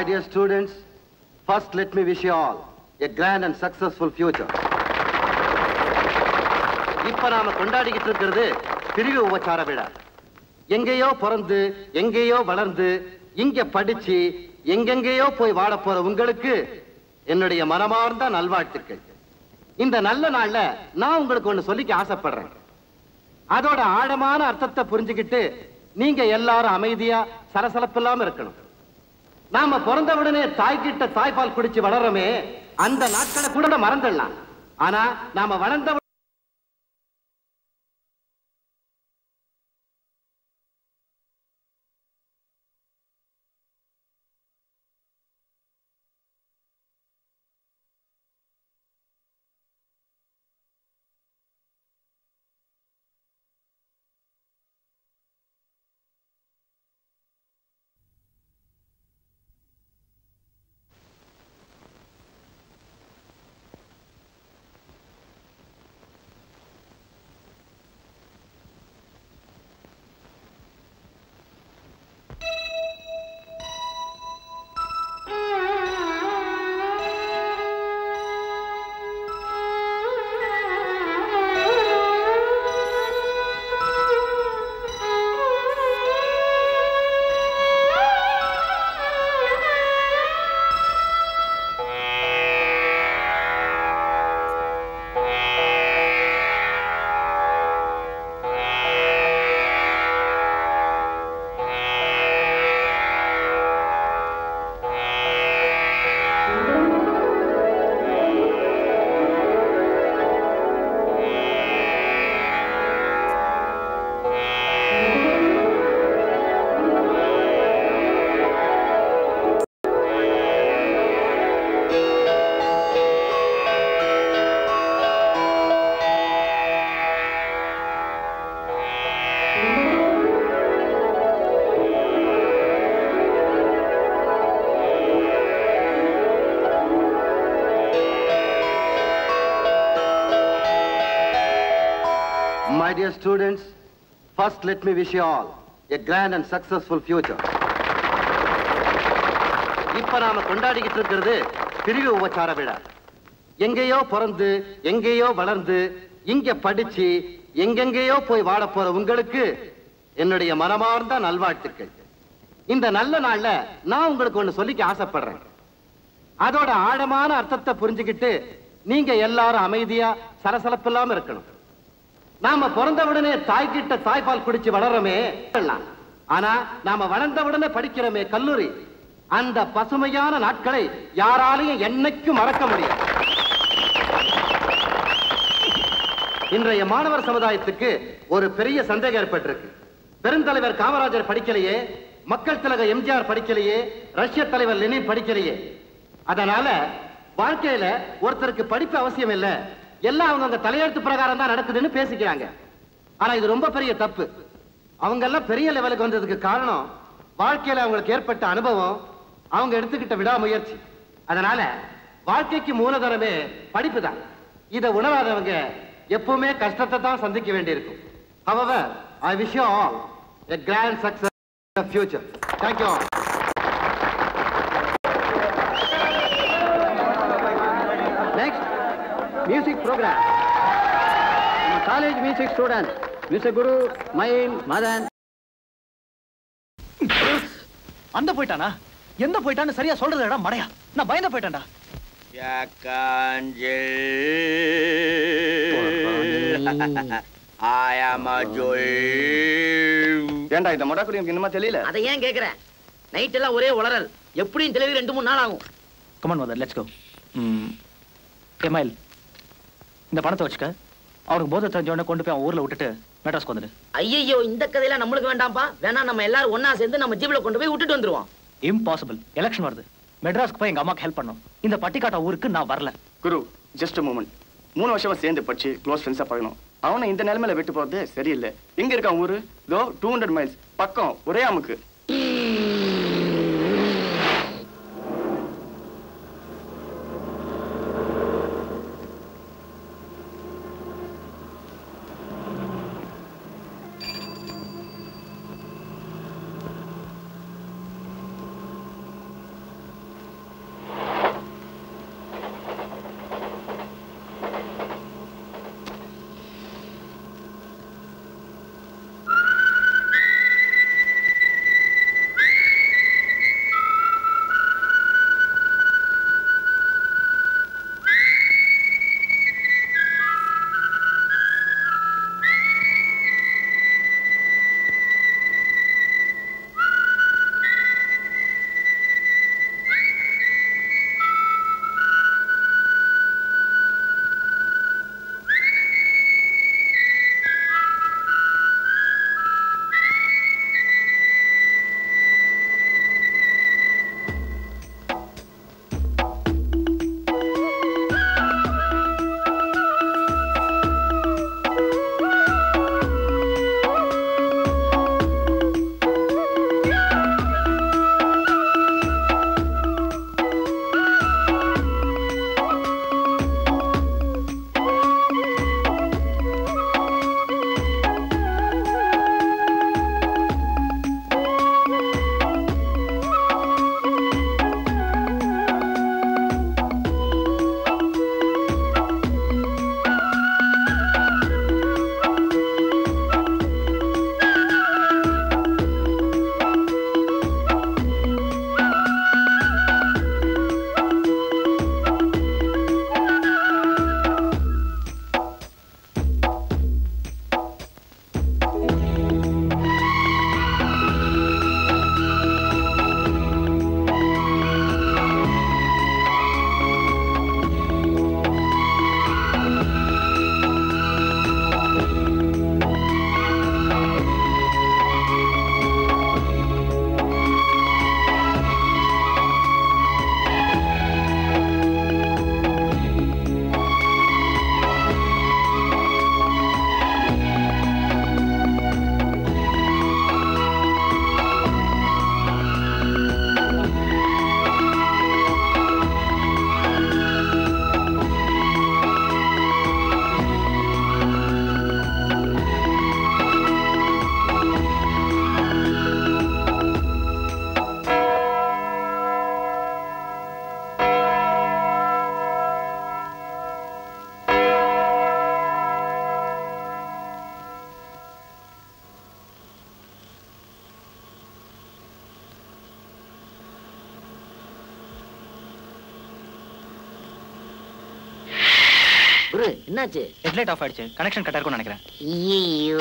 dear students, first let me wish you all a grand and successful future. இப்ப நாம கொண்டாடிக்கிட்டு இருக்கிறது பிரிவு உபச்சார விழா எங்கேயோ பிறந்து எங்கேயோ வளர்ந்து இங்க படிச்சு எங்கெங்கேயோ போய் வாழ போற உங்களுக்கு என்னுடைய மனமார்ந்த நல்வாழ்த்துக்கள் இந்த நல்ல நாள்ல நான் உங்களுக்கு ஒண்ணு சொல்லிக்க ஆசைப்படுறேன் அதோட ஆழமான அர்த்தத்தை புரிஞ்சுக்கிட்டு நீங்க எல்லாரும் அமைதியா சலசலப்பு இல்லாம இருக்கணும் நாம பிறந்த உடனே தாய்கிட்ட தாய்ப்பால் குடிச்சு வளர்றோமே அந்த நாட்களை கூட மறந்துடலாம் ஆனா நாம வளர்ந்த உடனே My dear students, first let me wish you all a grand and successful future. இப்ப நாம கொண்டாடிக்கிட்டு இருக்கிறது பிரிவு உபச்சார விழா எங்கேயோ பிறந்து எங்கேயோ வளர்ந்து இங்க படிச்சு எங்கெங்கேயோ போய் வாழ போற உங்களுக்கு என்னுடைய மனமார்ந்த நல்வாழ்த்துக்கள் இந்த நல்ல நாள்ல நான் உங்களுக்கு ஒண்ணு சொல்லிக்க ஆசைப்படுறேன் அதோட ஆழமான அர்த்தத்தை புரிஞ்சுக்கிட்டு நீங்க எல்லாரும் அமைதியா சலசலப்பு இல்லாம இருக்கணும் நாம பிறந்த உடனே தாய்கிட்ட தாய்ப்பால் குடிச்சு வளர்றோமே எல்லாம். ஆனா நாம வளர்ந்த உடனே படிக்கிறோமே கல்லூரி அந்த பசுமையான நாட்களை யாராலையும் என்னைக்கும் மறக்க முடியாது இன்றைய மாணவர் சமுதாயத்துக்கு ஒரு பெரிய சந்தேகம் ஏற்பட்டிருக்கு பெருந்தலைவர் காமராஜர் படிக்கலையே மக்கள் திலக எம்ஜிஆர் படிக்கலையே ரஷ்ய தலைவர் லெனின் படிக்கலையே அதனால வாழ்க்கையில ஒருத்தருக்கு படிப்பு அவசியம் இல்ல எல்லாம் அவங்க தலையெழுத்து பிரகாரம் தான் நடக்குதுன்னு பேசிக்கிறாங்க ஆனா இது ரொம்ப பெரிய தப்பு அவங்க எல்லாம் பெரிய லெவலுக்கு வந்ததுக்கு காரணம் வாழ்க்கையில அவங்களுக்கு ஏற்பட்ட அனுபவம் அவங்க எடுத்துக்கிட்ட விடாமுயற்சி அதனால வாழ்க்கைக்கு மூலதனமே படிப்பு தான் இதை உணராதவங்க எப்பவுமே கஷ்டத்தை தான் சந்திக்க வேண்டியிருக்கும் however i wish you all a grand success in the future thank you all Next, music program. From college music students, Mr. Guru, Mayin, Madan. அந்த போயிட்டானா எந்த போயிட்டான்னு சரியா சொல்றதுடா மடையா நான் பயந்து போயிட்டேன்டா I am a Joel. ஏன்டா இந்த மொடாக்குடி எனக்கு இன்னுமா தெரியல அதை ஏன் கேக்குற நைட் எல்லாம் ஒரே உளறல் எப்படியும் டெலிவரி ரெண்டு மூணு நாள் ஆகும் கமன் மதர் லெட்ஸ் கோ எமைல் இந்த பணத்தை வச்சுக்க அவனுக்கு போதை தெரிஞ்ச உடனே கொண்டு போய் அவன் ஊர்ல விட்டுட்டு மெட்ராஸ்க்கு வந்துடு ஐயையோ இந்த கதையெல்லாம் நம்மளுக்கு வேண்டாம்ப்பா வேணா நம்ம எல்லாரும் ஒண்ணா சேர்ந்து நம்ம ஜீப்ல கொண்டு போய் விட்டுட்டு வந்துருவோம் இம்பாசிபிள் எலெக்ஷன் வருது மெட்ராஸ்க்கு போய் எங்க அம்மாக்கு ஹெல்ப் பண்ணும் இந்த பட்டிக்காட்டா ஊருக்கு நான் வரல குரு ஜஸ்ட் மூமெண்ட் மூணு வருஷமா சேர்ந்து படிச்சு க்ளோஸ் ஃப்ரெண்ட்ஸா பழகணும் அவனை இந்த நிலைமையில விட்டு போறது சரியில்லை எங்க இருக்கான் ஊரு தோ டூ ஹண்ட்ரட் மைல்ஸ் பக்கம் ஒரே அமுக்கு சொல்லு என்னாச்சு ஹெட்லைட் ஆஃப் ஆயிடுச்சு கனெக்ஷன் கட் இருக்கும்னு நினைக்கிறேன் ஐயோ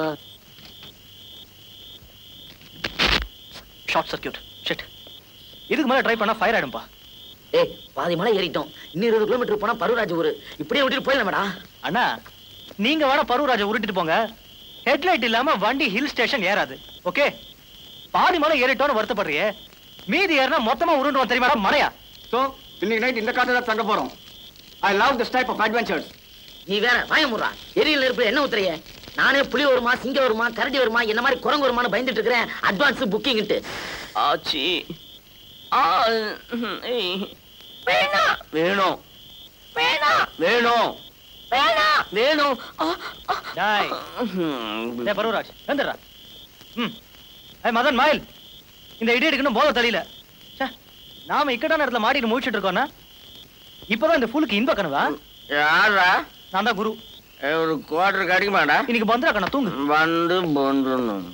ஷார்ட் சர்க்கியூட் ஷிட் இதுக்கு மேல ட்ரை பண்ணா ஃபயர் ஆயிடும்பா ஏய் பாதி மலை ஏறிட்டோம் இன்னும் இருபது கிலோமீட்டர் போனா பருவராஜ் ஊரு இப்படியே விட்டுட்டு போயிடலாமடா அண்ணா நீங்க வேணா பருவராஜை உருட்டிட்டு போங்க ஹெட்லைட் இல்லாம வண்டி ஹில் ஸ்டேஷன் ஏறாது ஓகே பாதி மலை ஏறிட்டோன்னு வருத்தப்படுறியே மீதி ஏறினா மொத்தமா உருண்டுவோம் தெரியுமா மலையா ஸோ இன்னைக்கு நைட் இந்த காட்டில் தான் தங்க போறோம் I love this type of adventures நீ வேற வாயமுறா எரியில் நெருப்பு என்ன ஊத்துறிய நானே புலி வருமா சிங்கம் வருமா கரடி வருமா என்ன மாதிரி குரங்கு வருமான்னு பயந்துட்டு இருக்கிறேன் அட்வான்ஸ் புக்கிங்ட்டு ஆச்சி ஆ ஏய். வேணாம் வேணும் வேணாம் வேணும் வேணாம் வேணும் ஆ, ஆ. டாய் ம். டேய் பருவராஜ் வந்துடுறா ம் ஏய் மதன் மயில் இந்த இடி எடுக்கணும் போத தெரியல ச்சே, நாம இக்கட்டான இடத்துல மாட்டிட்டு முடிச்சிட்டு இருக்கோம்னா இப்பதான் இந்த ஃபுல்லுக்கு இன்ப கனவா யாரா நான் தான் குரு ஏய், ஒரு குவார்டர் கிடைக்குமாடா இன்னைக்கு பந்திரா கண்ணா தூங்கு வந்து போன்றணும்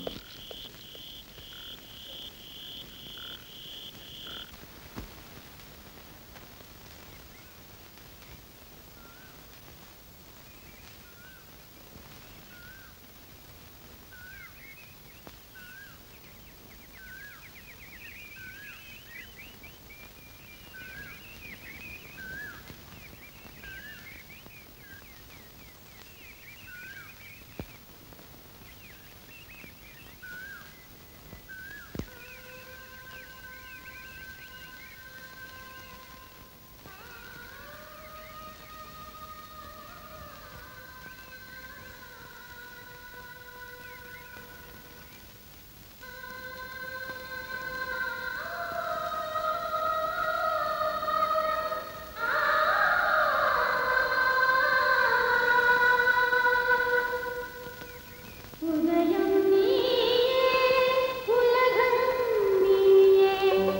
உதயம் நீயே உலகம் நீயே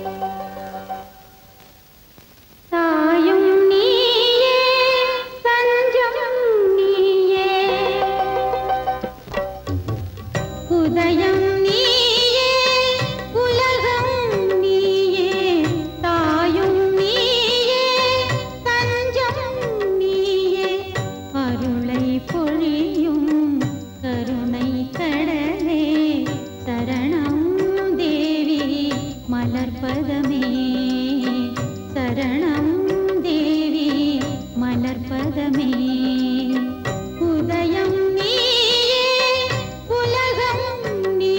தாயும் நீயே தஞ்சம் நீயே உதயம் நீயே உலகம் நீயே தாயும் நீயே தஞ்சம் நீயே அருளை பொழியும் கருணை கடலே சரணம் தேவி மலர்பதமே சரணம் தேவி மலர்பதமே உதயம் நீயே உலகம் நீ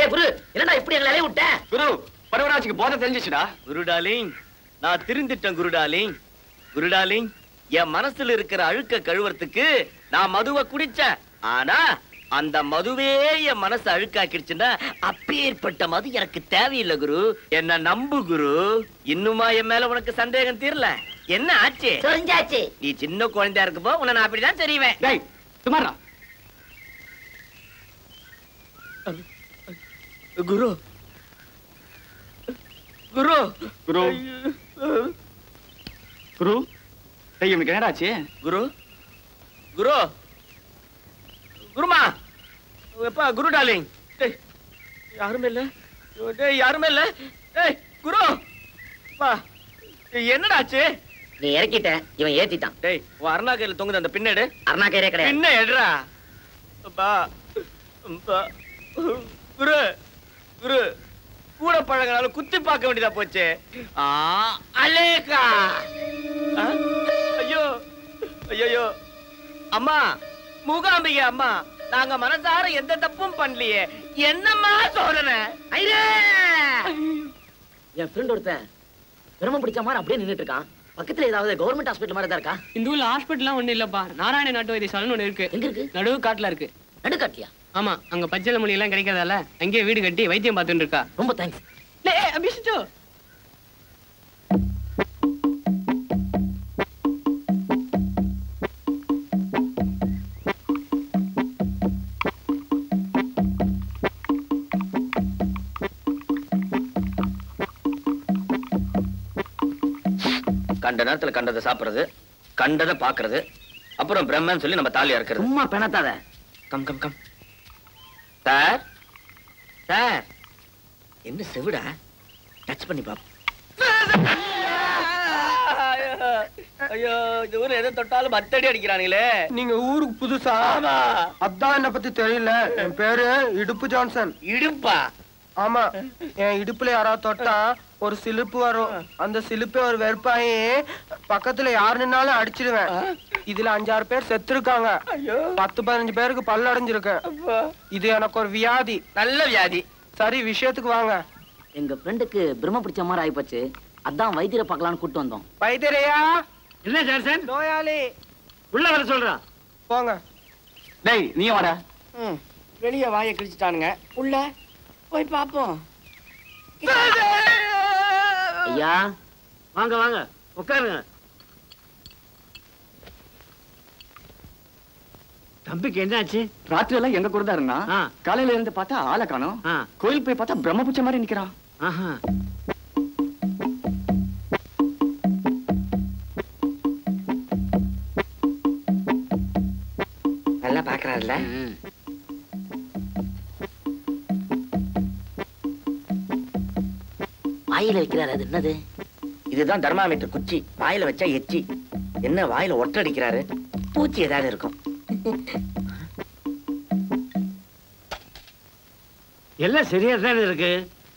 டேய் குரு என்னடா இப்படி எங்களை இலைய விட்ட குரு பரவராஜுக்கு போதை தெரிஞ்சிச்சுடா குருடாலிங் நான் திருந்திட்டேன் குருடாலிங் குருடாலிங் என் மனசுல இருக்கிற அழுக்க கழுவுறதுக்கு நான் மதுவை குடிச்சேன் ஆனா அந்த மதுவே என் மனசு அழுக்காக்கிடுச்சுன்னா அப்பேற்பட்ட மது எனக்கு தேவையில்லை குரு என்ன நம்பு குரு இன்னுமா என் மேல உனக்கு சந்தேகம் தீரல என்ன ஆச்சு தெரிஞ்சாச்சு நீ சின்ன குழந்தையா இருக்கப்போ உன்னை நான் அப்படிதான் தெரிவேன் டேய் சுமாரா குரு குரு குரு குரு டேய் இவனுக்கு என்னடா ஆச்சு குரு குரு குருமா எப்பா குரு டாலிங் டேய் யாருமே இல்ல டேய் யாருமே இல்ல டேய் குரு பா என்னடாச்சு நீ இறக்கிட்ட இவன் ஏத்திட்டான் டேய் உன் அருணா கையில தொங்குது அந்த பின்னடு அருணா கைரே கிடையாது பின்ன எடுறா அப்பா அப்பா. குரு குரு கூட பழகினாலும் குத்தி பார்க்க வேண்டியதா போச்சு ஆ, அலேக்கா ஆ, ஐயோ ஐயோ அம்மா மூகாம்பிகை அம்மா நாங்க மனசார எந்த தப்பும் பண்ணலையே என்னம்மா சோதனை ஐயே! என் ஃப்ரெண்ட் ஒருத்தன் பெருமை பிடிச்ச மாதிரி அப்படியே நின்னுட்டு இருக்கான் பக்கத்துல ஏதாவது கவர்மெண்ட் ஹாஸ்பிட்டல் மாதிரி தான் இருக்கா இந்த ஊர்ல ஹாஸ்பிட்டல்லாம் ஒண்ணு இல்லப்பா நாராயண நாட்டு வைத்தியசாலைன்னு ஒண்ணு இருக்கு எங்க இருக்கு நடுவு காட்டுல இருக்கு நடுக்காட்டியா ஆமா அங்க பச்சளை மொழி எல்லாம் கிடைக்காதால அங்கேயே வீடு கட்டி வைத்தியம் பார்த்துட்டு இருக்கா ரொம்ப தேங்க்ஸ் டேய், அபிஷிச்சோ கண்ட நேரத்துல கண்டதை சாப்பிடுறது கண்டதை பாக்குறது அப்புறம் பிரம்மன் சொல்லி நம்ம தாலியா இருக்கிறது சும்மா பெணத்தாத come come come sir sir என்ன செவிடா டச் பண்ணி பாப்போம் ஐயோ இந்த ஊர்ல எதை தொட்டாலும் பத்தடி அடிக்கிறானுங்களே நீங்க ஊருக்கு புதுசா ஆமா அதான் என்ன பத்தி தெரியல என் பேரு இடுப்பு ஜான்சன் இடுப்பா ஆமா என் இடுப்புல யாராவது தொட்டா ஒரு சிலிப்பு வரும் அந்த சிலிப்பே ஒரு வெறுப்பாயி பக்கத்துல யார் நின்னாலும் அடிச்சிடுவேன் இதுல அஞ்சாறு பேர் செத்துருக்காங்க பத்து பதினஞ்சு பேருக்கு பல்லு அடைஞ்சிருக்கு இது எனக்கு ஒரு வியாதி நல்ல வியாதி சரி விஷயத்துக்கு வாங்க எங்க ஃப்ரெண்டுக்கு பிரம்ம பிடிச்ச மாதிரி ஆயிப்போச்சு அதான் வைத்தியரை பார்க்கலாம்னு கூட்டு வந்தோம் வைத்தியரையா என்ன ஜான்சன் நோயாளி உள்ள வர சொல்றான் போங்க டேய் நீ வாடா வெளிய வாயை கிழிச்சிட்டானுங்க உள்ள போய் பாப்போம் ஐயா வாங்க வாங்க உட்காருங்க தம்பிக்கு என்னாச்சு ராத்திரி எல்லாம் எங்க கூட தான் இருந்தா ஆ. காலையில இருந்து பார்த்தா ஆளை காணோம் ஆ. கோயில் போய் பார்த்தா பிரம்மபுச்ச மாதிரி நிக்கிறான் ஆஹா நல்லா பாக்குறாருல்ல வாயில வைக்கிறாரு அது என்னது இதுதான் தர்மாமீட்டர் குச்சி வாயில வச்சா எச்சி என்ன வாயில ஒட்ட அடிக்கிறாரு பூச்சி ஏதாவது இருக்கும் எல்லாம் சரியா தானே இருக்கு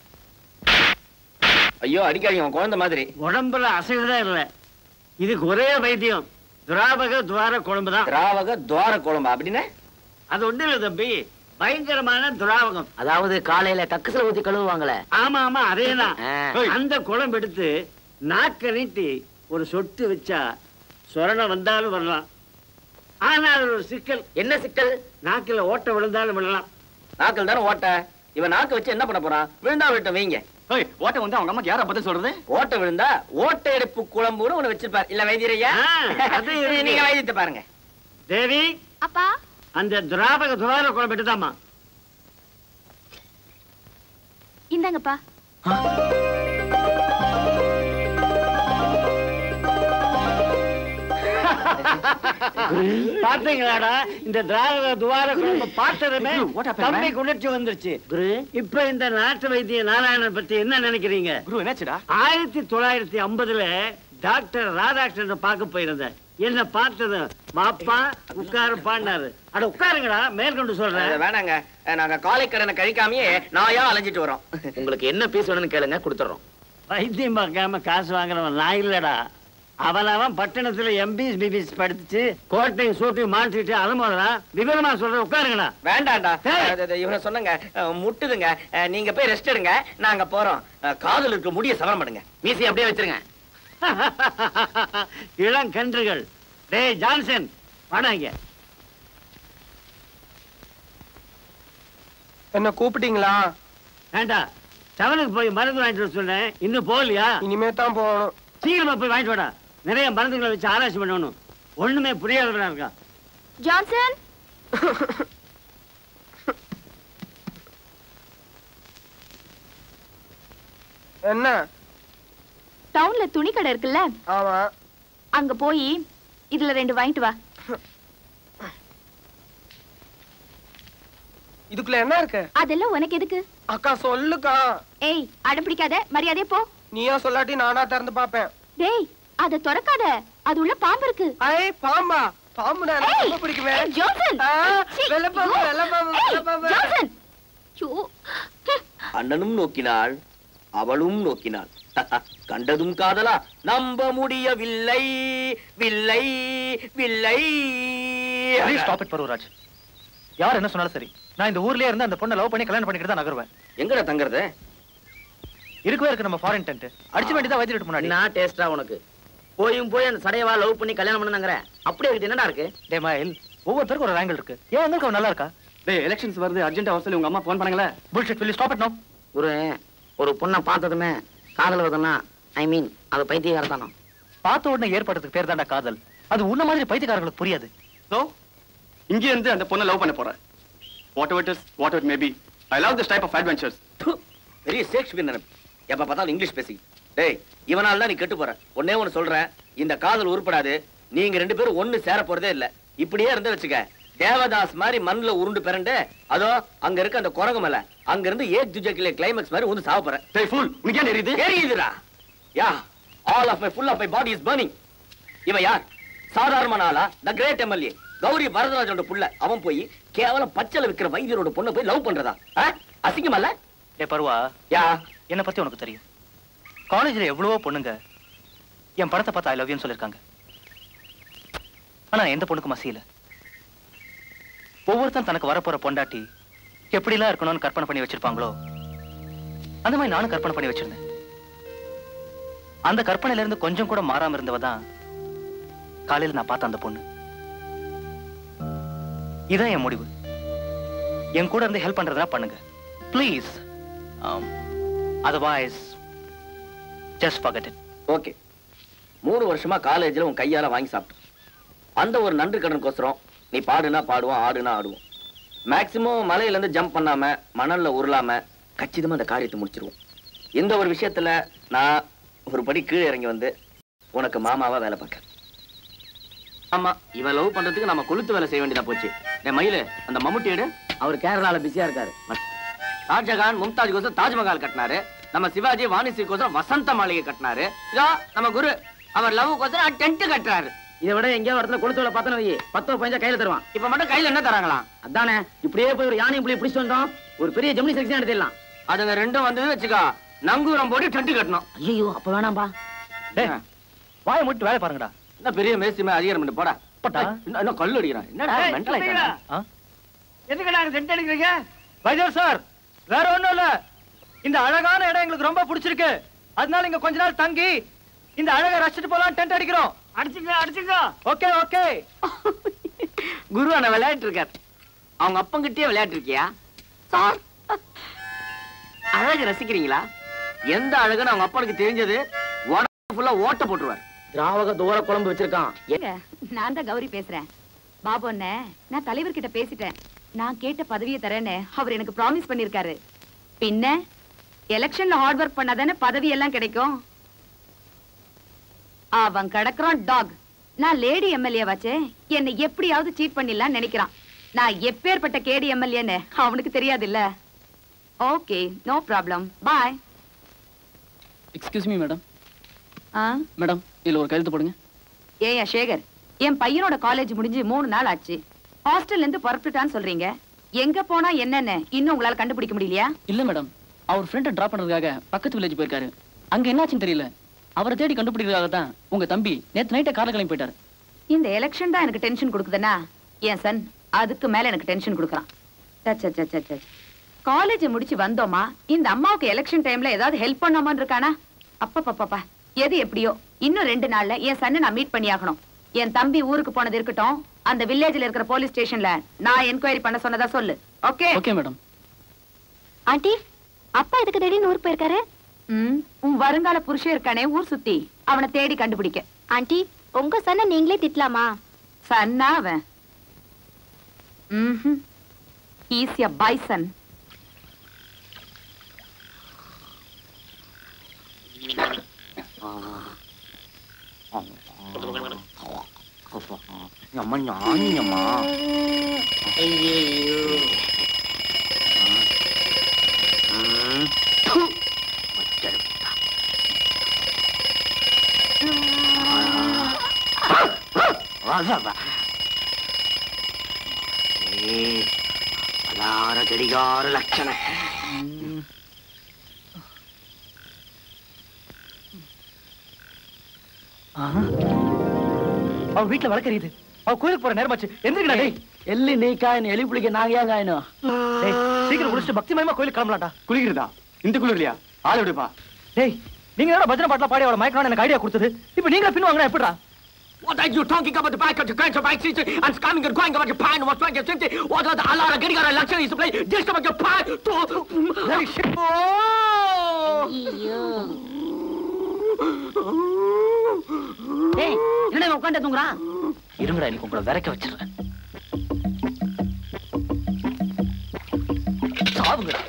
ஐயோ அடிக்காதீங்க உன் குழந்தை மாதிரி உடம்புல அசைவுதான் இல்லை இதுக்கு ஒரே வைத்தியம் துராபக துவார குழம்பு தான் திராவக துவார குழம்பு அப்படின்னு அது ஒண்ணு இல்லை தம்பி பயங்கரமான துராவகம் அதாவது காலையில கக்குசல ஊத்தி கழுவுவாங்களே ஆமா ஆமா அதேதான் ஆ. அந்த குழம்பு எடுத்து நாக்க நீட்டி ஒரு சொட்டு வச்சா சொரணம் வந்தாலும் வரலாம் ஆனா அது ஒரு சிக்கல் என்ன சிக்கல் நாக்கில் ஓட்ட விழுந்தாலும் விழலாம் நாக்கில் தானே ஓட்ட இவன் நாக்கு வச்சு என்ன பண்ண போறான் விழுந்தா விட்ட வைங்க ஓய் ஓட்ட வந்து அவங்க அம்மாக்கு யாரா பதில் சொல்றது ஓட்ட விழுந்தா ஓட்ட எடுப்பு குழம்புன்னு ஒண்ணு வச்சிருப்பார் இல்ல வைத்தியரையா ஆ, அது இருக்கு. நீங்க வைத்தியத்தை பாருங்க தேவி அப்பா அந்த துராபக துவார குழம்பு எடுத்தாமா இந்தாங்கப்பா பாத்தீங்களாடா இந்த திராவிட துவார குழம்பு பார்த்ததுமே குரு, what happened, தம்பி man? குளிர்ச்சி வந்துருச்சு குரு இப்ப இந்த நாட்டு வைத்திய நாராயணன் பத்தி என்ன நினைக்கிறீங்க குரு என்னாச்சுடா ஆயிரத்தி தொள்ளாயிரத்தி ஐம்பதுல டாக்டர் ராதாகிருஷ்ணன் பார்க்க போயிருந்தேன் என்ன பார்த்தது வாப்பா உட்காருப்பான்னாரு அட உட்காருங்கடா மேற்கொண்டு அது சொல்றேன் வேணாங்க நாங்க காலை கடனை கழிக்காமயே நாயா அலைஞ்சிட்டு வரோம் உங்களுக்கு என்ன பீஸ் வேணும்னு கேளுங்க கொடுத்துறோம் வைத்தியம் பார்க்காம காசு வாங்குறவன் நான் இல்லடா அவனவன் பட்டணத்துல எம்பிஸ் பிபிஸ் படிச்சு கோட்டையும் சூட்டையும் மாட்டிட்டு அலமோதலாம் விவரமா சொல்ற உட்காருங்கடா வேண்டாம்டா ஏய். அது, அது, இவனை சொன்னங்க அஹ், முட்டுதுங்க அஹ், நீங்க போய் ரெஸ்ட் எடுங்க நாங்க போறோம் அஹ், காதுல இருக்க முடிய சவரம் பண்ணுங்க மீசி அப்படியே வச்சிருங்க இளங்கன்றுகள் டேய் ஜான்சன் வாடாங்க என்ன கூப்பிட்டீங்களா வேண்டாம் டவுனுக்கு போய் மருந்து வாங்கிட்டு வர சொன்னேன் இன்னும் போகலையா இனிமே தான் போகணும் சீக்கிரமா போய் வாங்கிட்டு வாடா நிறைய மருந்துகளை வச்சு ஆராய்ச்சி பண்ணணும் ஒண்ணுமே புரியாதவனா இருக்கான் ஜான்சன் என்ன டவுன்ல துணி கடை இருக்குல்ல ஆமா அங்க போய் இதுல ரெண்டு வாங்கிட்டு வா இதுக்குள்ள என்ன இருக்கு அதெல்லாம் உனக்கு எதுக்கு அக்கா சொல்லுக்கா ஏய் அடம் பிடிக்காத மரியாதையா போ நீயா சொல்லாட்டி நானா திறந்து பாப்பேன் டேய் அத திறக்காத அது உள்ள பாம்பு இருக்கு ஐ பாம்பா பாம்பு நான் எனக்கு ஏய், ரொம்ப பிடிக்குமே ஏய், ஜான்சன் ஆ, சீ, வெள்ளைப்பாம்பு, ஐயோ. வெள்ளைப்பாம்பு, ஏய், வெள்ளைப்பாம்பு. ஜான்சன் ஐயோ. ஹம். அண்ணனும் நோக்கினாள் அவளும் நோக்கினாள் கண்டதும் காதலா நம்ப முடியவில்லை வில்லை வில்லை ப்ளீஸ் ஸ்டாப் இட் பருவராஜ் யார் என்ன சொன்னாலும் சரி நான் இந்த ஊர்லயே இருந்து அந்த பொண்ணை லவ் பண்ணி கல்யாணம் பண்ணிக்கிட்டு தான் நகருவேன் எங்கடா தங்குறது இருக்கவே இருக்கு நம்ம ஃபாரின் டென்ட் அடிச்சு வேண்டியதா வைத்திட்டு முன்னாடி நான் டேஸ்டா உனக்கு போயும் போய் அந்த சடையவா லவ் பண்ணி கல்யாணம் பண்ணுங்கிற அப்படியே இருக்கு என்னடா இருக்கு டே மயில் ஒவ்வொருத்தருக்கும் ஒரு ஆங்கிள் இருக்கு ஏன் உங்களுக்கு அவன் நல்லா இருக்கா டேய் எலெக்ஷன்ஸ் வருது அர்ஜென்ட்டா வர சொல்லி உங்க அம்மா ஃபோன் பண்ணாங்களே bullshit will you stop it now ஒரு ஒரு பொண்ணை பார்த்ததுமே காதல் வருதுன்னா ஐ மீன் அது பைத்தியகாரத்தானோ பார்த்த உடனே ஏற்படுறதுக்கு பேர் தான்டா காதல் அது உன்ன மாதிரி பைத்தியக்காரங்களுக்கு புரியாது ஸோ இங்க இருந்து அந்த பொண்ணை லவ் பண்ண போறேன் whatever it is whatever maybe I love this type of adventures ப்பு, பெரிய ஷேக்ஸ்பியர் நினைப்பு எப்ப பார்த்தாலும் இங்கிலீஷ் பேசி டேய் இவனால தான் நீ கெட்டு போற ஒன்னே ஒன்னு சொல்றேன் இந்த காதல் உருப்படாது நீங்க ரெண்டு பேரும் ஒண்ணு சேர போறதே இல்ல இப்படியே இருந்து வச்சுக்க தேவதாஸ் மாதிரி மண்ணுல உருண்டு பிறண்டு அதோ அங்க இருக்க அந்த குரங்கு மேல அங்க இருந்து ஏக் துஜக்கிலே கிளைமேக்ஸ் மாதிரி வந்து சாவ போறேன் டேய் ஃபுல் உனக்கு ஏன் தெரியுது தெரியுதுடா yeah all of my full of my body is burning இவன் யார் சாதாரணமான ஆளா த கிரேட் எம்எல்ஏ கௌரி வரதராஜனோட புள்ள அவன் போய் கேவலம் பச்சைல விக்கிற வைத்தியரோட பொண்ணை போய் லவ் பண்றதா ஆ? அசிங்கமல்ல டே பருவா யா என்ன பத்தி உனக்கு தெரியும் காலேஜ்ல எவ்வளவோ பொண்ணுங்க என் படத்தை பார்த்து ஐ லவ் யூன்னு சொல்லிருக்காங்க ஆனா எந்த பொண்ணுக்கும் மசியல ஒவ்வொருத்தன் தனக்கு வரப்போற பொண்டாட்டி எப்படிலாம் இருக்கணும்னு கற்பனை பண்ணி வச்சிருப்பாங்களோ அந்த மாதிரி நானும் கற்பனை பண்ணி வச்சிருந்தேன் அந்த கற்பனையில இருந்து கொஞ்சம் கூட மாறாம இருந்தவ தான் காலையில நான் பார்த்த அந்த பொண்ணு இதான் என் முடிவு என் கூட இருந்து ஹெல்ப் பண்றதா பண்ணுங்க please otherwise just forget it okay மூணு வருஷமா காலேஜ்ல உன் கையால வாங்கி சாப்பிட்டோம் அந்த ஒரு நன்றி கடனுக்கோசரம் நீ பாடுனா பாடுவோம் ஆடுனா ஆடுவோம் மேக்சிமம் மலையில இருந்து ஜம்ப் பண்ணாம மணல்ல உருளாம கச்சிதமா அந்த காரியத்தை முடிச்சிருவோம் இந்த ஒரு விஷயத்துல நான் ஒரு படி கீழே இறங்கி வந்து உனக்கு மாமாவா வேலை பார்க்க ஆமா இவன் லவ் பண்றதுக்கு நம்ம கொளுத்து வேலை செய்ய வேண்டியதா போச்சு என் மயிலு அந்த மம்முட்டி எடு அவர் கேரளால பிஸியா இருக்காரு ஷாஜகான் மும்தாஜ் கோசம் தாஜ்மஹால் கட்டினாரு நம்ம சிவாஜி வாணிசி கோசம் வசந்த மாளிகை கட்டினாரு இதோ நம்ம குரு அவர் லவ் கோசம் டென்ட் கட்டுறாரு இதை விட எங்கேயோ ஒரு இடத்துல கொளுத்து வேலை பார்த்தோன்னு வை பத்தோ பதினஞ்சா கையில தருவான் இப்ப மட்டும் கையில என்ன தராங்களாம் அதானே இப்படியே போய் ஒரு யானையும் புள்ளி பிடிச்சிட்டு வந்தோம் ஒரு பெரிய ஜெமினி செக்ஷன் எடுத்துடலாம் அதுங்க ரெண்டும் வந்து வச்சுக்கோ நங்கூரம் போட்டு டென்ட் கட்டணும் ஐயோ அப்ப வேணாம்பா டேய் வாயை மூட்டு வேலை பாருங்கடா என்ன பெரிய மேசிமே அதிகாரம் பண்ணி போடா போட்டா? இன்னும் இன்னும் கல் அடிக்கிறான் என்னடா ஏய், மென்டல் தம்பிகளா, ஆ? எதுக்கு நாங்க சென்ட் அடிக்கிறீங்க வைத்தியர் சார் வேற ஒண்ணும் இல்ல இந்த அழகான இடம் எங்களுக்கு ரொம்ப பிடிச்சிருக்கு அதனால இங்க கொஞ்ச நாள் தங்கி இந்த அழகை ரசிச்சுட்டு போலாம் டென்ட் அடிக்கிறோம் அடிச்சுங்க அடிச்சுங்க ஓகே ஓகே குரு அண்ணா விளையாட்டு இருக்கார் அவங்க அப்பங்கிட்டே விளையாட்டு இருக்கியா சார் அழகு ரசிக்கிறீங்களா எந்த அழகுன்னு அவங்க அப்பனுக்கு தெரிஞ்சது உடம்பு ஃபுல்லா ஓட்ட போட்டுருவார் திராவக தூர குழம்பு வச்சிருக்கான் ஏங்க, நான் தான் கௌரி பேசுறேன் பாபு அண்ணே நான் தலைவர்கிட்ட பேசிட்டேன் நான் கேட்ட பதவியை தரேன்னு அவர் எனக்கு ப்ராமிஸ் பண்ணிருக்காரு பின்ன எலெக்ஷன்ல ஹார்ட் ஒர்க் பண்ணாதானே பதவி எல்லாம் கிடைக்கும் அவன் கிடக்குறான் டாக் நான் லேடி எம்எல்ஏ வச்சே என்னை எப்படியாவது சீட் பண்ணிடலாம் நினைக்கிறான் நான் எப்பேற்பட்ட கேடி எம்எல்ஏன்னு அவனுக்கு தெரியாது இல்ல okay no problem bye excuse me madam ah madam இதுல ஒரு கையெழுத்து போடுங்க ஏயா சேகர் என் பையனோட காலேஜ் முடிஞ்சு மூணு நாள் ஆச்சு ஹாஸ்டல்ல இருந்து புறப்பட்டுட்டான்னு சொல்றீங்க எங்க போனா என்னன்னு இன்னும் உங்களால கண்டுபிடிக்க முடியலையா இல்ல மேடம் அவர் ஃப்ரெண்டை டிராப் பண்றதுக்காக பக்கத்து வில்லேஜ் போயிருக்காரு அங்க என்னாச்சுன்னு தெரியல அவரை தேடி கண்டுபிடிக்கிறதுக்காக தான் உங்க தம்பி நேத்து நைட்டே கார்ல கிளம்பி போயிட்டாரு இந்த எலெக்ஷன் தான் எனக்கு டென்ஷன் கொடுக்குதுன்னா என் சன் அதுக்கு மேல எனக்கு டென்ஷன் கொடுக்குறான் காலேஜ் முடிச்சு வந்தோமா இந்த அம்மாவுக்கு எலெக்ஷன் டைம்ல ஏதாவது ஹெல்ப் பண்ணாமான்னு இருக்கானா அப்பப்பப்பா எது எப்படியோ இன்னும் ரெண்டு நாள்ல என் சன்னை நான் மீட் பண்ணி ஆகணும் என் தம்பி ஊருக்கு போனது இருக்கட்டும் அந்த வில்லேஜ்ல இருக்கிற போலீஸ் ஸ்டேஷன்ல நான் என்கொயரி பண்ண சொன்னதா சொல்லு ஓகே ஓகே மேடம் ஆண்டி அப்பா எதுக்கு திடீர்னு ஊருக்கு போயிருக்காரு ம், உன் வருங்கால புருஷன் இருக்கானே ஊர் சுத்தி அவனை தேடி கண்டுபிடிக்க ஆண்டி உங்க சன்ன நீங்களே திட்டலாமா சன்னா அவன் ம்ஹும். He's a bison. அம்மா ஞானியம்மா ஐயோ அலார கடிகார லட்சண அவ வீட்டுல வளர்க்கறியுது அவ கோயிலுக்கு போற நேரமாச்சு எந்திரிக்கடா டேய் எள்ளி நீ காயணும் எலி புளிக்க நாங்க ஏன் காயணும் டேய் சீக்கிரம் முடிச்சுட்டு பக்தி மயமா கோயிலுக்கு கிளம்பலாம்டா குளிக்கிறதா இந்த குளிர்லையா ஆளை விடுப்பா டேய் நீங்க என்னடா பஜனை பாட்டுல பாடி அவளை மயக்கணும்னு எனக்கு ஐடியா கொடுத்தது இப்போ நீங்களே பின் வாங்கினா எப்படிடா What are you talking about the back of the grand of bike city and scamming and going about your pine what's trying to think what are the alara getting our election is to play just about your pine to Hey, shit. டேய் என்னடா உட்காந்து தூங்குறான் இருங்கடா எனக்கு உங்களை விரைக்க வச்சிடுறேன் சாவுங்கடா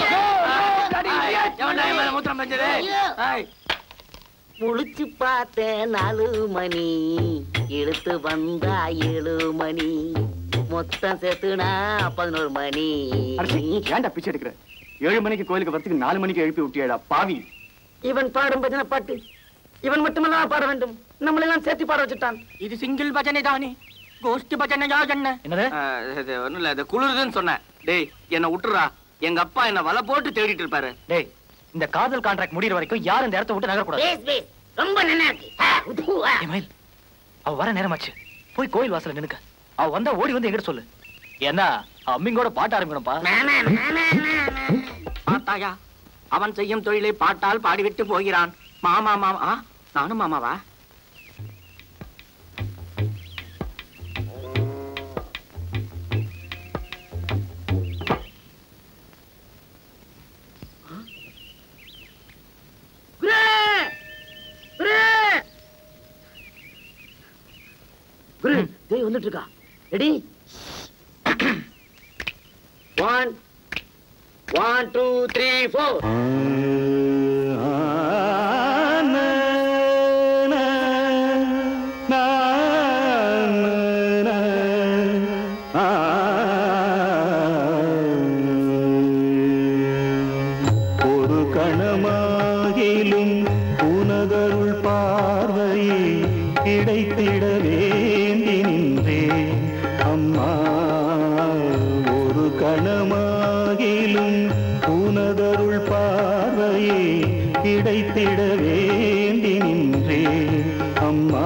மூத்திரம் பஞ்சது முழிச்சு பார்த்தேன் நாலு மணி இழுத்து வந்தா ஏழு மணி மொத்தம் சேர்த்துனா பதினோரு மணி அரிசி ஏன்டா பிச்சை எடுக்கிற ஏழு மணிக்கு கோயிலுக்கு வரத்துக்கு நாலு மணிக்கு எழுப்பி விட்டியாடா பாவி இவன் பாடும் பஜனை பாட்டு இவன் மட்டுமல்ல பாட வேண்டும் நம்மளெல்லாம் சேர்த்து பாட வச்சுட்டான் இது சிங்கிள் பஜனை தானே கோஷ்டி பஜனையா என்ன என்னது இது ஒண்ணும் இல்ல இது குளிருதுன்னு சொன்னேன் டேய் என்ன விட்டுறா எங்க அப்பா என்ன வலை போட்டு தேடிட்டு இருப்பாரு டேய் இந்த காதல் கான்ட்ராக்ட் முடியற வரைக்கும் யாரும் இந்த இடத்த விட்டு நகரக்கூடாது பேஸ் பேஸ் ரொம்ப நல்லா இருக்கு ஆ, உது, ஆ. ஏய், மயில் அவ வர நேரமாச்சு போய் கோயில் வாசல்ல நின்னுக்க அவ வந்தா ஓடி வந்து எங்கிட்ட சொல்லு ஏன்னா அம்மிங்கோட பாட்ட ஆரம்பிக்கணும்ப்பா மாமா, மாமா, மாமா. பார்த்தாயா அவன் செய்யும் தொழிலை பாட்டால் பாடிவிட்டு போகிறான் மாமா மாமா ஆ, நானும் மாமாவா குரு! குரு! குரு தேய் வந்துட்டு இருக்கா ready one one two three four ஒரு கணமாகிலும் உனதருள் பார்வையே கிடைத்திட வேண்டி நின்றேன் அம்மா ஒரு கணமாகிலும் உனதருள் பார்வையே கிடைத்திட வேண்டி நின்றேன் அம்மா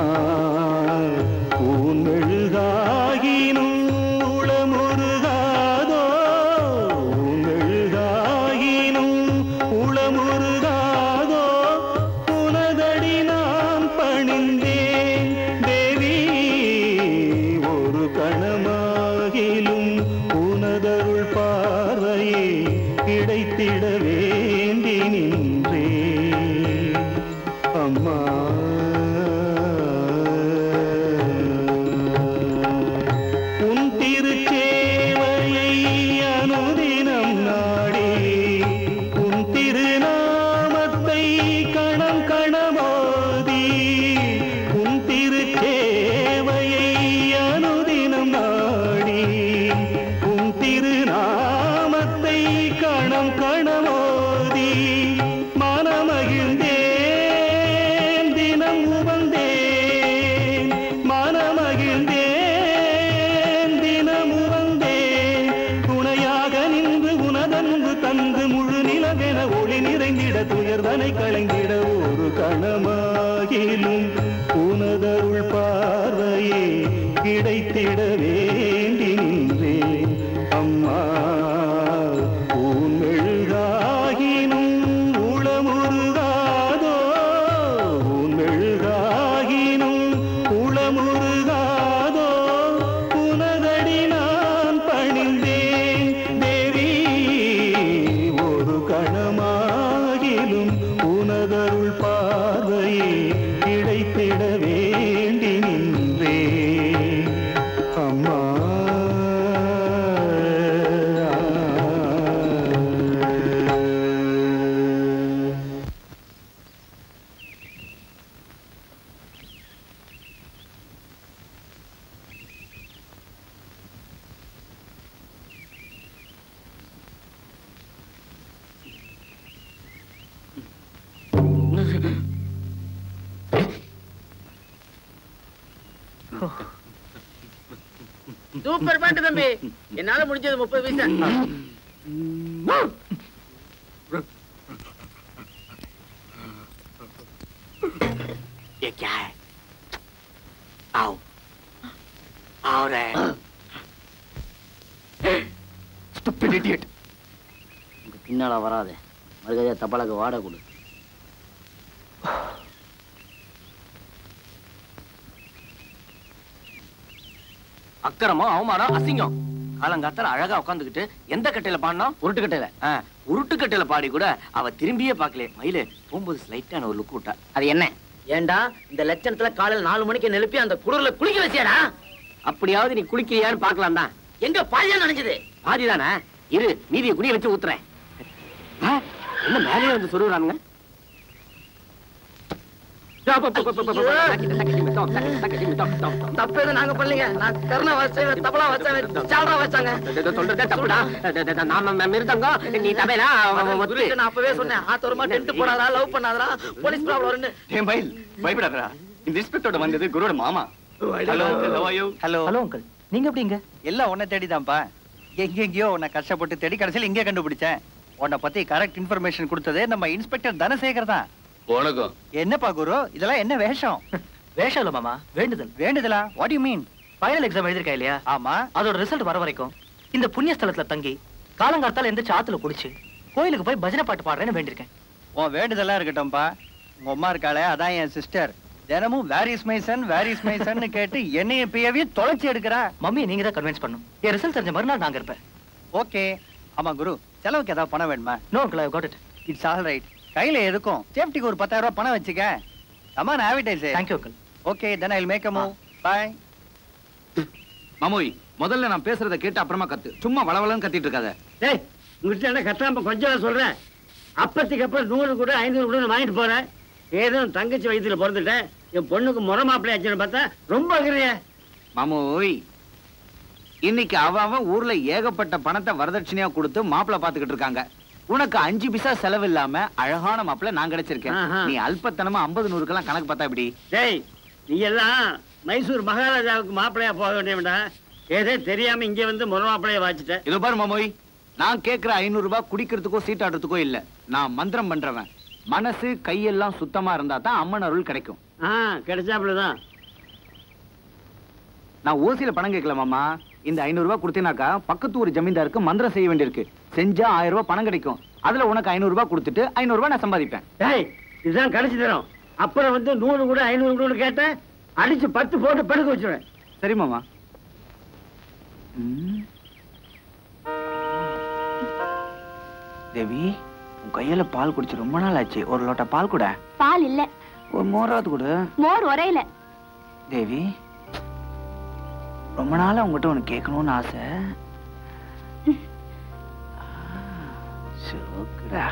ஊன்மெழுகாகினும் உளமுருகாதோ ஊன்மெழுகாகினும் உளமுருகாதோ உனதடி நான் பணிந்தேன் தேவி ஒரு கணமாகிலும் உனதருள் பார்வையே கிடைத்திட வேண்டி நின்றேன் அம்மா உன் திருச்சேவையை அனுதினம் நாடி உன் திருநாமத்தை கணம் கணமோதி உன் திருச்சேவையை அனுதினம் நாடி உன் திருநாமத்தை கணம் கணமோதி மனமகிழ்ந்தேன் தினம் உவந்தேன் மனமகிழ்ந்தேன் தினம் உவந்தேன் துணையாக நின்று உனதன்பு தந்து முழு நிலவென ஒளி நிறைந்திட துயர்தனை களைந்திட ஒரு கணமாகிலும் உனதருள் பார்வையே கிடைத்திட வேண்டி நின்றேன் அம்மா உன் மெழுகாகினும் உளமுருகாதோ உன் மெழுகாகினும் உளமுருகாதோ உனதடி நான் பணிந்தேன் தேவி ஒரு கணமாகிலும் உனதருள் பார்வையே கிடைத்திட வேண்டி நின்றேன் அம்மா சூப்பர் பாட்டு தம்பி என்னால முடிஞ்சது முப்பது பைசா ये क्या है आओ आओ रे ஸ்டூபிட் இடியட் உங்க பின்னால வராதே மறுகதையா தபாலாக்கு வாட கொடு அக்கிரமம் அவமானம் அசிங்கம் காலங்காத்தால அழகா உட்காந்துக்கிட்டு எந்த கட்டையில பாடினோம் உருட்டு கட்டையில உருட்டு கட்டையில பாடி கூட அவ திரும்பியே பார்க்கல மயிலு போகும்போது ஸ்லைட்டான ஒரு லுக் விட்டா அது என்ன ஏண்டா இந்த லட்சணத்துல காலையில நாலு மணிக்கு நெலுப்பி அந்த குளிர்ல குளிக்க வச்சியாடா அப்படியாவது நீ குளிக்கிறியான்னு பார்க்கலாம் தான் எங்க பாதியா நினைச்சது பாதிதானே இரு மீதியை குடிய வச்சு ஊத்துறேன் ஆ, என்ன மேலேயே வந்து சொல்லுறானுங்க தப்பு எதுவும் நாங்க பண்ணலீங்க நான் கருணா வச்சேன் தபலா வச்சேன் சால்ரா வச்சாங்க சொல்றதே தப்புடா நாம மிருதங்கம் நீ தபைலா குருட்டு, நான் அப்பவே சொன்னேன் ஆத்தோரமா டென்ட் போடாதா லவ் பண்ணாதா போலீஸ் ப்ராப்ளம் வரும்னு ஏன் பயில் பயப்படாதடா இந்த இன்ஸ்பெக்டரோட வந்தது குருவோட மாமா hello hello hello hello uncle நீங்க எப்படிங்க எல்லாம் உன்னை தேடிதான்ப்பா எங்கெங்கயோ உன்னை கஷ்டப்பட்டு தேடி கடைசியில் இங்கே கண்டுபிடிச்சேன் உன்னை பத்தி கரெக்ட் இன்ஃபர்மேஷன் கொடுத்ததே நம்ம இன்ஸ்பெக்டர் தனசேகர் தான் வணக்கம் என்னப்பா குரு இதெல்லாம் என்ன வேஷம் வேஷம் இல்ல மாமா வேண்டுதல் வேண்டுதலா what you mean final exam எழுதிருக்கா இல்லையா ஆமா அதோட ரிசல்ட் வர வரைக்கும் இந்த புண்ணிய ஸ்தலத்துல தங்கி காலங்காலத்தால எந்திரிச்சு ஆத்துல குடிச்சு கோயிலுக்கு போய் பஜனை பாட்டு பாடுறேன்னு வேண்டியிருக்கேன் உன் வேண்டுதலா இருக்கட்டும்ப்பா உங்க அம்மா இருக்காளே அதான் என் சிஸ்டர் தினமும் வேரிஸ் மைசன் வேரிஸ் மைசன் கேட்டு என்னைய பியவே தொலைச்சி எடுக்கிறா மம்மி நீங்க தான் கன்வின்ஸ் பண்ணும் என் ரிசல்ட் தெரிஞ்ச மறுநாள் நாங்க இருப்பேன் ஓகே ஆமா குரு செலவுக்கு ஏதாவது பணம் வேணுமா no uncle I got it it's all right கையில எதுக்கும் சேஃப்டிக்கு ஒரு பத்தாயிரம் ரூபாய் பணம் வச்சுக்க கமான் ஆவிடைஸ் thank you uncle okay then I will make a move bye மாமோய் முதல்ல நான் பேசுறத கேட்டு அப்புறமா கத்து சும்மா வளவளன்னு கத்திட்டு இருக்காத டேய் உங்ககிட்ட என்ன கத்தாம கொஞ்சம் சொல்றேன் அப்பத்துக்கு அப்புறம் நூறு கூட ஐநூறு கூட நான் வாங்கிட்டு போறேன் ஏதோ தங்கச்சி வயித்துல பிறந்துட்டேன் என் பொண்ணுக்கு முறை மாப்பிள்ளை ஆச்சுன்னு பார்த்தா ரொம்ப அகிரிய மாமோய் இன்னைக்கு அவ அவன் ஊர்ல ஏகப்பட்ட பணத்தை வரதட்சணையா கொடுத்து மாப்பிளை பாத்துக்கிட்டு இருக்காங்க உனக்கு அஞ்சு பிசா செலவு இல்லாம அழகான மாப்பிளை நான் கிடைச்சிருக்கேன் ஆஹா. நீ அல்பத்தனமா ஐம்பது நூறுக்கெல்லாம் கணக்கு பார்த்தா இப்படி டேய் நீ எல்லாம் மைசூர் மகாராஜாவுக்கு மாப்பிள்ளையா போக வேண்டியவன்டா ஏதோ தெரியாம இங்க வந்து முறை மாப்பிள்ளைய வாச்சிட்ட இதோ பாரு மாமோய் நான் கேக்குற ஐநூறு ரூபாய் குடிக்கிறதுக்கோ சீட்டாடுறதுக்கோ இல்ல நான் மந்திரம் பண்றவன் மனசு கையெல்லாம் சுத்தமா இருந்தா தான் அம்மன் அருள் கிடைக்கும் ஆ கிடைச்சாப்புலதான் நான் ஓசியில பணம் கேட்கல மாமா இந்த ஐநூறு ரூபாய் கொடுத்தீனாக்கா பக்கத்து ஊர் ஜமீன்தாருக்கு மந்திரம் செய்ய வேண்டியிருக்கு செஞ்சா ஆயிரம் ரூபாய் பணம் கிடைக்கும் அதுல உனக்கு ஐநூறு ரூபாய் கொடுத்துட்டு ஐநூறு ரூபாய் நான் சம்பாதிப்பேன் டேய் இதுதான் கடைசி தரம் அப்புறம் வந்து நூறு கூட ஐநூறு கூட கேட்டேன் அடிச்சு பத்து போட்டு படுக்க வச்சுருவேன் சரி மாமா ம். தேவி உன் கையில பால் குடிச்சு ரொம்ப நாள் ஆச்சு ஒரு லோட்டா பால் கூட பால் இல்ல ஒரு மோராவது கூட மோர் உரையில தேவி ரொம்ப நாளா உங்ககிட்ட ஒண்ணு கேட்கணும்னு ஆசை சோக்குடா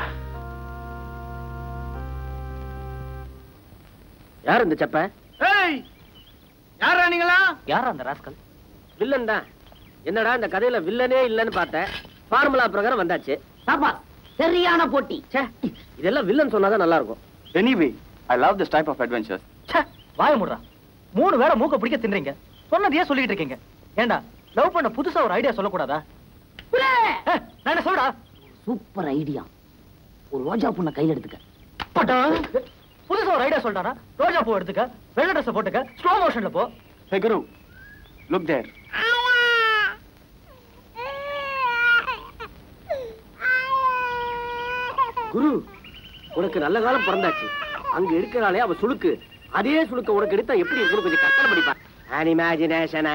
யார் இந்த செப்ப ஏய் யாரா நீங்களா யார் அந்த ராஸ்கல் வில்லன் தான் என்னடா இந்த கதையில வில்லனே இல்லைன்னு பார்த்தேன் ஃபார்முலா பிரகாரம் வந்தாச்சு பாப்பா சரியான போட்டி ச்சே இதெல்லாம் வில்லன் சொன்னாதான் நல்லா இருக்கும் anyway I love this type of adventures ச்சே வாய முடுறா மூணு வேளை மூக்க பிடிக்க தின்றீங்க சொன்னதையே சொல்லிட்டு இருக்கீங்க ஏண்டா லவ் பண்ண புதுசா ஒரு ஐடியா சொல்லக்கூடாதா ஏ, நான் என்ன சொல்றா சூப்பர் ஐடியா ஒரு ரோஜா பொண்ணை கையில எடுத்துக்க பட்டா புதுசா ஒரு ஐடியா சொல்லிட்டானா ரோஜா பூ எடுத்துக்க வெள்ளை ட்ரெஸ் போட்டுக்க ஸ்லோ மோஷன்ல போ ஹே குரு லுக் தேர் குரு உனக்கு நல்ல காலம் பிறந்தாச்சு அங்க இருக்கிறாளே அவ சுளுக்கு அதே சுளுக்க உனக்கு எடுத்தா எப்படி இருக்குன்னு கொஞ்சம் கற்பனை பண்ணிப்பா அனிமேஜினேஷன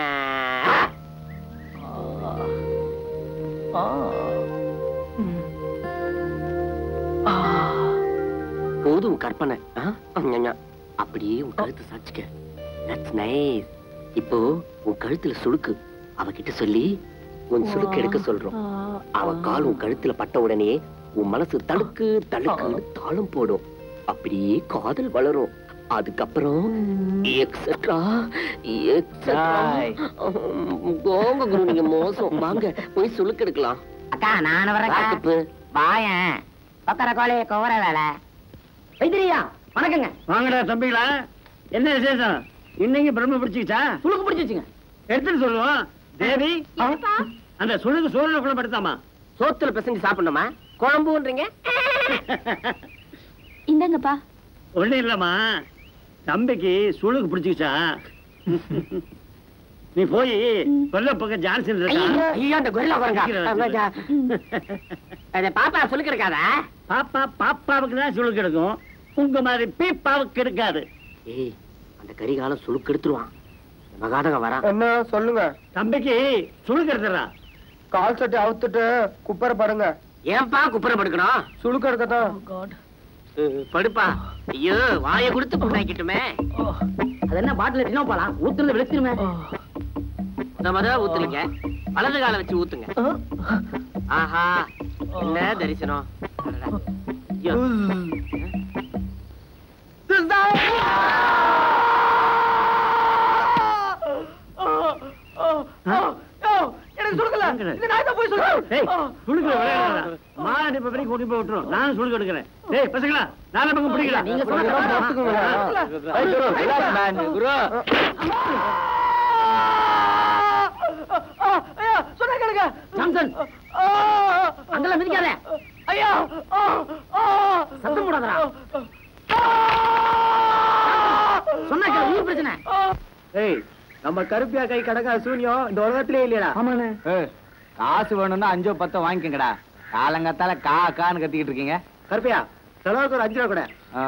போதும் கற்பனை ஆ? ஞா. அப்படியே உன் கழுத்து சாட்சிக்க தட்ஸ் நைஸ் இப்போ உன் கழுத்துல சுளுக்கு அவகிட்ட சொல்லி உன் சுளுக்கு எடுக்க சொல்றோம் அவ கால் உன் கழுத்துல பட்ட உடனே உன் மனசு தடுக்கு தடுக்குன்னு தாளம் போடும் அப்படியே காதல் வளரும் அதுக்கப்புறம் எக்ஸட்ரா எக்ஸட்ரா போங்க குரு நீங்க மோசம் வாங்க போய் சுளுக்கு எடுக்கலாம் அக்கா நான் வரேன் ராக்கப்பு. வாயன் பத்தர கோழி குவர வேலை வைத்திரியா வணக்கங்க வாங்கடா தம்பிகளா என்ன விசேஷம் இன்னைக்கு பிரம்ம பிடிச்சிக்கிச்சா சுளுக்கு பிடிச்சிச்சுங்க எடுத்துட்டு சொல்லுவோம் தேவி அந்த சுளுக்கு சோழனை கூட படுத்தாமா சோத்துல பிசைஞ்சு சாப்பிடணுமா குழம்புன்றீங்க இந்தாங்கப்பா ஒண்ணும் இல்லம்மா தம்பிக்கு சுளுக்கு பிடிச்சிக்கிச்சா நீ போய் கொல்ல பக்கம் ஜான்சன் இருக்கா ஐயோ அந்த கொரில்லா பாருங்க அத பாப்பா சொல்லுக்கு இருக்காதா பாப்பா பாப்பாவுக்கு தான் சுளுக்கு எடுக்கும் உங்க மாதிரி பீப்பாவுக்கு இருக்காது ஏய் அந்த கரிகாலம் சுளுக்கு எடுத்துருவான் மகாடகம் வரா என்ன சொல்லுங்க தம்பிக்கு சுளுக்கு எடுத்துறா கால் சட்டை அவுத்துட்டு குப்பரை பாருங்க ஏன்பா குப்புற படுக்கணும் சுளுக்க இருக்கதான் படுப்பா ஐயோ வாயை கொடுத்து புண்ணாக்கிட்டுமே அது என்ன பாட்டில் என்ன போலாம் ஊத்துறது விழுத்துருமே முத முத ஊத்துலுங்க வலது காலை வச்சு ஊத்துங்க ஆஹா என்ன தரிசனம் அடடா. ஐயோ. எனக்கு சொல்லுங்கல இந்த நாய் தான் போய் ஏய், சொல்றேன் சுளுக்கு விளையாடுறா மாடி இப்ப வரைக்கும் கூட்டி போய் விட்டுரும் நானும் சுளுக்கு எடுக்கிறேன் ஏய் பசங்களா நாலு பக்கம் பிடிக்கலாம் நீங்க சொல்லுங்க. குரு சொன்ன கேளுங்க சாம்சன் அங்கெல்லாம் மிதிக்காத ஐயா சத்தம் போடாதடா சொன்னா கேளு உயிர் பிரச்சனை ஏய் நம்ம கருப்பியா கை கடக்கா சூன்யம் இந்த உலகத்திலே இல்லையடா ஆமாண்ணே ஏய், காசு வேணும்னா அஞ்சோ பத்தோ வாங்கிக்கங்கடா காலங்காத்தால கா கான்னு கத்திக்கிட்டு இருக்கீங்க கருப்பையா செலவுக்கு ஒரு அஞ்சு ரூபா கூட ஆ.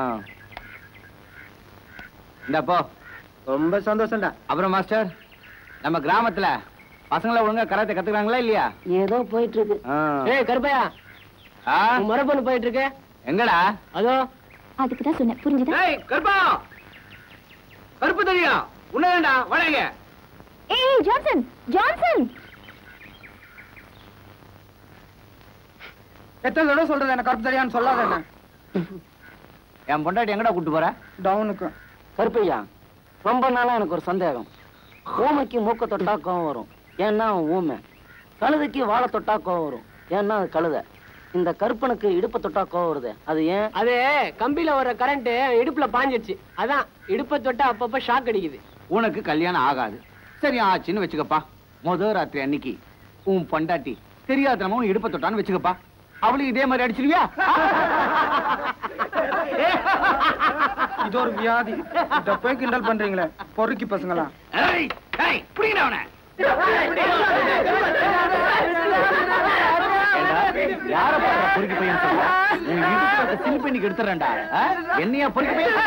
இந்தா போ ரொம்ப சந்தோஷம்டா அப்புறம் மாஸ்டர் நம்ம கிராமத்துல பசங்களை ஒழுங்கா கராத்தே கத்துக்கிறாங்களா இல்லையா ஏதோ போயிட்டு இருக்கு ஆ. ஏய் கருப்பையா ஆ? உன் மரபணு போயிட்டு இருக்கு எங்கடா அதோ அதுக்கு தான் சொன்னேன் புரிஞ்சுதா ஏய் கருப்பா கருப்பு தெரியும் உன்னதாண்டா வளைங்க ஏய் ஜான்சன் ஜான்சன் எத்தனை தடவை சொல்றது எனக்கு கருப்பு தெரியான்னு சொல்லாத என்ன என் பொண்டாட்டி எங்கடா கூட்டு போற டவுனுக்கு கருப்பையா ரொம்ப நாளா எனக்கு ஒரு சந்தேகம் ஊமைக்கு மூக்க தொட்டா கோவம் வரும் ஏன்னா அவன் ஊமை கழுதைக்கு வாழை தொட்டா கோவம் வரும் ஏன்னா அது கழுதை இந்த கருப்பனுக்கு இடுப்பை தொட்டா கோவம் வருது அது ஏன் அது கம்பியில வர கரண்ட் இடுப்புல பாஞ்சிருச்சு அதான் இடுப்பை தொட்டா அப்பப்ப ஷாக் அடிக்குது உனக்கு கல்யாணம் ஆகாது சரி ஆச்சுன்னு வச்சுக்கப்பா முத ராத்திரி அன்னைக்கு உன் பொண்டாட்டி தெரியாதனமா உன் இடுப்ப தொட்டான்னு வச்சுக்கப்பா அவளுக்கு இதே மாதிரி அடிச்சிருவியா இது ஒரு வியாதி இத போய் கிண்டல் பண்றீங்களே பொறுக்கி பசங்களா ஏய், ஏய், புடிங்கடா அவனை. ஏண்டா, யார பாக்குற பொறுக்கி பையன் சொல்ற? உன் இடுப்புல இருக்க சில் பண்ணிக்கு எடுத்துறேன்டா ஆ? என்னையா பொறுக்கி பையன்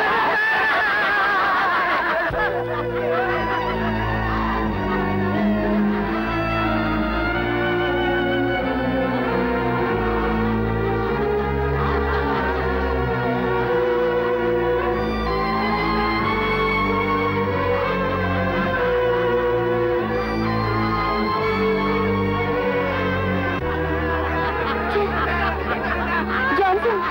ஜான்சன்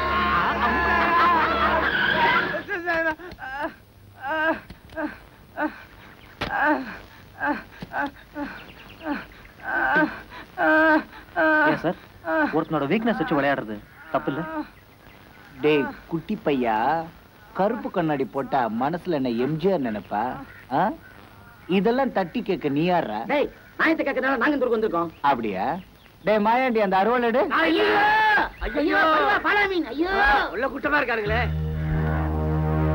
ஏன் சார் ஒருத்தனோட வீக்னஸ் வச்சு விளையாடுறது தப்பு இல்ல டேய் குட்டி பையா கருப்பு கண்ணாடி போட்டா மனசுல என்ன எம்ஜிஆர் நினைப்பா ஆ? இதெல்லாம் தட்டி கேட்க நீ யாரா டேய் நாயத்தை கேட்கறதால நாங்க இந்த ஊருக்கு வந்திருக்கோம் அப்படியா டேய் மாயாண்டி அந்த அருவாள் எடு ஐயோ ஐயோ பாலா மீன் ஐயோ உள்ள குட்டமா இருக்கானுங்களே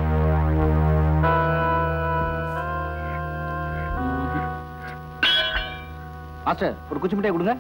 மாஸ்டர் ஒரு குச்சி மிட்டாய் கொடுங்க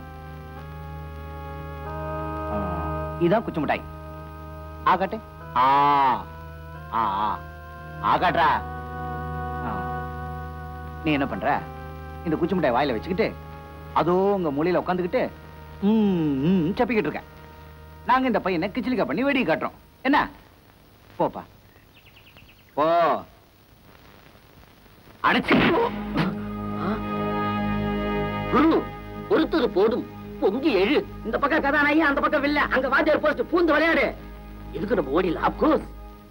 ஆ, இதான் குச்சி மிட்டாய் ஆ காட்டு ஆ ஆ ஆ. ஆ காட்டுறா ஆ. நீ என்ன பண்ற இந்த குச்சி மிட்டாய் வாயில வச்சுக்கிட்டு அதோ உங்க மூலையில உட்காந்துக்கிட்டு ம், ம், சப்பிக்கிட்டு இருக்க நாங்க இந்த பையனை கிச்சிலிக்கா பண்ணி வெடி காட்டுறோம் என்ன போப்பா போ அடைச்சு குரு ஒருத்தர் போதும் பொங்கி எழு இந்த பக்கம் கதாநாயகி அந்த பக்கம் வில்ல அங்க வாத்தியார் போஸ்ட் பூந்து விளையாடு இதுக்கு நம்ம ஓடிடலாம் அப்கோர்ஸ்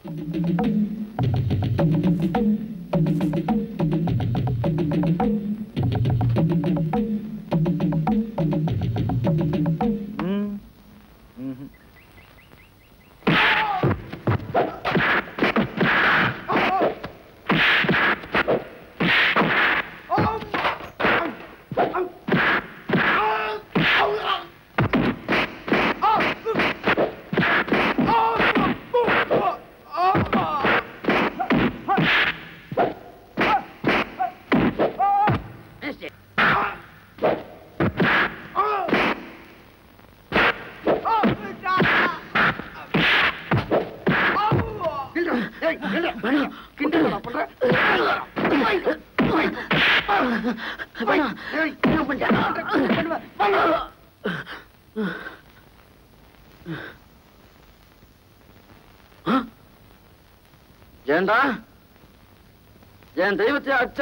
ஏண்டா என் தெய்வத்தை அச்ச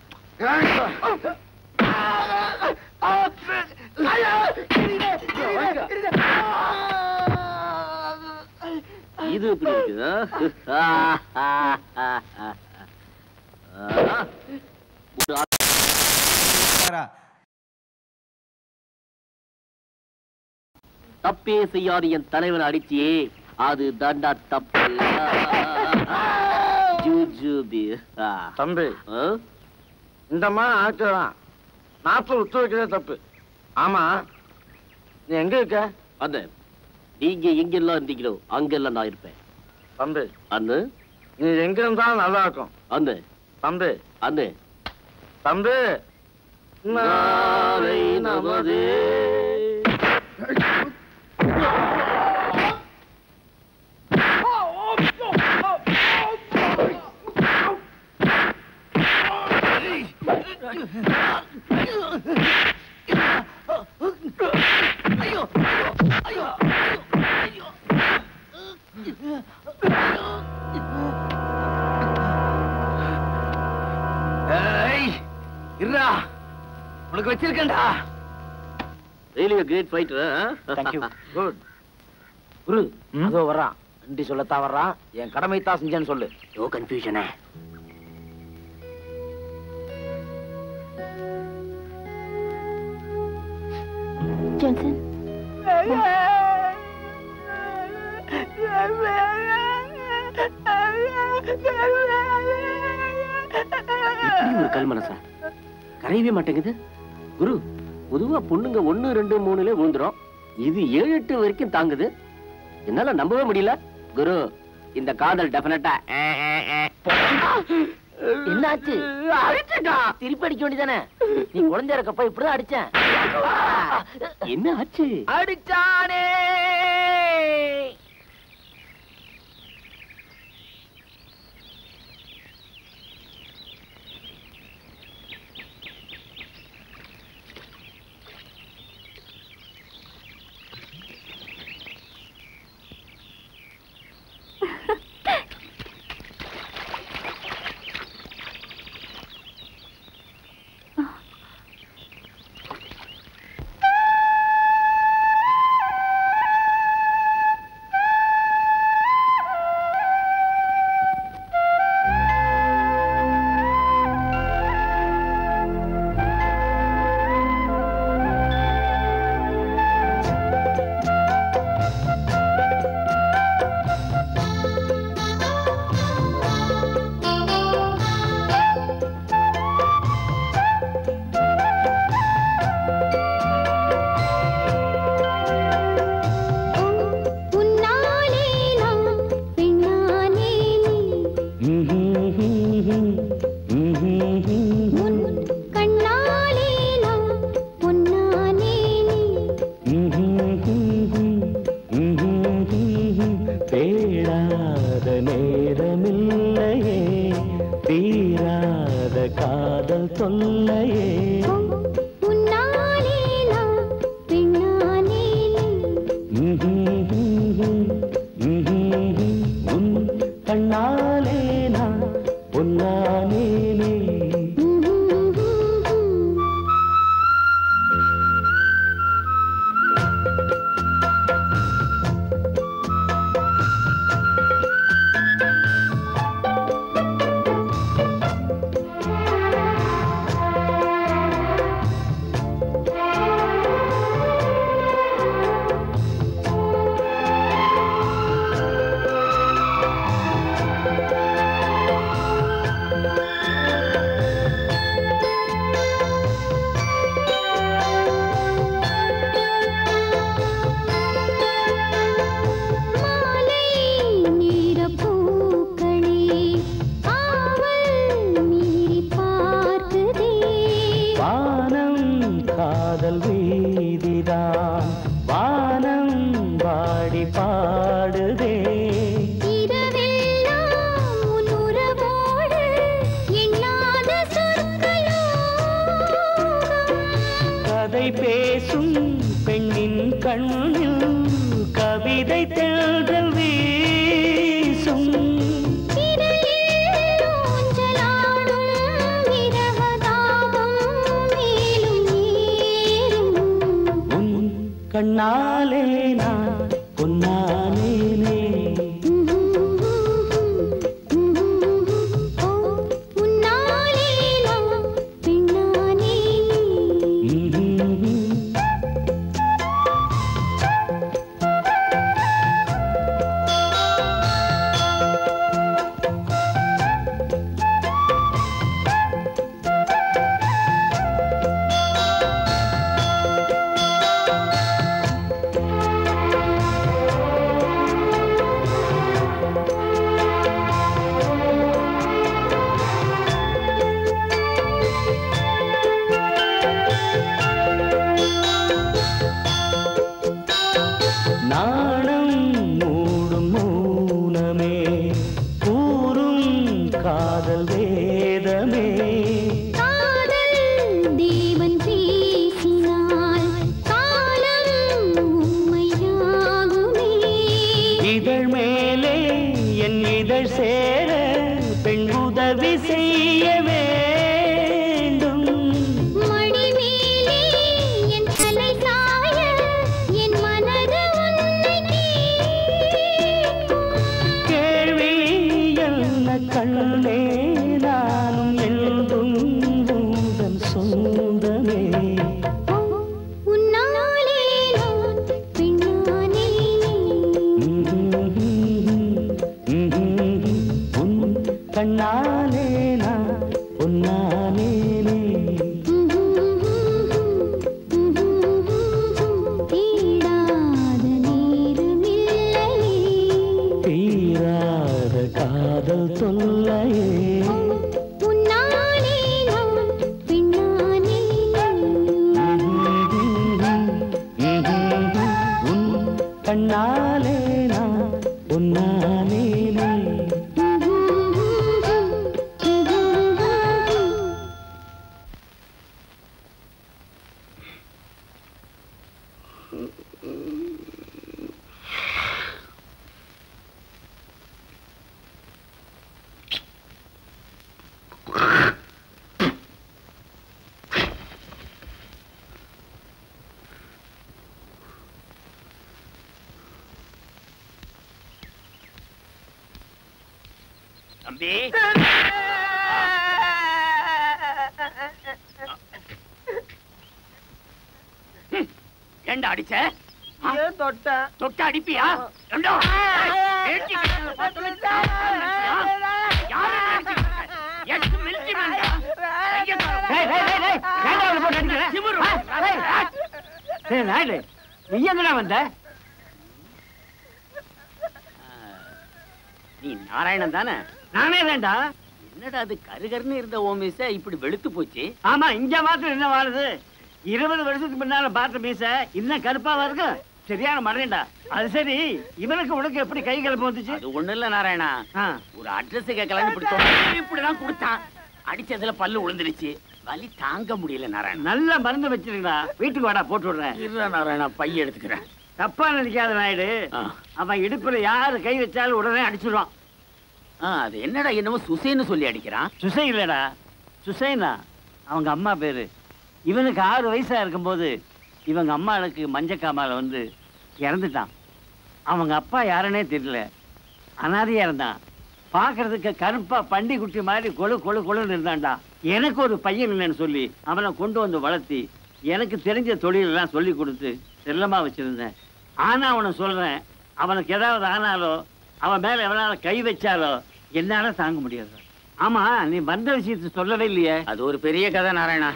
இது எப்படி இருக்குது தப்பே செய்யாத என் தலைவனை அடிச்சியே அது தாண்டா தப்பு ஜூஜூபி தம்பி இந்த மாதிரி ஆக்கலாம் நாட்டில் விட்டு வைக்கிறதே தப்பு ஆமா நீ எங்க இருக்க அந்த நீங்க எங்கெல்லாம் இருந்தீங்களோ அங்கெல்லாம் நான் இருப்பேன் தம்பி அந்த நீ எங்க இருந்தாலும் நல்லா இருக்கும் அந்த தம்பி அந்த தம்பி நாளை நமது ஏய் இருடா உனக்கு வச்சிருக்கேன்டா really a great fighter Thank you. Good Guru அதோ வர்றான் நன்றி சொல்லத்தான் வர்றான் என் கடமை தான் செஞ்சேன்னு சொல்லு நோ கன்ஃபியூஷனே ஜான்சன் இப்படி ஒரு கல் மனசா கரையவே மாட்டேங்குது குரு பொதுவா பொண்ணுங்க ஒண்ணு ரெண்டு மூணுல விழுந்துரும் இது ஏழு எட்டு வரைக்கும் தாங்குது என்னால நம்பவே முடியல குரு இந்த காதல் டெபினட்டா என்னாச்சு அடிச்சுட்டா திருப்பி அடிக்க வேண்டியதானே நீ குழந்தை இருக்கப்ப இப்படிதான் அடிச்சேன் என்ன ஆச்சு அடிச்சானே தேடாத நேரமில்லையே தீராத காதல் தொல்லையே உன்னாலே நான் பெண்ணானேனே உன் கண்ணாலே நான் பொன்னானேனே மாலை நேர பூக்களே ஆவல் மீறி பார்க்குதே வானம் காதல் வீதிதான் வானம் பாடி பாடுதே இரவெல்லாம் உன் உறவோடு எண்ணாத சொற்களோகம் கதை பேசும் பெண்ணின் கண்ணில் கவிதை தேடல் வீசும் இடையில் ஊஞ்சலாடும் இரவதாகம் மேலும் ஏறும் உன் கண்ணாலே நான் பொன்னானேனே உன்னாலே நான் பெண்ணானேனே நாணம் மூடும் மௌனமே கூறும் காதல் வேதமே காதல் தேவன் பேசினால் காலம் உண்மையாகுமே இதழ் மேலே என் இதழ் சேர பெண் உதவி செய்ய வேண்டும் மடி மேலே என் தலை சாய என் மனது உன்னை கேட்கும். கேள்வி என்ன கண்ணே நானும் என்றும் உந்தன் சொந்தமே உன்னாலே நான் பெண்ணானேனே உன் கண்ணாலே நான் பொன்னானேனே தேடாத நேரமில்லையே தீராத காதல் தொல்லையே உன்னாலே நான் பெண்ணானேனே உன் கண்ணாலே நான் பொன்னானேனே தம்பி ஏண்டா அடிச்ச ஏன் தொட்ட தொட்ட அடிப்பியா ஏண்டா? ஏச்சி கட்டண பார்த்தல யாரை நினைச்சுக்கிட்ட? எட்டு மில்கி மேன்டா. கையை தர. டேய், டேய், டேய், டேய், ஏன்டா அவளை போட்டு அடிக்கிற? திமிரு. ஆ, டேய், ஆ. டேய், நாயுடு, நீ எங்கடா வந்த நீ நாராயணன் தானே நானே வேண்டா என்னடா அது கருகருன்னு இருந்த ஓ மீச இப்படி வெளுத்து போச்சு ஆமா இங்க மாத்திரம் என்ன வாழுது இருபது வருஷத்துக்கு முன்னால பார்த்த மீச இன்னும் கருப்பாவா இருக்கு சரியான மறேன்டா அது சரி இவனுக்கு உனக்கு எப்படி கை கலப்பு வந்துச்சு அது ஒண்ணு இல்ல நாராயணா ஒரு அட்ரஸ் கேட்கலான்னு இப்படி தொட- இப்படிதான் கொடுத்தான் அடிச்சதுல பல்லு விழுந்துருச்சு வலி தாங்க முடியல நாராயணா நல்ல மருந்து வச்சிருக்கா வீட்டுக்கு வாடா போட்டு விடுறேன் இருடா நாராயணா பைய எடுத்துக்கிறேன் தப்பா நினைக்காத நாயுடு அவன் இடுப்புல யாரு கை வச்சாலும் உடனே அடிச்சிடுவான் ஆ, அது என்னடா என்னமோ சுசைன்னு சொல்லி அடிக்கிறான் சுசை இல்லடா சுசைனா அவங்க அம்மா பேரு இவனுக்கு ஆறு வயசா இருக்கும்போது இவங்க அம்மாளுக்கு மஞ்சக்காமால வந்து இறந்துட்டான் அவங்க அப்பா யாருன்னே தெரியல அனாதையா இருந்தான் பார்க்கறதுக்கு கருப்பா பண்டி குட்டி மாதிரி கொழு கொழு கொழுன்னு இருந்தான்டா எனக்கு ஒரு பையன் இல்லைன்னு சொல்லி அவனை கொண்டு வந்து வளர்த்தி எனக்கு தெரிஞ்ச தொழிலெல்லாம் சொல்லி கொடுத்து செல்லமா வச்சிருந்தேன் ஆனா அவனை சொல்றேன் அவனுக்கு ஏதாவது ஆனாலோ அவன் மேல எவனால கை வச்சாலோ என்னால தாங்க முடியாது ஆமா நீ வந்த விஷயத்தை சொல்லவே இல்லையே அது ஒரு பெரிய கதை நாராயணா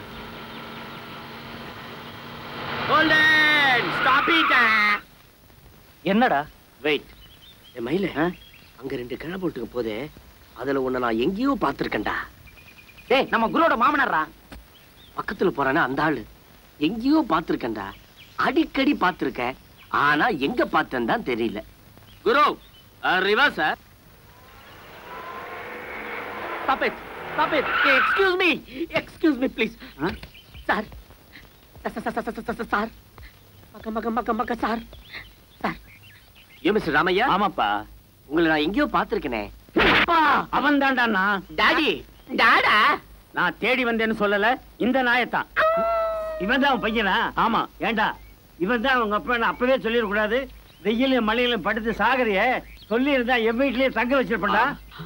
கோல்டன் ஸ்டாப் இட் என்னடா வெயிட் என் மயில அங்க ரெண்டு கிழ போட்டுக்க போதே அதுல உன்னை நான் எங்கேயோ பார்த்திருக்கேன்டா டேய் நம்ம குருவோட மாமனாரா பக்கத்துல போறானே அந்த ஆளு எங்கேயோ பார்த்திருக்கேன்டா அடிக்கடி பார்த்திருக்கேன் ஆனா எங்க பார்த்தேன்னு தான் தெரியல Guru reverse sir Stop it! Stop it! Hey, excuse me! Excuse me, please. Sir sir மக்க மக்க மக்க மக்க சார் சார் ஏ மிஸ்டர் ராமையா ஆமாப்பா உங்களை நான் எங்கேயோ பார்த்திருக்கேனே அப்பா அவன் தான்டா டாடி டாடா நான் தேடி வந்தேன்னு சொல்லல இந்த நாயத்தான் இவன் தான் அவன் பையனா ஆமா ஏண்டா இவன் தான் அவங்க அப்பா அப்பவே சொல்லிடக்கூடாது வெயிலும் மழையிலும் படுத்து சாகரிய சொல்லி இருந்தா என் வீட்லயே தங்க வச்சிருப்பா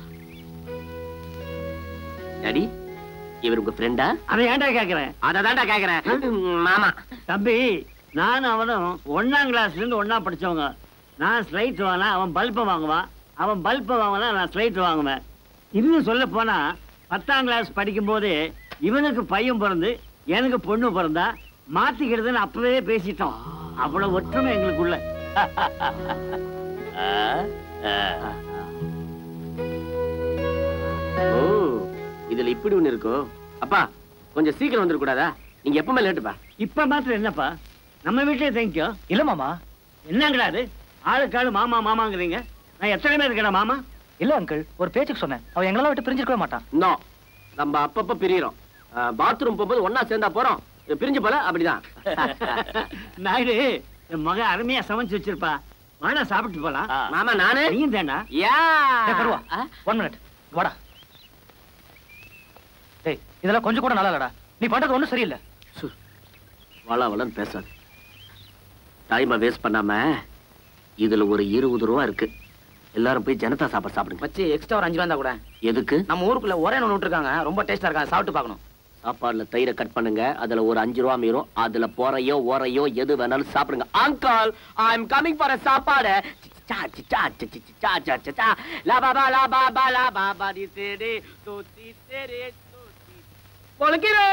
டாடி இவர் உங்க ஃப்ரெண்டா அதை ஏன்டா கேக்குறேன் அதை தான்டா கேக்குறேன் மாமா தம்பி நானும் அவனும் ஒண்ணாம் கிளாஸ்ல இருந்து ஒண்ணா படிச்சவங்க நான் ஸ்லைட் வாங்கினா அவன் பல்பை வாங்குவான் அவன் பல்பை வாங்கினா நான் ஸ்லைட் வாங்குவேன் இன்னும் சொல்ல போனா பத்தாம் கிளாஸ் படிக்கும் போது இவனுக்கு பையன் பிறந்து எனக்கு பொண்ணு பிறந்தா மாத்திக்கிறதுன்னு அப்பவே பேசிட்டோம் அவ்வளவு ஒற்றுமை எங்களுக்குள்ள ஓ இதுல இப்படி ஒண்ணு இருக்கோ அப்பா கொஞ்சம் சீக்கிரம் வந்துடக்கூடாதா நீங்க எப்பவுமே லேட்டுப்பா இப்ப மாத்திரம் என்னப்பா நம்ம வீட்லயே தேங்கிக்கோ இல்ல மாமா என்னங்கடா அது ஆளுக்கு ஆளு மாமா மாமாங்கிறீங்க நான் எத்தனை பேர் இருக்கேன் மாமா இல்ல அங்கிள் ஒரு பேச்சுக்கு சொன்னேன் அவன் எங்களெல்லாம் விட்டு பிரிஞ்சிருக்கவே மாட்டான் நோ நம்ம அப்பப்ப பிரியறோம் பாத்ரூம் போகும்போது ஒண்ணா சேர்ந்தா போறோம் இது பிரிஞ்சு போல அப்படிதான் நாயுடு என் மகன் அருமையா சமைச்சு வச்சிருப்பா வாடா சாப்பிட்டு போலாம் மாமா நானு நீயும் தானா யா வருவா ஒன் மினிட் வாடா டேய் இதெல்லாம் கொஞ்சம் கூட நல்லா இல்லடா நீ பண்றது ஒண்ணும் சரியில்லை வள வளன்னு பேசாது டைமை வேஸ்ட் பண்ணாம இதுல ஒரு இருபது ரூபா இருக்கு எல்லாரும் போய் ஜனதா சாப்பாடு சாப்பிடுங்க வச்சு எக்ஸ்ட்ரா ஒரு அஞ்சு ரூபா இருந்தா கூட எதுக்கு நம்ம ஊருக்குள்ள ஒரே ஒன்று விட்டுருக்காங்க ரொம்ப டேஸ்டா இருக்கா சாப்பிட்டு பார்க்கணும் சாப்பாடுல தயிரை கட் பண்ணுங்க அதுல ஒரு அஞ்சு ரூபா மீறும் அதுல போறையோ ஓரையோ எது வேணாலும் சாப்பிடுங்க uncle I am coming for சாப்பாடு சிச்சா, சிச்சா, சி, சி, சிச்சா, சா, சா, சா. லா பா பா, லா பா பா, லா பா பா, டி, சே, டி, தோ, தி, சே, ரே, தோ, தி. பொழக்கிறே.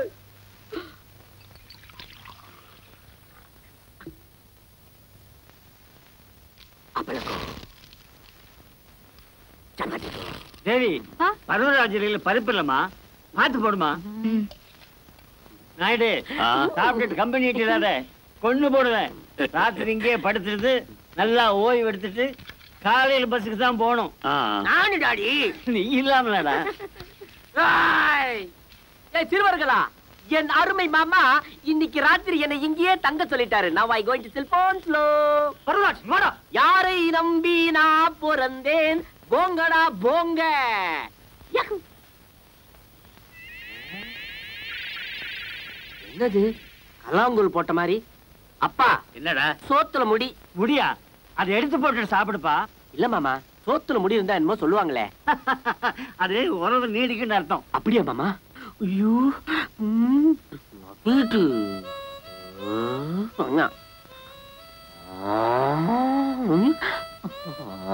அப்பளக்கம். சப்பாத்திக்கோ. தேவி பருவராஜரியில பருப்பு இல்லம்மா பார்த்து போடுமா நாயுடு சாப்பிட்டுட்டு கம்பெனி இட்டிடாத கொண்டு போடுவேன் ராத்திரி இங்கே படுத்துட்டு நல்லா ஓய்வு எடுத்துட்டு காலையில பஸ்ஸுக்கு தான் போகணும் நானு டாடி நீ இல்லாமலடா ஏய் ஏய், சிறுவர்களா என் அருமை மாமா இன்னைக்கு ராத்திரி என்னை இங்கேயே தங்க சொல்லிட்டாரு now I going to cellphone slow பரவாயில்ல வாடா யாரை நம்பி நான் பிறந்தேன் போங்கடா போங்க யஹு. என்னது கலாங்கூல் போட்ட மாதிரி அப்பா என்னடா சோத்துல முடி முடியா அதை எடுத்து போட்டு சாப்பிடுப்பா இல்ல மாமா சோத்துல முடி இருந்தா என்னமோ சொல்லுவாங்களே அது உறவு நீடிக்குன்னு அர்த்தம் அப்படியா மாமா ஐயோ ம், வீட்டு ஆ, அண்ணா. ஆ, ம். ஆ,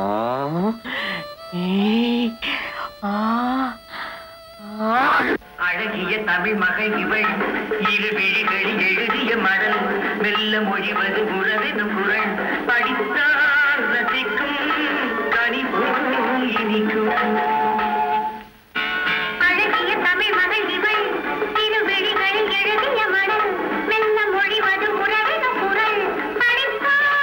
ஏய், ஆ, ஆ. அழகிய தமிழ் மகள் இவள் இரு விழிகளில் எழுதிய மடல் மெல்ல மொழிவது உறவெனும் குரல் படித்தால் ரசிக்கும் கனி போல் இனிக்கும் அழகிய தமிழ் மகள் இவள் திருவெளிகளில் எழுதிய மடல் மெல்ல மொழிவது உறவினும் குரல் படித்தால்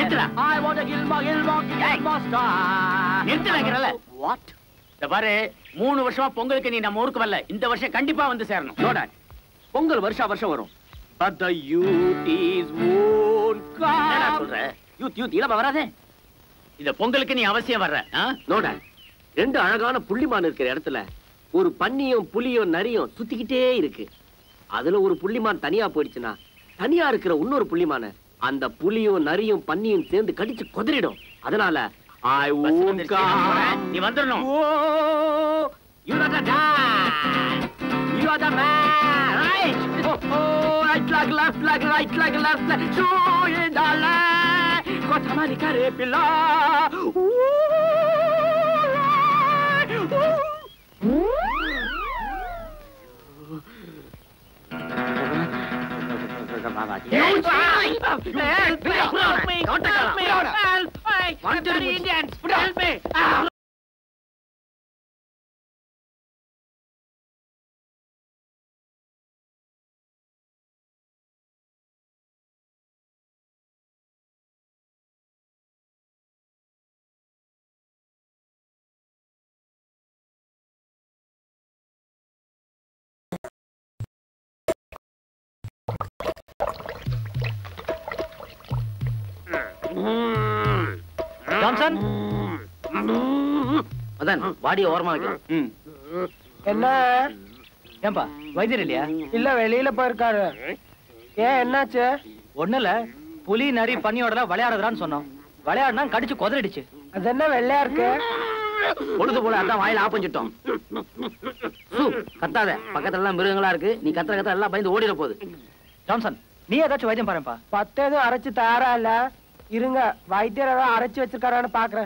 நிறுத்துடா. I want a Gilmore, Gilmore, Gilmore star. நிறுத்துறேங்கிறல்ல வாட் இந்த பாரு மூணு வருஷமா பொங்கலுக்கு நீ நம்ம ஊருக்கு வரல இந்த வருஷம் கண்டிப்பா வந்து சேரணும் நோடா பொங்கல் வருஷா வருஷம் வரும் but the youth is own என்னடா சொல்ற யூத் யூத் இளம வராதே இந்த பொங்கலுக்கு நீ அவசியம் வர்ற ஆ? நோடா ரெண்டு அழகான புள்ளிமான் இருக்கிற இடத்துல ஒரு பன்னியும் புலியும் நரியும் சுத்திக்கிட்டே இருக்கு அதுல ஒரு புள்ளிமான் தனியா போயிடுச்சுன்னா தனியா இருக்கிற இன்னொரு புள்ளிமான அந்த புலியும் நரியும் பன்னியும் சேர்ந்து கடிச்சு குதறிடும் அதனால ஐ பஸ் வந்துருச்சு, நான் போறேன். நீ வந்துடணும் You are the dad. You are the man. Right. Oh, oh, right leg, left leg, right leg, left leg. Show in the leg. Kotamari kare pila. Johnson அதான் வாடிய ஓரமா வைக்கிறேன் என்ன ஏன்பா வைத்தியர் இல்லையா இல்ல வெளியில போயிருக்காரு ஏன் என்னாச்சு ஒண்ணு இல்ல புலி நரி பன்னியோட விளையாடுறான்னு சொன்னோம் விளையாடுனா கடிச்சு குதறிடுச்சு அது என்ன வெள்ளையா இருக்கு பொழுது போல அதான் வாயில ஆப்பஞ்சிட்டோம் சு, கத்தாத பக்கத்துல எல்லாம் மிருகங்களா இருக்கு நீ கத்துற கத்த எல்லாம் பயந்து ஓடிட போகுது ஜான்சன் நீ ஏதாச்சும் வைத்தியம் பாருப்பா பத்து எதுவும் அரைச்சு தயாரா இல்ல இருங்க வைத்தியர் ஏதாவது அரைச்சு வச்சிருக்காரான்னு பாக்குறேன்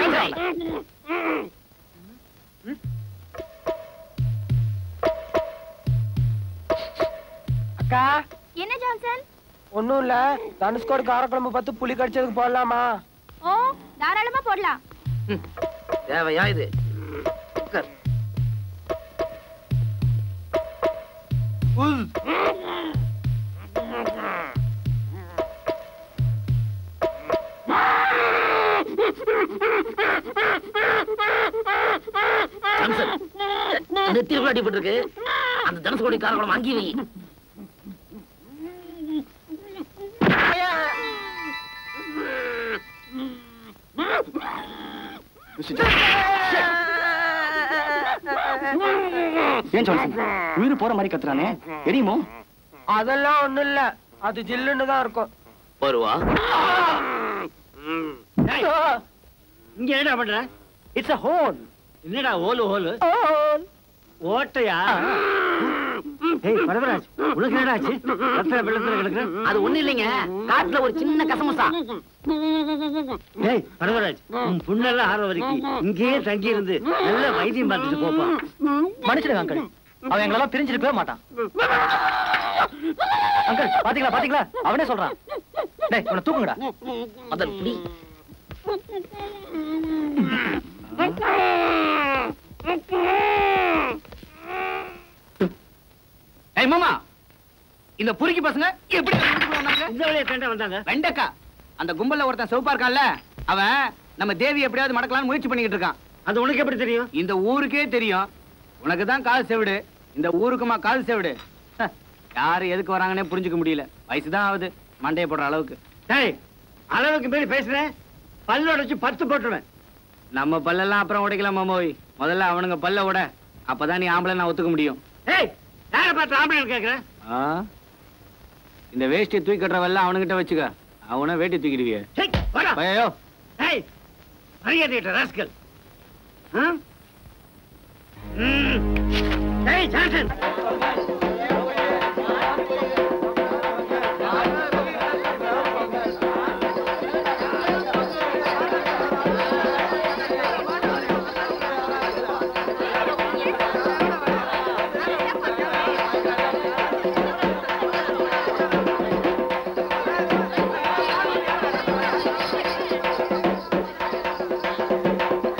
அக்கா என்ன ஜான்சன் ஒண்ணும் இல்ல தனுஷ்கோடி காரக்குழம்பு பார்த்து புளி கடிச்சதுக்கு போடலாமா ஓ தாராளமா போடலாம் தேவையா இது உட்கார். ஜான்சன், நெத்தியில அடிபட்டிருக்கு அந்த தனுஷ்கோடி காரக்குழம்பு அங்கேயே வை ஏன் ஜான்சன் உயிர் போற மாதிரி கத்துறானே எரியுமோ அதெல்லாம் ஒண்ணும் இல்ல அது ஜில்லுன்னு தான் இருக்கும் வருவா இங்க என்னடா பண்ற இட்ஸ் a ஹோல் என்னடா ஹோல் ஹோல் ஓட்டையா ஏய் பரவராஜ் உனக்கு என்னடா ஆச்சு ரத்தன வெள்ளத்துல கிடக்குற அது ஒண்ணு இல்லைங்க காட்டுல ஒரு சின்ன கசமுசா ஏய் பரவராஜ் உன் புண்ணெல்லாம் ஆற வரைக்கும் இங்கேயே தங்கி இருந்து நல்ல வைத்தியம் பார்த்துட்டு போப்பா மன்னிச்சிடுங்க அங்கிள் அவன் எங்களெல்லாம் பிரிஞ்சிருக்கவே மாட்டான் அங்கிள் பாத்தீங்களா பாத்தீங்களா அவனே சொல்றான் டேய் இவனை தூக்குங்கடா அதன் புடி ஏய் மாமா இந்த புரிக்கி பசங்க எப்படி நம்ம வீட்டுக்குள்ள வந்தாங்க இந்த வழியா தாண்டா வந்தாங்க வெண்டக்கா அந்த கும்பல்ல ஒருத்தன் சிவப்பா இருக்கான்ல அவன் நம்ம தேவி எப்படியாவது மடக்கலாம்னு முயற்சி பண்ணிக்கிட்டு இருக்கான் அது உனக்கு எப்படி தெரியும் இந்த ஊருக்கே தெரியும் உனக்கு தான் கால் செவிடு இந்த ஊருக்குமா கால் செவிடு ஹ, யாரு எதுக்கு வராங்கன்னே புரிஞ்சுக்க முடியல வயசுதான் ஆகுது மண்டையை போடுற அளவுக்கு டேய் அளவுக்கு மீறி பேசுறேன் பல்லோட வச்சு பத்து போட்டுருவேன் நம்ம பல்லெல்லாம் அப்புறம் உடைக்கலாம் மாமோய் முதல்ல அவனுங்க பல்ல உட அப்பதான் நீ ஆம்பளை நான் ஒத்துக்க முடியும் ஏய் யாரை பார்த்து ஆம்பளை கேட்கிறேன் ஆ? இந்த வேஷ்டியை தூக்கி கட்டுறவெல்லாம் அவனுகிட்ட வச்சுக்க அவனை வேட்டி தூக்கிடுவிய வாடா ஐயோ ஏய் மரியாதை ராஸ்கல் ஏய் ஜான்சன்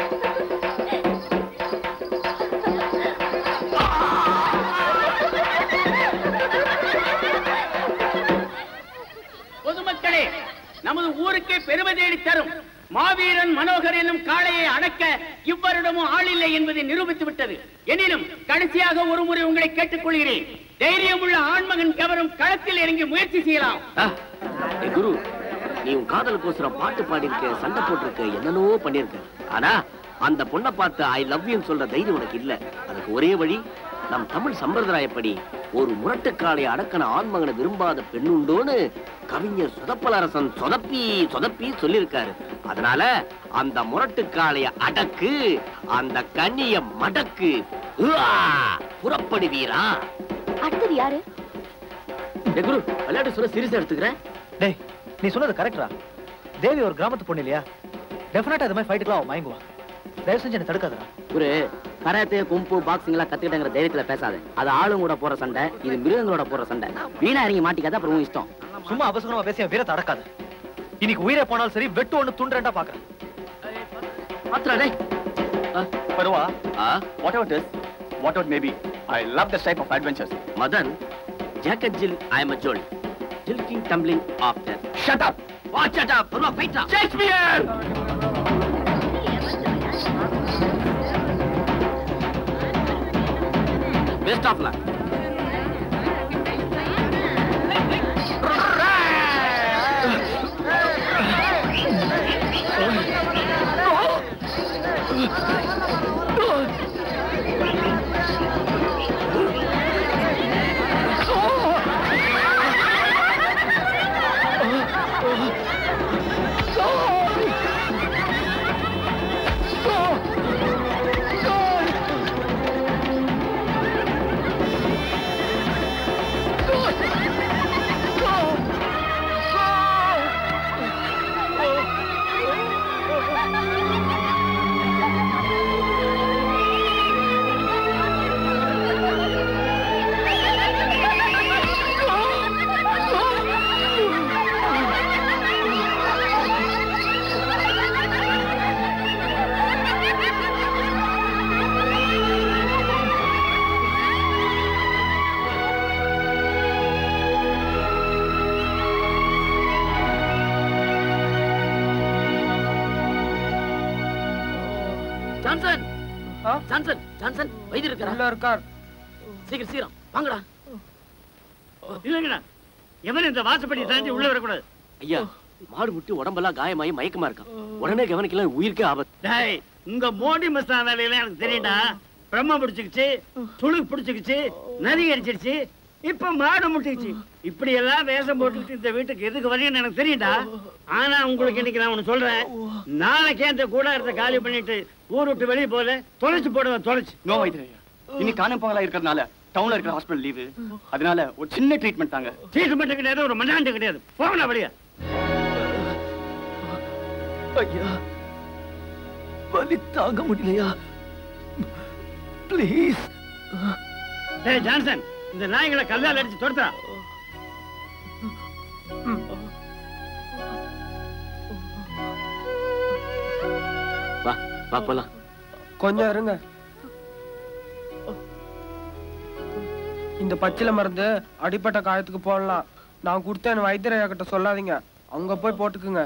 ஆ நமது ஊருக்கே பெருமை தேடி தரும் மாவீரன் மனோகர் எனும் காளையை அடக்க இவ்வருடமும் ஆளில்லை என்பதை நிரூபித்து விட்டது எனினும் கடைசியாக ஒரு முறை உங்களை கேட்டுக்கொள்கிறேன் தைரியம் உள்ள ஆண்மகன் எவரும் களத்தில் இறங்கி முயற்சி செய்யலாம் ஏய் குரு நீ உன் காதலுக்கோசரம் பாட்டு பாடியிருக்க சண்டை போட்டிருக்க என்னென்னவோ பண்ணிருக்க ஆனா அந்த பொண்ணை பார்த்து ஐ லவ் யூன்னு சொல்ற தைரியம் உனக்கு இல்ல அதுக்கு ஒரே வழி நம் தமிழ் சம்பிரதாயப்படி ஒரு முரட்டுக்காளை அடக்கன ஆண்மகனை விரும்பாத பெண்ணுண்டோன்னு கவிஞர் சொதப்பலரசன் சொதப்பி சொதப்பி சொல்லியிருக்காரு அதனால அந்த முரட்டுக்காளைய அடக்கு அந்த கண்ணிய மடக்கு உவா! புறப்படு வீரா அடுத்தது யாரு ஏய் குரு விளையாட்டு சொல்ல சீரியஸா எடுத்துக்கிறேன் டேய் நீ சொன்னது கரெக்டா தேவி ஒரு கிராமத்து பொண்ணு இல்லையா டெஃபினட்டா இது மாதிரி ஃபைட்டுக்குலாம் அவன் வாங்குவான் தயவு செஞ்சு என்ன தடுக்காதடா ஒரு கராத்தே கும்பு பாக்ஸிங் எல்லாம் கத்துக்கிட்டங்கிற தைரியத்துல பேசாத அது ஆளுங்க கூட போற சண்டை இது மிருகங்களோட போற சண்டை வீணா இறங்கி மாட்டிக்காத அப்புறம் உன் இஷ்டம் சும்மா அவசரமா பேசி என் வீரத்தை அடக்காத இன்னைக்கு உயிரை போனாலும் சரி வெட்டு ஒண்ணு துண்டுறேன்டா பாக்குறேன் மாத்திரா டேய் பருவா whatever it is whatever it may be i love this type of adventures Madan jacket ஜில் ஐ எம் ஜோலி ஜில்கிங் dumpling after shut up watch shut up பருவா fighter Shakespeare best of luck Johnson Johnson Johnson வைத்தியர் இருக்கா உள்ள இருக்கார் சீக்கிரம் சீக்கிரம் வாங்கடா இல்லைங்கடா எவன் இந்த வாசப்படி தாண்டி உள்ள வரக்கூடாது ஐயா மாடு முட்டி உடம்பெல்லாம் காயமாயி மயக்கமா இருக்கான் உடனே கவனிக்கலாம் உயிருக்கே ஆபத்து டேய் உங்க மோடி மஸ்தான் வேலையெல்லாம் எனக்கு தெரியும்டா பிரம்ம பிடிச்சுக்கிச்சு துளுக்கு பிடிச்சுக்கிச்சு நதி அடிச்சிருச்சு இப்ப மாடு முட்டிச்சு இப்படி எல்லாம் வேஷம் போட்டுட்டு இந்த வீட்டுக்கு எதுக்கு வரீங்கன்னு எனக்கு தெரியும்டா ஆனா உங்களுக்கு இன்னைக்கு நான் ஒண்ணு சொல்றேன் நாளைக்கே அந்த கூடாரத்தை காலி பண்ணிட்டு ஊர் விட்டு வெளியே போல தொலைச்சு போடுவேன் தொலைச்சு நோ வைத்தியரையா இன்னைக்கு காணும் பொங்கலா இருக்கிறதுனால டவுன்ல இருக்கிற ஹாஸ்பிடல் லீவு அதனால ஒரு சின்ன ட்ரீட்மெண்ட் தாங்க ட்ரீட்மெண்ட் கிடையாது ஒரு மண்ணாண்டு கிடையாது போகலாம் வெளியே ஐயா வலி தாங்க முடியலையா ப்ளீஸ் டேய் ஜான்சன் இந்த நாய்களை கல்லால் அடிச்சு துரத்துறா வா வா போலாம் கொஞ்சம் இருங்க இந்த பச்சில மருந்து அடிப்பட்ட காயத்துக்கு போடலாம் நான் கொடுத்த என் வைத்தியரையா கிட்ட சொல்லாதீங்க அங்க போய் போட்டுக்குங்க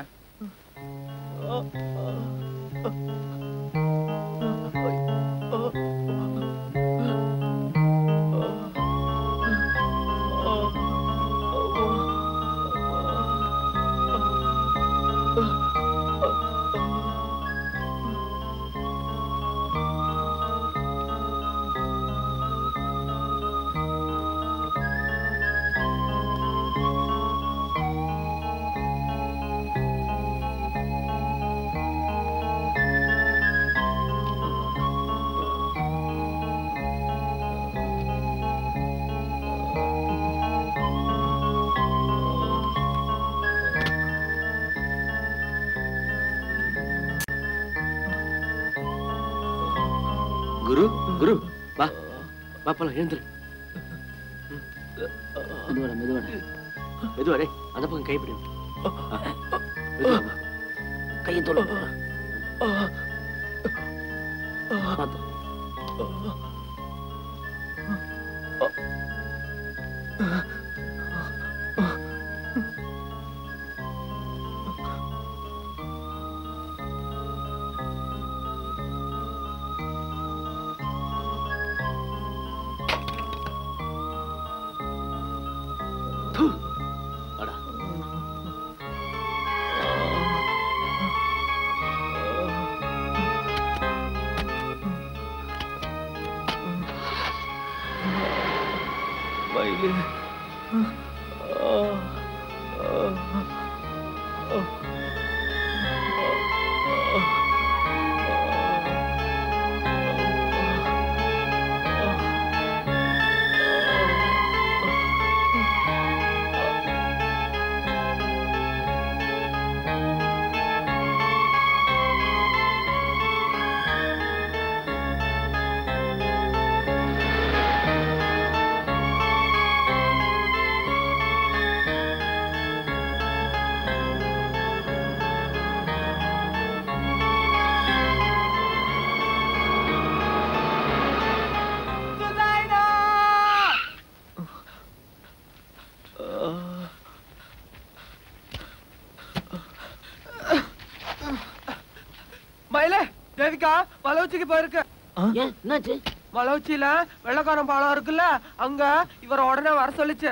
குரு குரு வா வா போலாம் எழுந்துரு மெதுவாடா மெதுவாடா மெதுவா டேய் அந்த பக்கம் கைப்பிடி மெதுவா வா. கையை தொலை பார்த்து மயிலே தேவிகா வளவச்சிக்கு போயிருக்க என்னாச்சு வளவச்சியில வெள்ளக்காரன் பாலம் இருக்குல்ல அங்க இவர் உடனே வர சொல்லுச்சு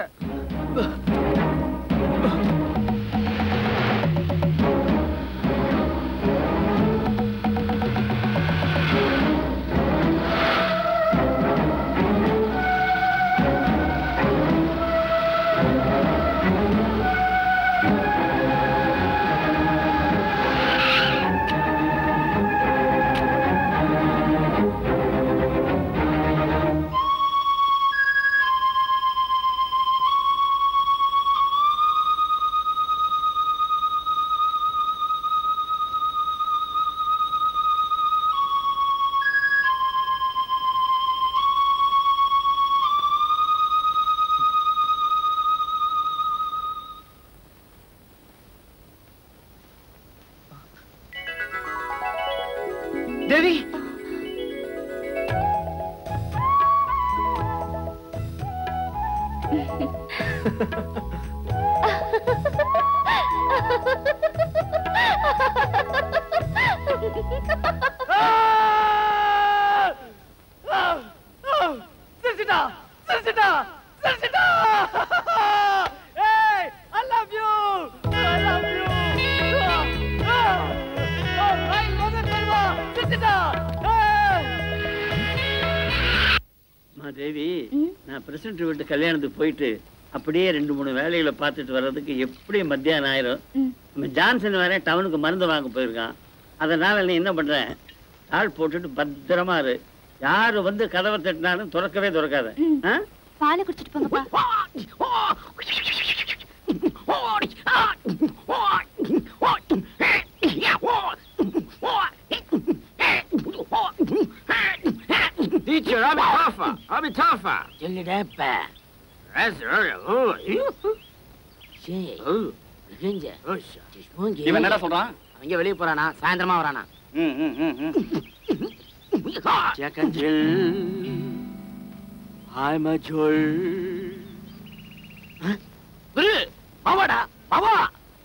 தேவி சிரிச்சிட்டா சிரிச்சிட்டா சிரிச்சிட்டா ஏய் I love you I love you I love you தெரியுமா சிரிச்சிட்டா தேவி நான் பிரசிடண்ட் வீட்டு கல்யாணத்துக்கு போயிட்டு அப்படியே ரெண்டு மூணு வேலைகளை பார்த்துட்டு வர்றதுக்கு எப்படி மத்தியானம் ஆயிரும் நம்ம ஜான்சன் வேற டவுனுக்கு மருந்து வாங்க போயிருக்கான் அதனால நீ என்ன பண்றேன் ஆள் போட்டுட்டு பத்திரமா இரு யாரு வந்து கதவை தட்டினாலும் திறக்கவே திறக்காத ஆ? பாலை குடிச்சிட்டு போங்கப்பா Teacher, I'm tougher. I'm tougher. சொல்லுடாப்பா That's right. Oh, you. சரி மிகுஞ்ச இவன் என்னடா சொல்றான்? அவங்க வெளிய போறானா சாயந்தரமா வரானா ம் ம் ம் ம் ஜக்கஞ்சில் I'm a joy. குரு பாவாடா பாவா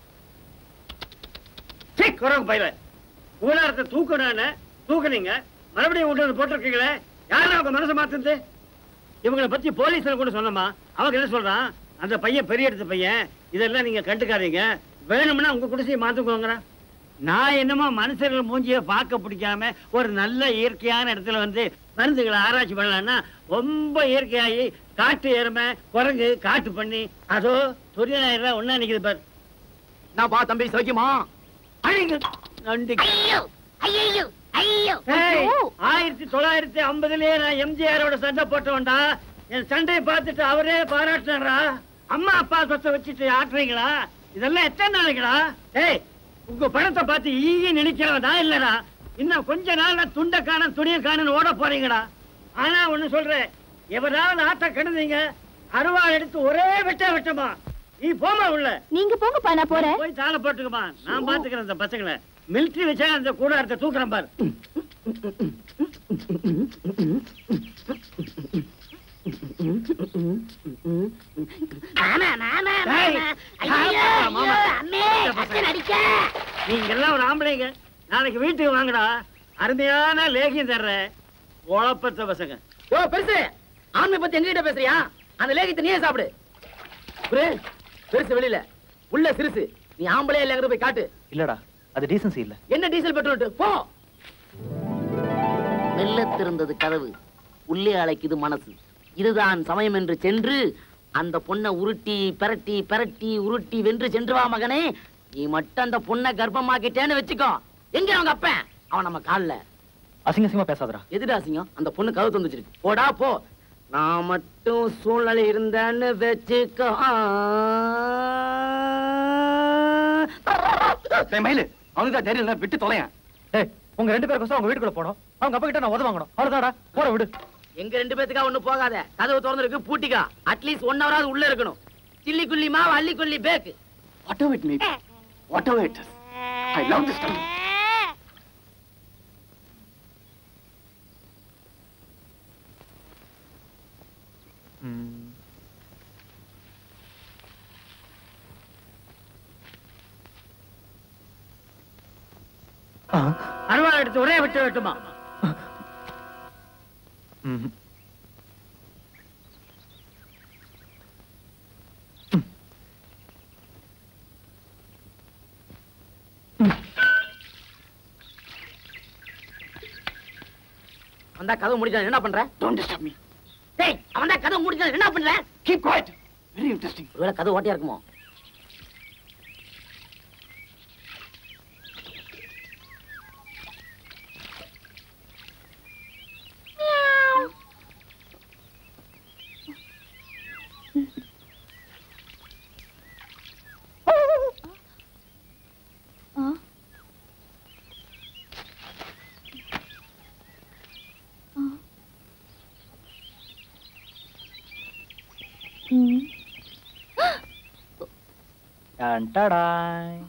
சீ, குரங்கு பயில ஊழாரத்தை தூக்கணும்னு தூக்குனீங்க மறுபடியும் கொண்டு வந்து போட்டிருக்கீங்களே யாரும் அவங்க மனசை மாத்துது இவங்களை பத்தி போலீஸ்ல கூட சொன்னோமா அவங்க என்ன சொல்றான் அந்த பையன் பெரிய இடத்து பையன் இதெல்லாம் நீங்க கண்டுக்காதீங்க வேணும்னா உங்க குடிசையை மாத்துக்கோங்கிறான் நான் என்னமோ மனுஷர்கள் மூஞ்சிய பார்க்க பிடிக்காம ஒரு நல்ல இயற்கையான இடத்துல வந்து மருந்துகளை ஆராய்ச்சி பண்ணலாம்னா ரொம்ப இயற்கையாகி காட்டு எருமை குரங்கு காட்டு பண்ணி அதோ துரிய நாயர் ஒன்னா நிக்குது பார் நான் பா தம்பி சௌக்கியமா நன்றி ஐயோ ஐயோ ஏய், ஆயிரத்தி தொள்ளாயிரத்தி ஐம்பதுலயே நான் எம்ஜிஆரோட சண்டை போட்டவன்டா என் சண்டையை பார்த்துட்டு அவரே பாராட்டினாரா அம்மா அப்பா சொத்தை வச்சுட்டு ஆட்டுறீங்களா இதெல்லாம் எத்தனை நாளைக்குடா ஏய் உங்க படத்தை பார்த்து ஈகி நினைக்கிறவதா இல்லடா இன்னும் கொஞ்ச நாள்ல துண்டை காணும் துணியை காணும் ஓட போறீங்கடா ஆனா ஒண்ணு சொல்றேன் எவராவது ஆட்ட கெடுந்தீங்க அருவாள் எடுத்து ஒரே வெட்ட வெட்டமா நீ போமா உள்ள நீங்க போங்கப்பா நான் போறேன் போய் தாளை போட்டுக்குமா நான் பாத்துக்கிறேன் இந்த பசங்களை மிலிட்டரி வச்சா அந்த கூடாரத்தை தூக்குறேன் பாரு நானா நானா டேய், நானா யாருப்பா, ஐயோ மாமா? அண்ணே அச்சன் அடிக்க நீங்க எல்லாம் ஒரு ஆம்பளைங்க நாளைக்கு வீட்டுக்கு வாங்கடா அருமையான லேகியம் தர்றேன் உழப்பத்த பசங்க யோ பெருசு ஆண்மை பத்தி எங்ககிட்ட பேசுறியா அந்த லேகியத்தை நீயே சாப்பிடு புரு பெருசு வெளியில உள்ள சிறுசு நீ ஆம்பளே இல்லைங்கிற போய் காட்டு இல்லடா அது டீசன்சி இல்ல என்ன டீசல் பெட்ரோல் போ மெல்ல திறந்தது கதவு உள்ளே அழைக்குது மனசு இதுதான் சமயம் என்று சென்று அந்த பொண்ணை உருட்டி பிரட்டி பிரட்டி உருட்டி வென்று சென்று வா மகனே நீ மட்டும் அந்த பொண்ணை கர்ப்பமாக்கிட்டேன்னு வச்சுக்கோ எங்க அவங்க அப்பன் அவன் நம்ம கால்ல அசிங்க அசிங்கமா பேசாதடா எதுடா சிங்கம் அந்த பொண்ணு கவு தந்துச்சிருக்கு போடா போ நான் மட்டும் சூழ்நிலை இருந்தேன்னு வச்சுக்கோ மயிலு அவனுக்கு தான் தைரியம் இல்லை விட்டு தொலையன் ஏய் உங்க ரெண்டு பேருக்கோசம் அவங்க வீட்டுக்குள்ள போனோம் அவங்க அப்பா கிட்ட நான் உதவ வாங்கணும் அவ்வளவுதாடா போற விடு எங்க ரெண்டு பேத்துக்கா ஒண்ணு போகாத கதவு திறந்திருக்கு பூட்டிக்கா அட்லீஸ்ட் ஒன் ஹவராவது உள்ள இருக்கணும் சில்லி குள்ளி மாவு அள்ளி கொல்லி பேக்கு Whatever it may be, whatever it is, I love this town. அருவாள் எடுத்து ஒரே விட்டு வெட்டுமா வந்தா கதவு முடிச்சான் என்ன பண்ற Don't disturb me. டேய் அவன் தான் கதவு முடிச்சான் என்ன பண்ற Keep quiet. Very interesting. ஒருவேளை கதவு ஓட்டியா இருக்குமோ டான் டாடாய்.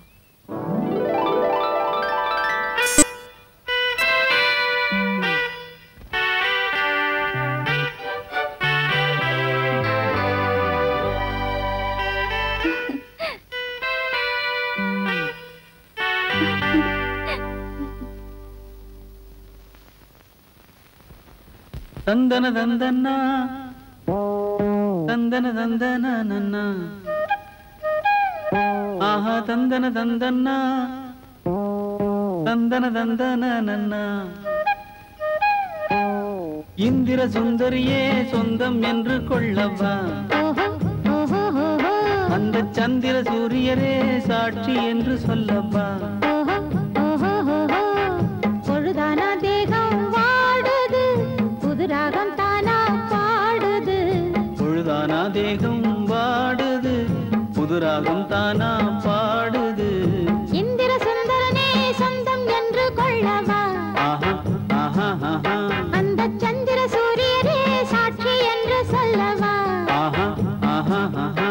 தந்தன தந்தனா தந்தன தந்தன நன்னா ஆஹா தந்தன தந்தன்னா தந்தன தந்தன நன்னா இந்திர சுந்தரியே சொந்தம் என்று கொள்ளவா அந்த சந்திர சூரியரே சாட்சி என்று சொல்லவா பொழுதானா தேகம் வாடுது புது ராகம் தானா பாடுது பொழுதானா தேகம் வாடுது புதுராகம் தானா பாடுது இந்திர சுந்தரனே சொந்தம் என்று கொள்ளவா ஆஹா ஆஹா ஆஹா அந்த சந்திர சூரியரே சாட்சி என்று சொல்லவா ஆஹா ஆஹா ஆஹா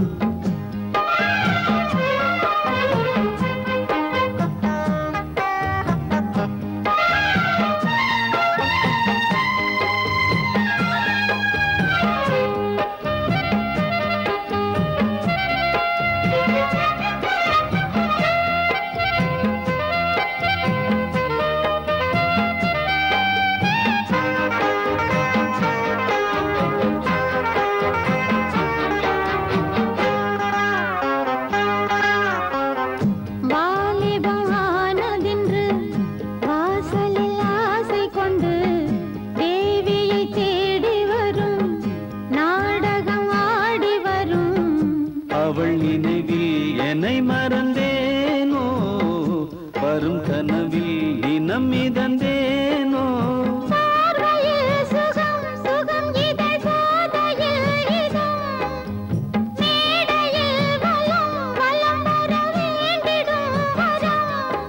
வாலிபம் ஆனதென்று வாசலில் ஆசை கொண்டு தேவியை தேடி வரும் நாடகம் ஆடி வரும் அவள் நினைவில் என்னை மறந்தேனோ வரும் கனவில் இனம் மிதந்தேனோ பார்வையில் சுகம் சுகம் இதழ் போதையில் இதம் மேடையில் வலம் வலம் வர வேண்டிடும் வரம்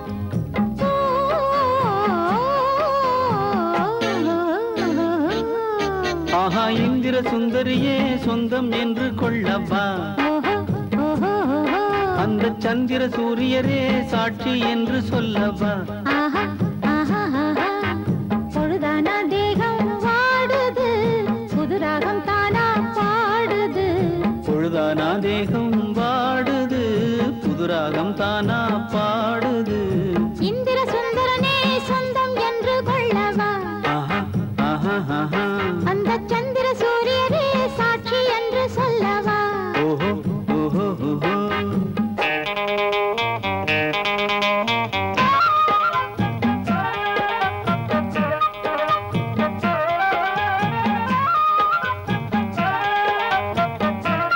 ஆஹா இந்திர சுந்தரியே சொந்தம் என்று கொள்ளவா அந்த சந்திர சூரியரே சாட்சி என்று சொல்லவா ஆஹா ஆஹா ஆஹா பொழுதானா தேகம் வாடுது புது ராகம் தானா பாடுது பொழுதானா தேகம் வாடுது புதுராகம் தானா பாடுது இந்திர சுந்தரனே சொந்தம் என்று கொள்ளவா ஆஹா ஆஹா ஆஹா அந்த சந்திர சூரியரே சாட்சி என்று சொல்லவா ஓஹோ ஓஹோ ஓஹோ ஆ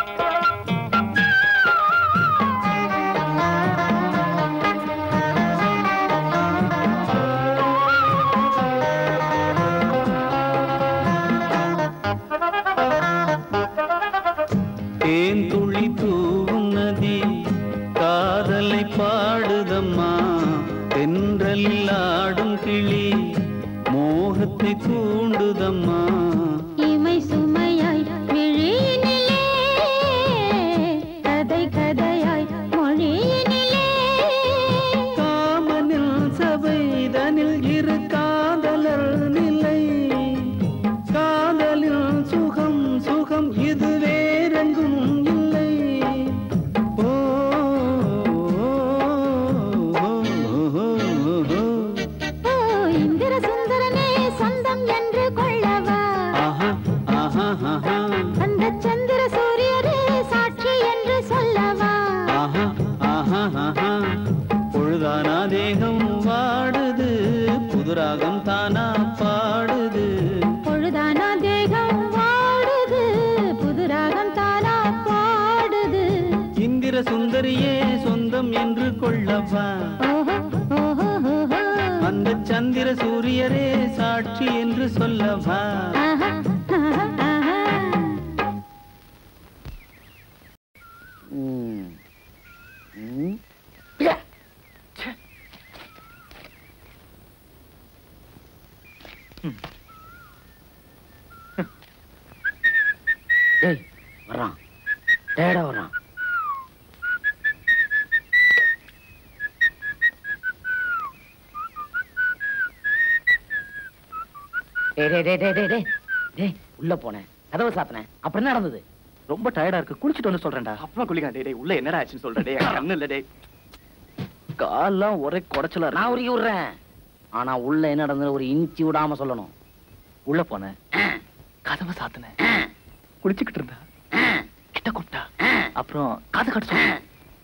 பாடுதம்மா தென்றலில் ஆடும் கிளி மோகத்தை தூண்டுதம்மா இமை சுமையாய் விழியினிலே கதை கதையாய் மொழியினிலே காமனில் சபைதனில் இரு காதலர் நிலை காதலில் சுகம் சுகம் இது வேறெங்கும் இல்லை ஓ, ஓ, ஓ, ஓ, ஓ. ஓ இந்திர சுந்தரனே சொந்தம் என்று கொள்ளவா ஆஹா ஆஹா ஆஹா அந்த சந்திர சூரியரே சாட்சி என்று சொல்லவா ஆஹா ஆஹா ஆஹா பொழுதானா தேகம் வாடுது புதுராகம் தானா பாடுது பொழுதானா தேகம் வாடுது புது ராகம் தானா பாடுது இந்திர சுந்தரியே சொந்தம் என்று கொள்ளவா ஓஹோ ஓஹோ ஓஹோ அந்த சந்திர சூரியரே சாட்சி என்று சொல்லவா ஆஹா ஆஹா ஆஹா ம். ம். டேய் வர்றான் டேடா வர்றான் டேய் டேய் டேய் டேய் டேய் டேய் டேய் உள்ள போனேன் கதவை சாத்தினேன் அப்புறம் என்ன நடந்தது ரொம்ப டயர்டா இருக்கு குளிச்சுட்டு வந்து சொல்றேன்டா அப்புறம் குளிக்கா டேய் டேய் உள்ள என்னடா ஆச்சுன்னு சொல்ற டேய் கண்ணு இல்ல டேய் கால்லாம் ஒரே குடைச்சலா நான் இருக்கு உருகி விடுறேன் ஆனா உள்ள என்ன நடந்தது ஒரு இன்ச்சி விடாம சொல்லணும் உள்ள போனேன் கதவை சாத்தினேன் குளிச்சுக்கிட்டு இருந்தா கிட்ட கூப்பிட்டா அப்புறம் காது கட்ட சொன்னேன்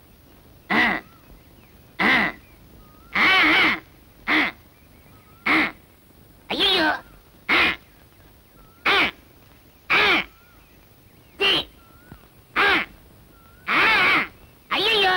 ஐயோ ஐயோ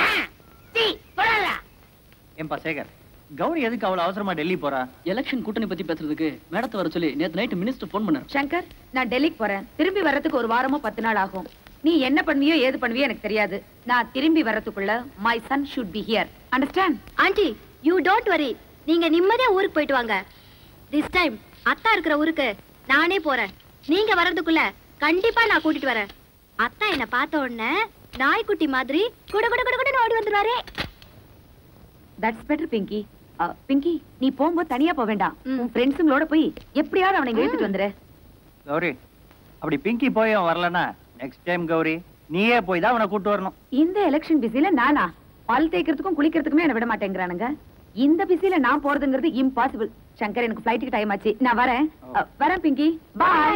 ஏன்பா சேகர் கௌரி எதுக்கு அவ்வளவு அவசரமா டெல்லி போறா எலெக்ஷன் கூட்டணி பத்தி பேசுறதுக்கு மேடத்தை வர சொல்லி நேத்து நைட் மினிஸ்டர் ஃபோன் பண்ணார் சங்கர் நான் டெல்லிக்கு போறேன் திரும்பி வர்றதுக்கு ஒரு வாரமோ பத்து நாள் ஆகும் நீ என்ன பண்ணுவியோ ஏது பண்ணுவியோ எனக்கு தெரியாது நான் திரும்பி வர்றதுக்குள்ள my son should be here understand aunty you don't worry நீங்க நிம்மதியா ஊருக்கு போயிட்டு வாங்க திஸ் டைம் அத்தா இருக்கிற ஊருக்கு நானே போறேன் நீங்க வர்றதுக்குள்ள கண்டிப்பா நான் கூட்டிட்டு வரேன் அத்தா என்ன பார்த்த உடனே நாய்க்குட்டி மாதிரி குடு குடு குடு குடுன்னு ஓடி வந்துருவாரே that's better Pinky ah, Pinky நீ போகும்போது தனியா போக வேண்டாம் உன் ஃப்ரெண்ட்ஸுங்களோட போய் எப்படியாவது அவனை இங்க இழுத்துட்டு வந்துரு கௌரி அப்படி பிங்கி போய் அவன் வரலனா நெக்ஸ்ட் டைம் கௌரி நீயே போய் தான் அவனை கூட்டு வரணும் இந்த எலெக்ஷன் பிஸில நானா பல் தேய்க்கிறதுக்கும் குளிக்கிறதுக்குமே என்ன விட மாட்டேங்கிறானுங்க இந்த பிஸில நான் போறதுங்கிறது இம்பாசிபிள் சங்கர் எனக்கு ஃபிளைட்டுக்கு டைம் ஆச்சு நான் வரேன் அஹ், வரேன் பிங்கி பாய்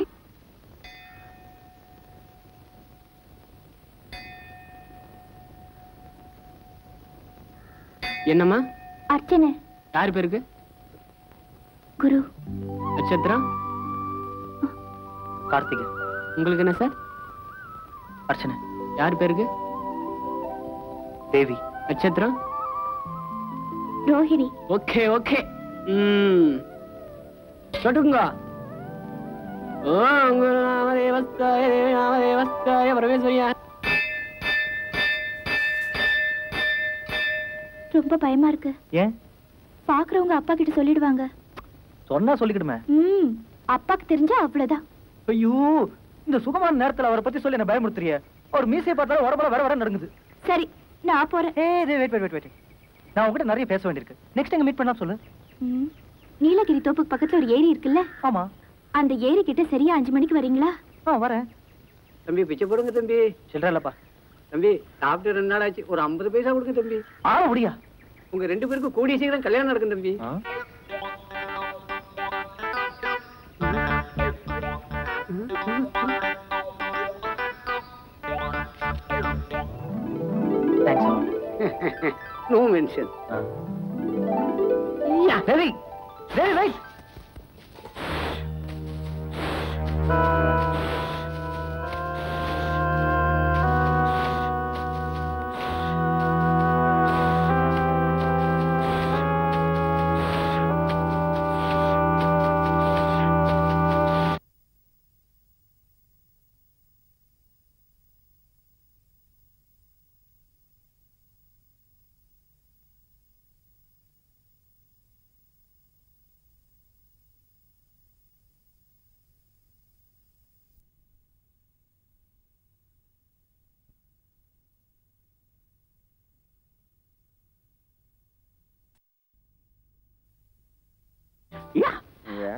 என்னம்மா அர்ச்சனை யார் பேருக்கு குரு நட்சத்திரம் கார்த்திகை உங்களுக்கு என்ன சார் அர்ச்சனை யார் பேருக்கு தேவி நட்சத்திரம் ரோஹிணி ஓகே ஓகே ம் சொல்லுங்க ஓ உங்க நாமதேவஸ்தாய தேவி நாமதேவஸ்தாய பரமேஸ்வரியா ரொம்ப பயமா இருக்கு ஏன் பாக்குறவங்க அப்பா கிட்ட சொல்லிடுவாங்க சொன்னா சொல்லிக்கிடுமே ம் அப்பாக்கு தெரிஞ்சா அவ்வளவுதான் ஐயோ இந்த சுகமான நேரத்துல அவரை பத்தி சொல்லி என்ன பயமுறுத்துறிய அவர் மீசையை பார்த்தாலும் உடம்புல வர வர நடுங்குது சரி நான் போறேன் ஏ வெயிட் வெயிட் வெயிட் நான் உங்ககிட்ட நிறைய பேச வேண்டியிருக்கு நெக்ஸ்ட் எங்க மீட் பண்ணலாம் சொல்லு ம். நீலகிரி தோப்புக்கு பக்கத்துல ஒரு ஏரி இருக்குல்ல ஆமா அந்த ஏரி கிட்ட சரியா அஞ்சு மணிக்கு வரீங்களா ஆ வரேன் தம்பி பிச்சை போடுங்க தம்பி சில்லற இல்லப்பா தம்பி சாப்பிட்டு ரெண்டு நாள் ஆச்சு ஒரு ஐம்பது பைசா கொடுங்க தம்பி ஆ முடியா உங்க ரெண்டு பேருக்கும் கூடிய சீக்கிரம் கல்யாணம் நடக்கும் தம்பி no mention Devi Devi wait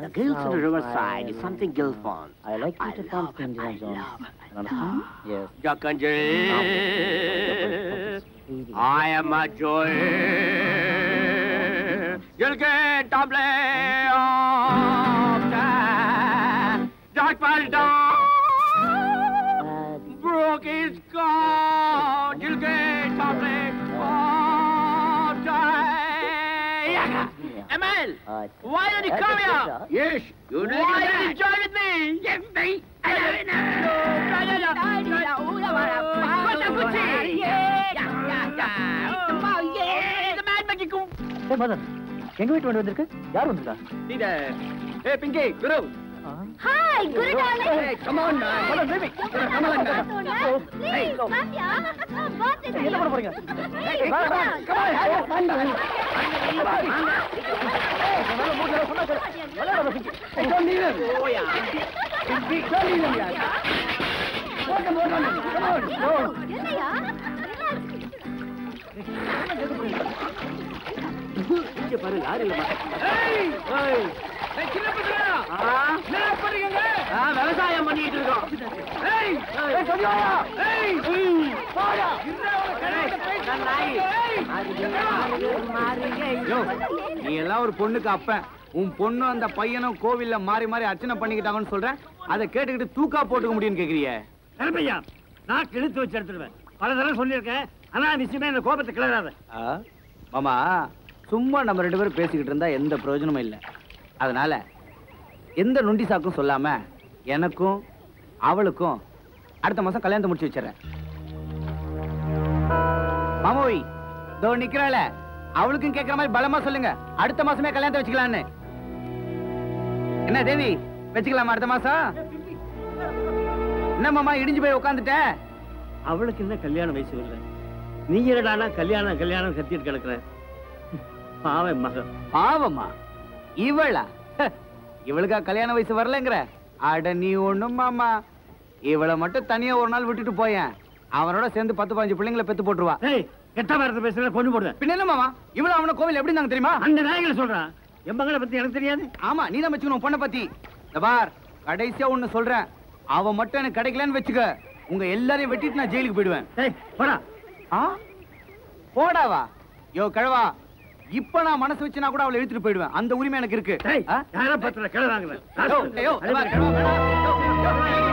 The girls on the riverside is something Gilfon. I like Peter Pan's Indiana Jones. Understand? Yes. Jackanje, I am a joy. You'll get a play of that. Jack fell down. Broke his cord. You'll get a play of that. Emil, why did you come here? Yes, you did. Why did you join with me? Yes, me. ஏ மதன் எங்க வீட்டு வண்டி வந்திருக்கு யார் வந்திருக்கா Hey, Pinky, Guru. Hi, good darling. Hey, come on, man. Come on, baby. Come on, man. Please, come here. Birthday என்ன பண்ண போறீங்க Hey, வா, வா, come on, hey, come on. Don't leave him. Oh, yeah. Pinky, don't leave him, yeah. Come on, come on, come on. Go. என்னையா இங்க பாரு யாரு இல்ல Hey! Hey! Hey, சின்ன பசங்களா? என்ன பண்றீங்க? விவசாயம் பண்ணிட்டு இருக்கோம் Hey! Hey, சொல்லியா? Hey! போடா. யோ, நீ எல்லாம் ஒரு பொண்ணுக்கு அப்பன் உன் பொண்ணும் அந்த பையனும் கோவில்ல மாறி மாறி அர்ச்சனை பண்ணிக்கிட்டாங்கன்னு சொல்றேன் அதை கேட்டுக்கிட்டு தூக்கா போட்டுக்க முடியும்னு கேக்குறியே கருப்பையா நான் கிழித்து வச்சு எடுத்துருவேன் பல தடவை சொல்லியிருக்கேன் ஆனா நிச்சயமே இந்த கோபத்தை கிளறாத ஆ, மாமா சும்மா நம்ம ரெண்டு பேரும் பேசிக்கிட்டு இருந்தா எந்த பிரயோஜனமும் இல்லை அதனால எந்த நொண்டி சாக்கும் சொல்லாம எனக்கும் அவளுக்கும் அடுத்த மாசம் கல்யாணத்தை முடிச்சு வச்சிடறேன் மாமோய் இதோ நிக்கிறாள அவளுக்கும் கேட்கிற மாதிரி பலமா சொல்லுங்க அடுத்த மாசமே கல்யாணத்தை வச்சுக்கலான்னு என்ன தேவி வச்சுக்கலாமா அடுத்த மாசம் என்ன மாமா இடிஞ்சு போய் உட்காந்துட்ட அவளுக்கு என்ன கல்யாண வயசு இல்லை நீ என்னடானா கல்யாணம் கல்யாணம் கத்திட்டு கிடக்குற பாவம் மகன் பாவமா இவளா ஹ, இவளுக்கா கல்யாண வயசு வரலங்கிற அட நீ ஒண்ணும் மாமா இவளை மட்டும் தனியா ஒரு நாள் விட்டுட்டு போயேன் அவனோட சேர்ந்து பத்து பதினஞ்சு பிள்ளைங்களை பெத்து போட்டுருவா கெட்ட வார்த்தை பேசுற கொண்டு போடுவேன் பின்ன என்ன மாமா இவள அவன கோவில் எப்படி இருந்தாங்க தெரியுமா அந்த நாய்களை சொல்றான் என் மகளை பத்தி எனக்கு தெரியாது ஆமா நீ தான் வச்சுக்கணும் பொண்ணை பத்தி இந்த பார் கடைசியா ஒண்ணு சொல்றேன் அவ மட்டும் எனக்கு கிடைக்கலன்னு வச்சுக்க உங்க எல்லாரையும் வெட்டிட்டு நான் ஜெயிலுக்கு போயிடுவேன் போடா ஆ போடாவா யோ கழவா இப்ப நான் மனசு வச்சுனா கூட அவளை இழுத்துட்டு போயிடுவேன் அந்த உரிமை எனக்கு இருக்கு ஆ? யாரா பத்திர கிளறாங்க யோ, யோ, இந்த பார், கழவா, கழவா. யோ, யோ, யோ.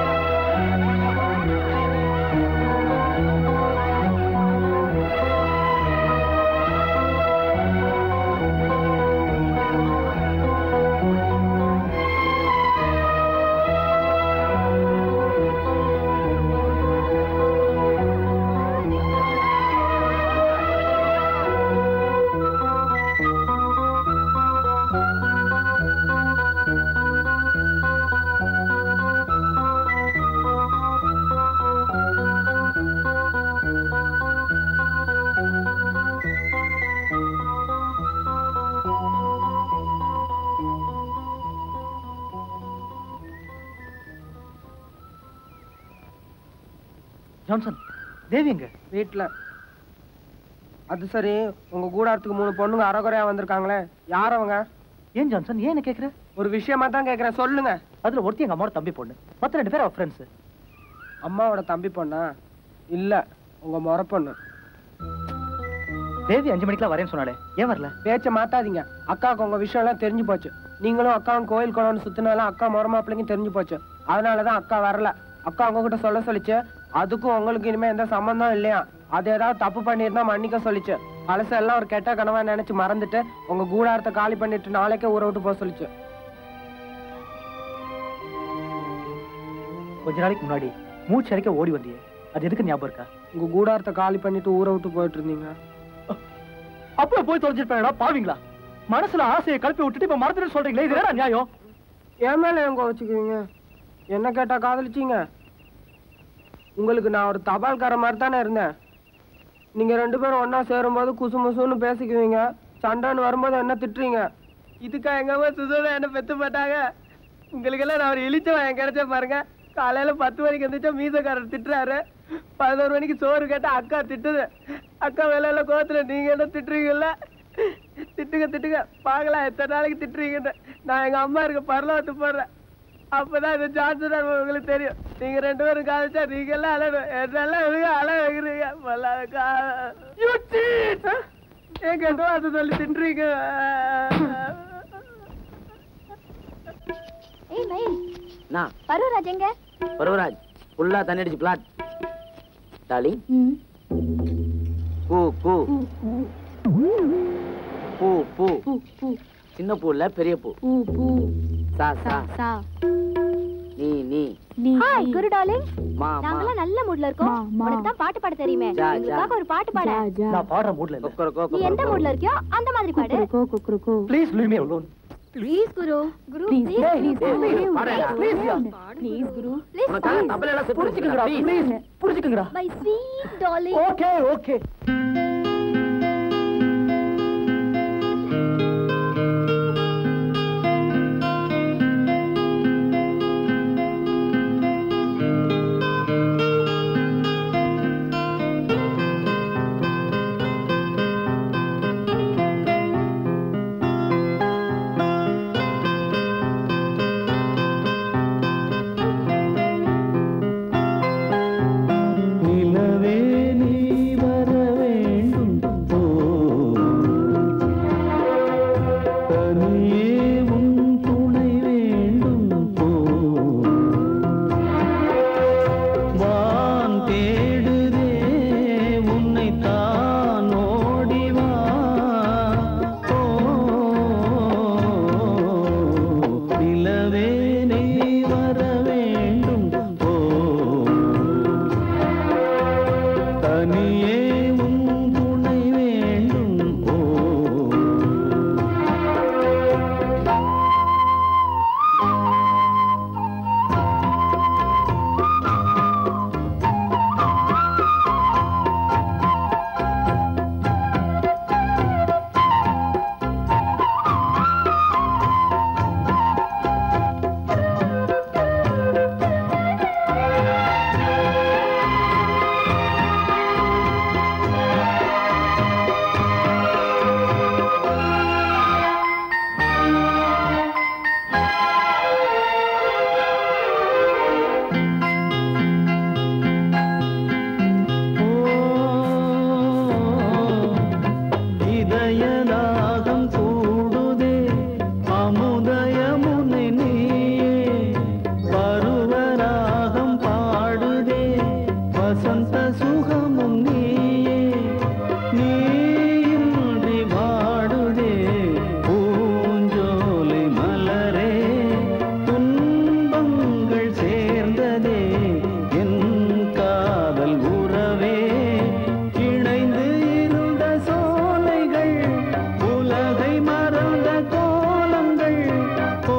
ஜான்சன் தேவி எங்க வீட்டுல அது சரி உங்க கூடாரத்துக்கு மூணு பொண்ணுங்க அறகுறையா வந்திருக்காங்களே யார் அவங்க ஏன் ஜான்சன் ஏன் என்ன கேக்குற ஒரு விஷயமா தான் கேக்குறேன் சொல்லுங்க அதுல ஒருத்தி எங்க அம்மாவோட தம்பி பொண்ணு மத்த ரெண்டு பேர் அவ ஃப்ரெண்ட்ஸ் அம்மாவோட தம்பி பொண்ணா இல்ல உங்க முறை பொண்ணு தேவி அஞ்சு மணிக்கெல்லாம் வரேன்னு சொன்னாலே ஏன் வரல பேச்ச மாத்தாதீங்க அக்காவுக்கு உங்க விஷயம் எல்லாம் தெரிஞ்சு போச்சு நீங்களும் அக்காவும் கோயில் குளம்னு சுத்தினாலும் அக்கா முறை மாப்பிள்ளைக்கும் தெரிஞ்சு போச்சு அதனாலதான் அக்கா வரல அக்கா உங்ககிட்ட சொல்ல சொல்லிச்சு அதுக்கும் உங்களுக்கு இனிமே எந்த சம்பந்தம் இல்லையா அது ஏதாவது தப்பு பண்ணியிருந்தா மன்னிக்க சொல்லிச்சு பழசெல்லாம் ஒரு கெட்ட கனவா நினைச்சு மறந்துட்டு உங்க கூடாரத்தை காலி பண்ணிட்டு நாளைக்கே ஊரை விட்டு போக சொல்லிச்சு கொஞ்ச நாளைக்கு முன்னாடி மூச்சு அடைக்க ஓடி வந்தியே அது எதுக்கு ஞாபகம் இருக்கா உங்க கூடாரத்தை காலி பண்ணிட்டு ஊரை விட்டு போயிட்டு இருந்தீங்க அப்ப போய் தொலைஞ்சிருப்பேன்டா பாவீங்களா மனசுல ஆசையை கலப்பி விட்டுட்டு இப்ப மறந்துட்டு சொல்றீங்களே இது வேற நியாயம் என் மேல எங்க வச்சுக்குவீங்க என்ன கேட்டா காதலிச்சீங்க உங்களுக்கு நான் ஒரு தபால்கார மாதிரி தானே இருந்தேன் நீங்க ரெண்டு பேரும் ஒண்ணா சேரும்போது குசு முசுன்னு பேசிக்குவீங்க சண்டைன்னு வரும்போது என்ன திட்டுறீங்க இதுக்கா எங்க அம்மா சுதோட என்ன பெத்து போட்டாங்க உங்களுக்கெல்லாம் நான் ஒரு இழிச்சவன் என் கிடைச்ச பாருங்க காலையில பத்து மணிக்கு எந்திரிச்சா மீசக்காரர் திட்டுறாரு பதினோரு மணிக்கு சோறு கேட்டா அக்கா திட்டுது அக்கா வேலையில கோத்துல நீங்க என்ன திட்டுறீங்கல்ல திட்டுங்க திட்டுங்க பார்க்கலாம் எத்தனை நாளைக்கு திட்டுறீங்கன்னு நான் எங்க அம்மா இருக்க பரலோகத்து போடுறேன் அப்பதான் இந்த ஜான்சன் உங்களுக்கு தெரியும் நீங்க ரெண்டு பேரும் காமிச்சா நீங்க எல்லாம் அழணும் என்னெல்லாம் இவங்க அழ வைக்கிறீங்க பொல்லாத கா- You cheat! ஏன் கெட்ட வார்த்தை சொல்லி திட்டுறீங்க ஏய் மயில் நான் பருவராஜ் எங்க பருவராஜ் ஃபுல்லா தண்ணி அடிச்சு பிளாட் டாலிங் ம். பூ பூ பூ பூ பூ பூ சின்ன பூ இல்ல பெரிய பூ பூ பூ சா சா சா நீ நீ நீ ஹாய் குரு டார்லிங் மா மா நாங்கெல்லாம் நல்ல மூட்ல இருக்கோம் உனக்கு தான் பாட்டு பாட தெரியுமே ஜா, ஜா. எங்களுக்காக ஒரு பாட்டு பாட நான் பாடுற மூட்ல இல்ல கொக்கரக்கோ நீ எந்த மூட்ல இருக்கியோ அந்த மாதிரி பாடு கோ குக்குருக்கோ please leave me alone please Guru Guru Please, please please, please please, பாடுடா, please, யா. ப்ளீஸ் குரு ப்ளீஸ் உனக்காக தபலையெல்லாம் செத்து புரிஞ்சுக்கங்கடா வச்சிருக்கேன், ப்ளீஸ் புரிஞ்சுக்கங்கடா bye sweet darling okay okay நிலவே நீ வர வேண்டும் போ தனியே உன் துணை வேண்டும் போ வான் தேடுதே உன்னை தான் ஓடிவா ஓ நிலவே நீ வர வேண்டும் போ தனியே உன் துணை வேண்டும் ஓ இதயதாகம் கூடுதே அமுதயமுனை நீயே பருவராகம் பாடுதே வசந்த சுகமும் நீயே நீயின்றி வாடுதே பூஞ்சோலை மலரே துன்பங்கள் சேர்ந்ததே என் காதல் உறவே இணைந்து இருந்த சோலைகள் உலகை மறந்த கோலங்கள் ஓ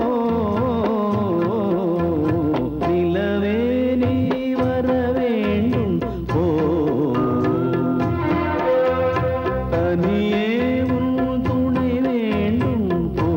நிலவே நீ வர வேண்டும் ஓ தனியே உன் துணை வேண்டும் ஓ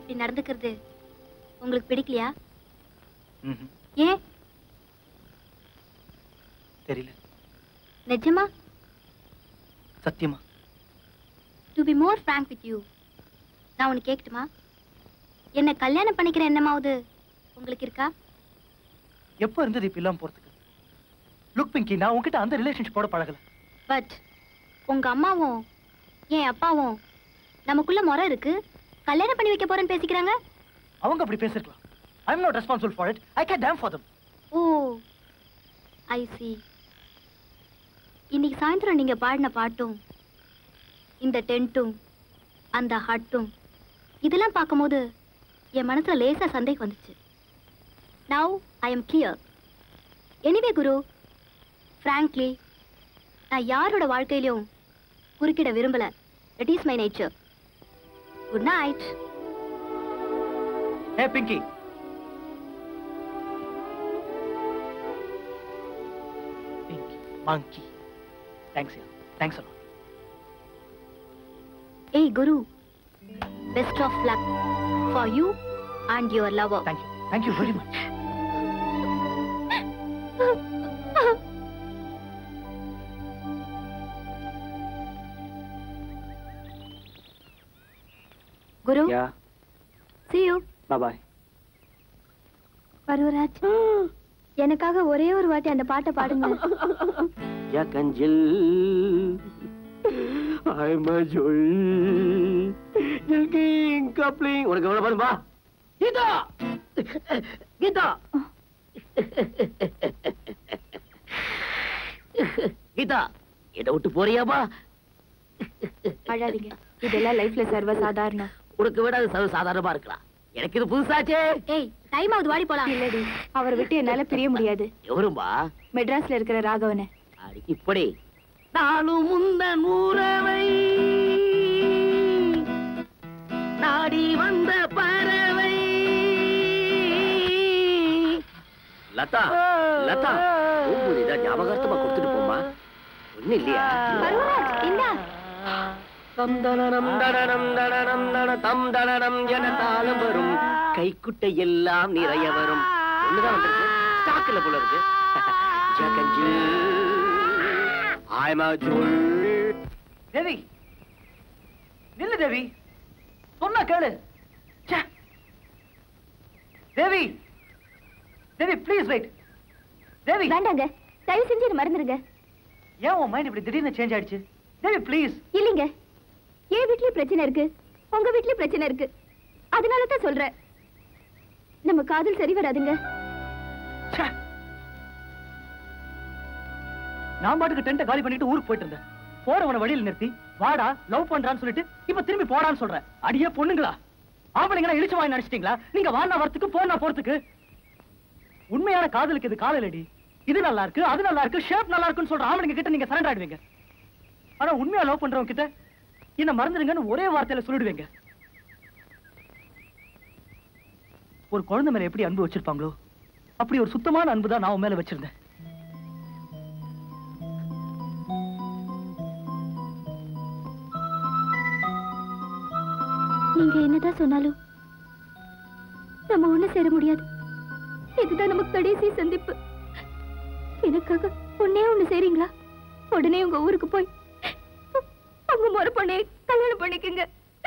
அப்படி நடந்துக்கிறது உங்களுக்கு பிடிக்கலையா ம்ஹும். ஏன் தெரியல நிஜமா சத்தியமா to be more frank with you நான் ஒன்று கேட்கட்டுமா என்ன கல்யாணம் பண்ணிக்கிற எண்ணமாவது உங்களுக்கு இருக்கா எப்போ இருந்தது இப்ப இல்லாம போறதுக்கு லுக் பிங்கி நான் உன்கிட்ட அந்த ரிலேஷன்ஷிப்போட பழகல பட் உங்க அம்மாவும் என் அப்பாவும் நமக்குள்ள முறை இருக்கு கல்யாணம் பண்ணி வைக்க போறேன்னு பேசிக்கிறாங்க அவங்க அப்படி பேசிருக்கலாம் I am not responsible for it I can damn for them oh I see இன்னைக்கு சாயந்தரம் நீங்க பாடின பாட்டும் இந்த டென்ட்டும் அந்த ஹட்டும் இதெல்லாம் பார்க்கும்போது என் மனசுல லேசா சந்தேகம் வந்துச்சு now I am clear anyway Guru frankly நான் யாரோட வாழ்க்கையிலும் குறுக்கிட விரும்பல it is my nature good night ஏ Pinky Pinky monkey thanks yeah thanks அலா ஏய் Guru best of luck for you and your lover thank you thank you very much Guru yeah see you bye Paruvaraj எனக்காக ஒரே ஒரு வாட்டி அந்த பாட்டை பாடுங்க யா கஞ்சில் ஐ மஜுல் ஜில்கிங் கப்ளிங் உனக்கு எவ்வளவு பாருமா கீதா கீதா கீதா என்னை விட்டு போறியாமா அழாதீங்க இதெல்லாம் லைஃப்ல சர்வ சாதாரணம் உனக்கு விட அது சர்வ சாதாரணமா இருக்கலாம் எனக்கு இது புதுசாச்சே ஏய் டைம் ஆகுது வாடி போலாம் இல்லடி அவரை விட்டு என்னால பிரிய முடியாது எவரும்பா மெட்ராஸ்ல இருக்கிற ராகவனை அடி, இப்படி நானும் முந்த நூறவை நாடி வந்த பறவை லதா லதா பூம்புதிதா ஞாபகார்த்தமா கொடுத்துட்டு போமா ஒண்ணு இல்லையா பருவராஜ் இந்தா தம் தனனம் தனனம் தனனம் தன தம் தனனம் என தாளம் வரும் கைக்குட்டை எல்லாம் நிறைய வரும் ஒண்ணுதான் வந்திருக்கு ஸ்டாக்ல போல இருக்கு ஜகஞ்சு ஆயமா ஜுல் தேவி நில்லு தேவி சொன்னா கேளு ச்சே. தேவி தேவி ப்ளீஸ் வெயிட் தேவி வேண்டாங்க தயவு செஞ்சு இது மறந்துருங்க ஏன் உன் மைண்ட் இப்படி திடீர்னு சேஞ்ச் ஆயிடுச்சு தேவி ப்ளீஸ் இல்லைங்க என் வீட்லயும் பிரச்சனை இருக்கு உங்க வீட்லயும் பிரச்சனை இருக்கு அதனால தான் சொல்றேன் நம்ம காதல் சரி வராதுங்க நான் பாட்டுக்கு டென்ட்டை காலி பண்ணிட்டு ஊருக்கு போயிட்டு இருந்தேன் போறவன வழியில் நிறுத்தி வாடா லவ் பண்றான்னு சொல்லிட்டு இப்ப திரும்பி போடான்னு சொல்றேன் அடியே பொண்ணுங்களா ஆம்பளைங்களா இழிச்சு வாங்கி நினைச்சிட்டீங்களா நீங்க வானா வரத்துக்கு போனா போறதுக்கு உண்மையான காதலுக்கு இது காதலடி இது நல்லா இருக்கு அது நல்லா இருக்கு ஷேப் நல்லா இருக்குன்னு சொல்ற ஆம்பளைங்க கிட்ட நீங்க சரண்டர் ஆயிடுவீங்க ஆனா உண்மையா லவ் பண்றவங்க கிட்ட என்ன மறந்துடுங்கன்னு ஒரே வார்த்தையில சொல்லிடுவீங்க ஒரு குழந்தை மேல எப்படி அன்பு வச்சிருப்பாங்களோ அப்படி ஒரு சுத்தமான அன்பு தான் நான் உன் மேல வச்சிருந்தேன் நீங்க என்னதான் சொன்னாலும் நம்ம ஒண்ணு சேர முடியாது இதுதான் நமக்கு கடைசி சந்திப்பு எனக்காக ஒன்னே ஒண்ணு செய்றீங்களா உடனே உங்க ஊருக்கு போய் உங்க முறை பொண்ணை கல்யாணம் பண்ணிக்கங்க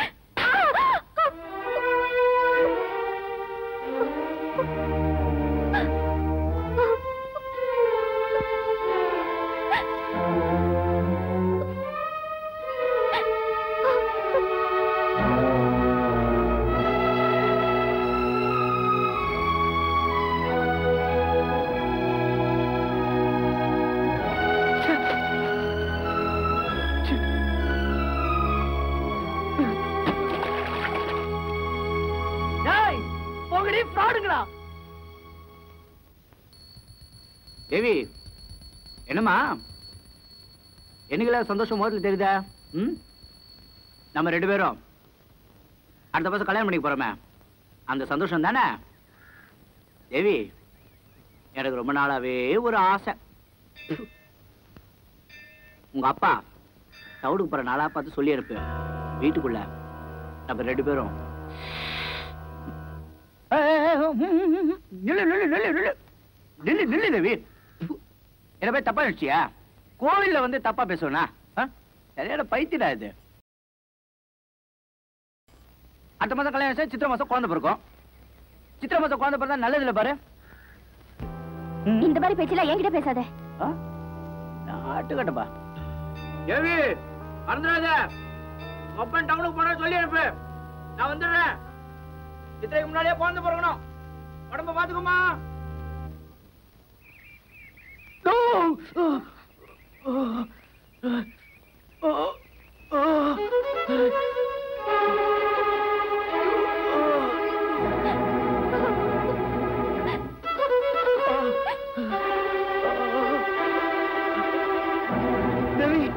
ஏய் போங்கடி ஃப்ராடுங்களா தேவி என்னம்மா என்னங்களா சந்தோஷம் முதல்ல தெரியுதா ம் நம்ம ரெண்டு பேரும் அடுத்த பசங்க கல்யாணம் பண்ணிக்க போறோமே அந்த சந்தோஷம் தானே தேவி எனக்கு ரொம்ப நாளாவே ஒரு ஆசை உங்க அப்பா தவிடுக்கு போற நாளா பார்த்து சொல்லி இருப்பேன் வீட்டுக்குள்ள நம்ம ரெண்டு பேரும் நில்லு நில்லு நில்லு நில்லு நில்லு நில்லு தேவி என்ன போய் தப்பா நினைச்சியா கோவில்ல வந்து தப்பா பேசுவனா சரியான பைத்தியடா இது அடுத்த மாசம் கல்யாணம் ஆச்சு, சித்திரை மாசம் குழந்தை பிறக்கும் சித்திரை மாசம் குழந்தை பிறந்தா நல்லது இல்ல பாரு இந்த மாதிரி பேச்செல்லாம் என்கிட்ட பேசாத ஆட்டுக்கட்டப்பா தேவி மறந்துடாத ஒப்பன் டவுனுக்கு போனா சொல்லி அனுப்பு நான் வந்துடுறேன் சித்திரைக்கு முன்னாடியே குழந்தை பிறக்கணும் உடம்ப பாத்துக்கோமா தேவி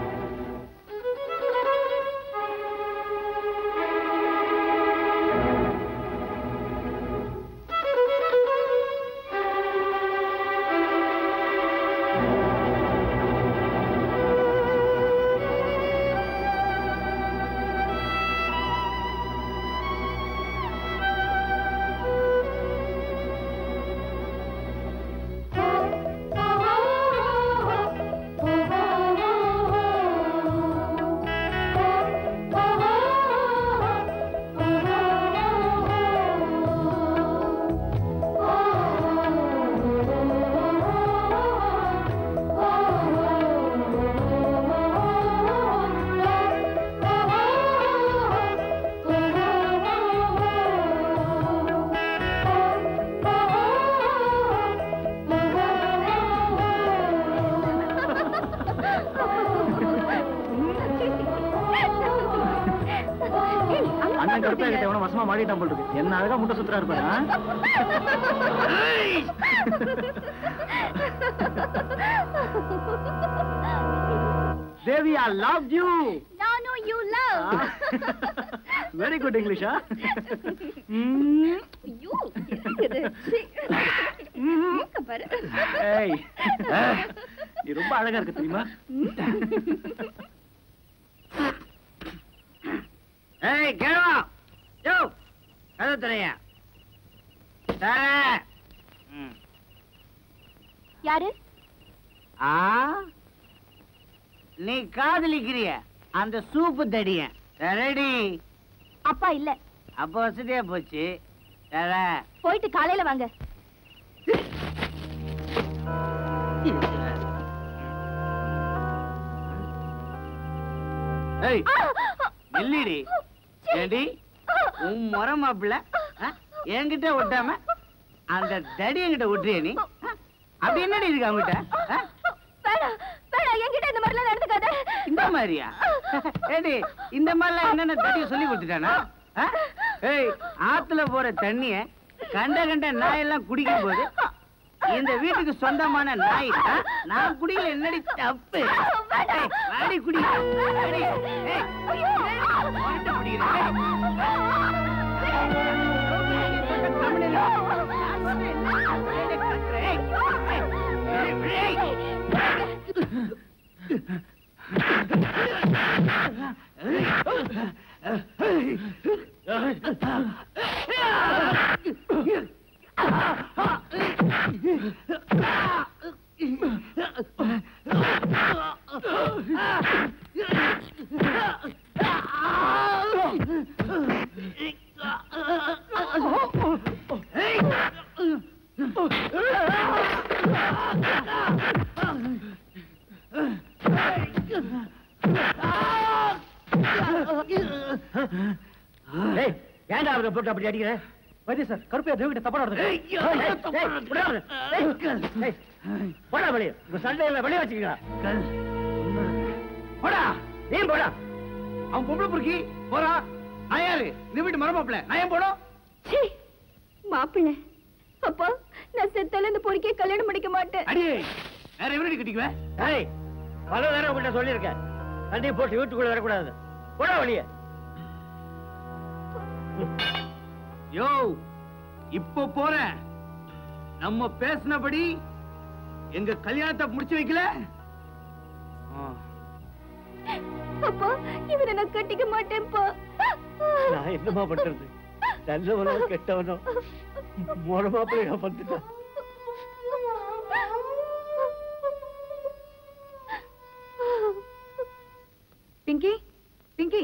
அண்ணன் கருப்பா கிட்ட எவனோ வசமா மாடிட்டான் போல் இருக்கு என்ன அழகா முட்டை சுத்துறா இருப்பாரு ஆ? தேவி ஐ லவ் யூ நானும் யூ லவ் வெரி குட் இங்கிலீஷா ஐயோ இது சீ. மூக்க பாரு ஏய் நீ ரொம்ப அழகா இருக்க தெரியுமா ஏய் கேவா யோ கதை தரையா தர யாரு ஆ நீ காதலிக்கிறிய அந்த சூப்பு தடிய ரெடி அப்பா இல்ல அப்ப வசதியா போச்சு தர போயிட்டு காலையில வாங்க ஏய் இல்லடி ஏடி உன் முறை மாப்பிள்ள என்கிட்ட விட்டாம அந்த தடி என்கிட்ட விட்டுறிய நீ ஆ? அப்படி என்னடி இருக்கு அவங்கிட்ட ஆ? வேணாம் வேணாம் என்கிட்ட இந்த மாதிரிலாம் நடந்துக்காத இந்த மாதிரியா ஏடி இந்த மாதிரிலாம் என்னென்ன தடிய சொல்லி கொடுத்துட்டானா ஆ? ஏய் ஆத்துல போற தண்ணிய கண்ட கண்ட நாயெல்லாம் குடிக்கும் போது இந்த வீட்டுக்கு சொந்தமான நாய் ஆ? நான் குடிக்கல என்னடி தப்பு ஏய், வாடி குடி வாடி. ஏய், உன்கிட்ட குடிக்கிறேன். ஏய் ஏன்டா அவரை போட்டு அப்படி அடிக்கிற வைத்திய சார் கருப்பையா தேவிகிட்ட தப்பா நடந்து ஏய், ஐயோ, போடா வெளியே உங்க சண்டையில வெளியே வச்சுக்கலாம் போடா நீ போடா அவன் பொம்பளை பொறுக்கி போறா நான் யாரு இந்த வீட்டு மரமாப்பிள்ள நான் ஏன் போடும் சீ மாப்பிள்ளை அப்பா நான் செத்தால இந்த பொறுக்கிய கல்யாணம் பண்ணிக்க மாட்டேன் அடியே வேற எவரடி கட்டிக்குவேன் ஏய் பல நேரம் உங்கள்கிட்ட சொல்லியிருக்கேன் சண்டையை போட்டு வீட்டுக்குள்ள வரக்கூடாது போடா வெளியே யோ இப்போ போறேன் நம்ம பேசினபடி எங்க கல்யாணத்தை முடிச்சு வைக்கல அப்பா இவரை நான் கட்டிக்க மாட்டேன்ப்பா நான் என்னமா பண்றது நல்லவனோ கெட்டவனோ முறை மாப்பிள்ளையா வந்துட்டான் பிங்கி பிங்கி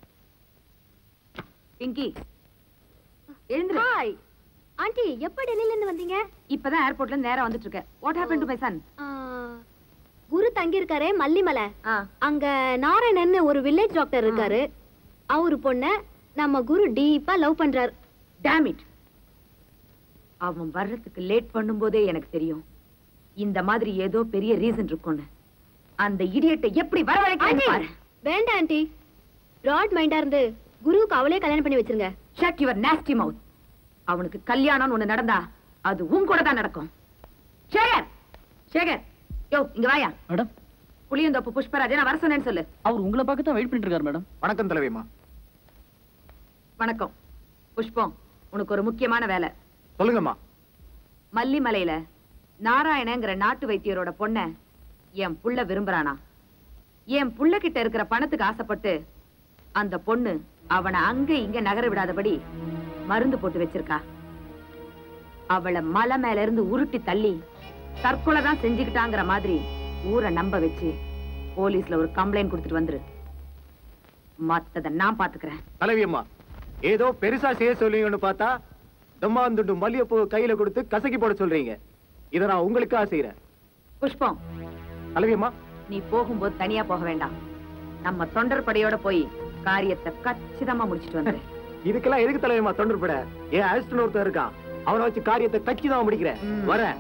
பிங்கி எழுந்துரு ஹாய் ஆண்டி எப்ப டெல்லில இருந்து வந்தீங்க இப்பதான் ஏர்போர்ட்ல இருந்து நேரா வந்துட்டு இருக்கேன் what happen to my son ஆ, குரு தங்கி இருக்காரு மல்லிமலை அங்க நாராயணன் ஒரு வில்லேஜ் டாக்டர் இருக்காரு அவரு பொண்ண நம்ம குரு டீப்பா லவ் பண்றாரு டேம் இட் அவன் வர்றதுக்கு லேட் பண்ணும்போதே எனக்கு தெரியும் இந்த மாதிரி ஏதோ பெரிய ரீசன் இருக்கும்னு அந்த இடியட்டை எப்படி வரவழைக்கிறேன்னு பாரு வேண்டாம் ஆண்டி ப்ராட் மைண்டா இருந்து குருவுக்கு அவளே கல்யாணம் பண்ணி வச்சிருங்க ஷட் யுவர் நாஸ்டி மவுத் அவனுக்கு கல்யாணம்னு ஒண்ணு நடந்தா அது உன் கூட தான் நடக்கும் சேகர் சேகர் யோ இங்க வாயா மேடம் புளியந்தோப்பு புஷ்பராஜ் நான் வர சொன்னேன்னு சொல்லு அவர் உங்களை பார்க்க தான் வெயிட் பண்ணிட்டு இருக்காரு மேடம் வணக்கம் தலைவிமா வணக்கம் புஷ்பம் உனக்கு ஒரு முக்கியமான வேலை சொல்லுங்கம்மா மல்லிமலையில நாராயணங்கிற நாட்டு வைத்தியரோட பொண்ண என் புள்ள விரும்புறானா என் புள்ள கிட்ட இருக்கிற பணத்துக்கு ஆசைப்பட்டு அந்த பொண்ணு அவனை அங்க இங்க நகர விடாதபடி மருந்து போட்டு வச்சிருக்கா அவளை மலை மேல இருந்து உருட்டி தள்ளி தற்கொலை தான் செஞ்சுக்கிட்டாங்கிற மாதிரி ஊரை நம்ப வச்சு போலீஸ்ல ஒரு கம்ப்ளைண்ட் கொடுத்துட்டு வந்துரு மத்தத நான் பாத்துக்கிறேன் தலைவியம்மா ஏதோ பெருசா செய்ய சொல்லுவீங்கன்னு பார்த்தா தம்மாந்துண்டு மல்லிகைப்பூ கையில கொடுத்து கசக்கி போட சொல்றீங்க இதை நான் உங்களுக்காக செய்யறேன் புஷ்பம் தலைவியம்மா நீ போகும்போது தனியா போக வேண்டாம் நம்ம தொண்டர் படையோட போய் காரியத்தை கச்சிதமா முடிச்சிட்டு வந்துரு இதுக்கெல்லாம் எதுக்கு தலைவியம்மா தொண்டர்பட ஏன் அசிஸ்டன் ஒருத்தன் இருக்கான் அவனை வச்சு காரியத்தை கச்சிதான் முடிக்கிறேன் வரேன்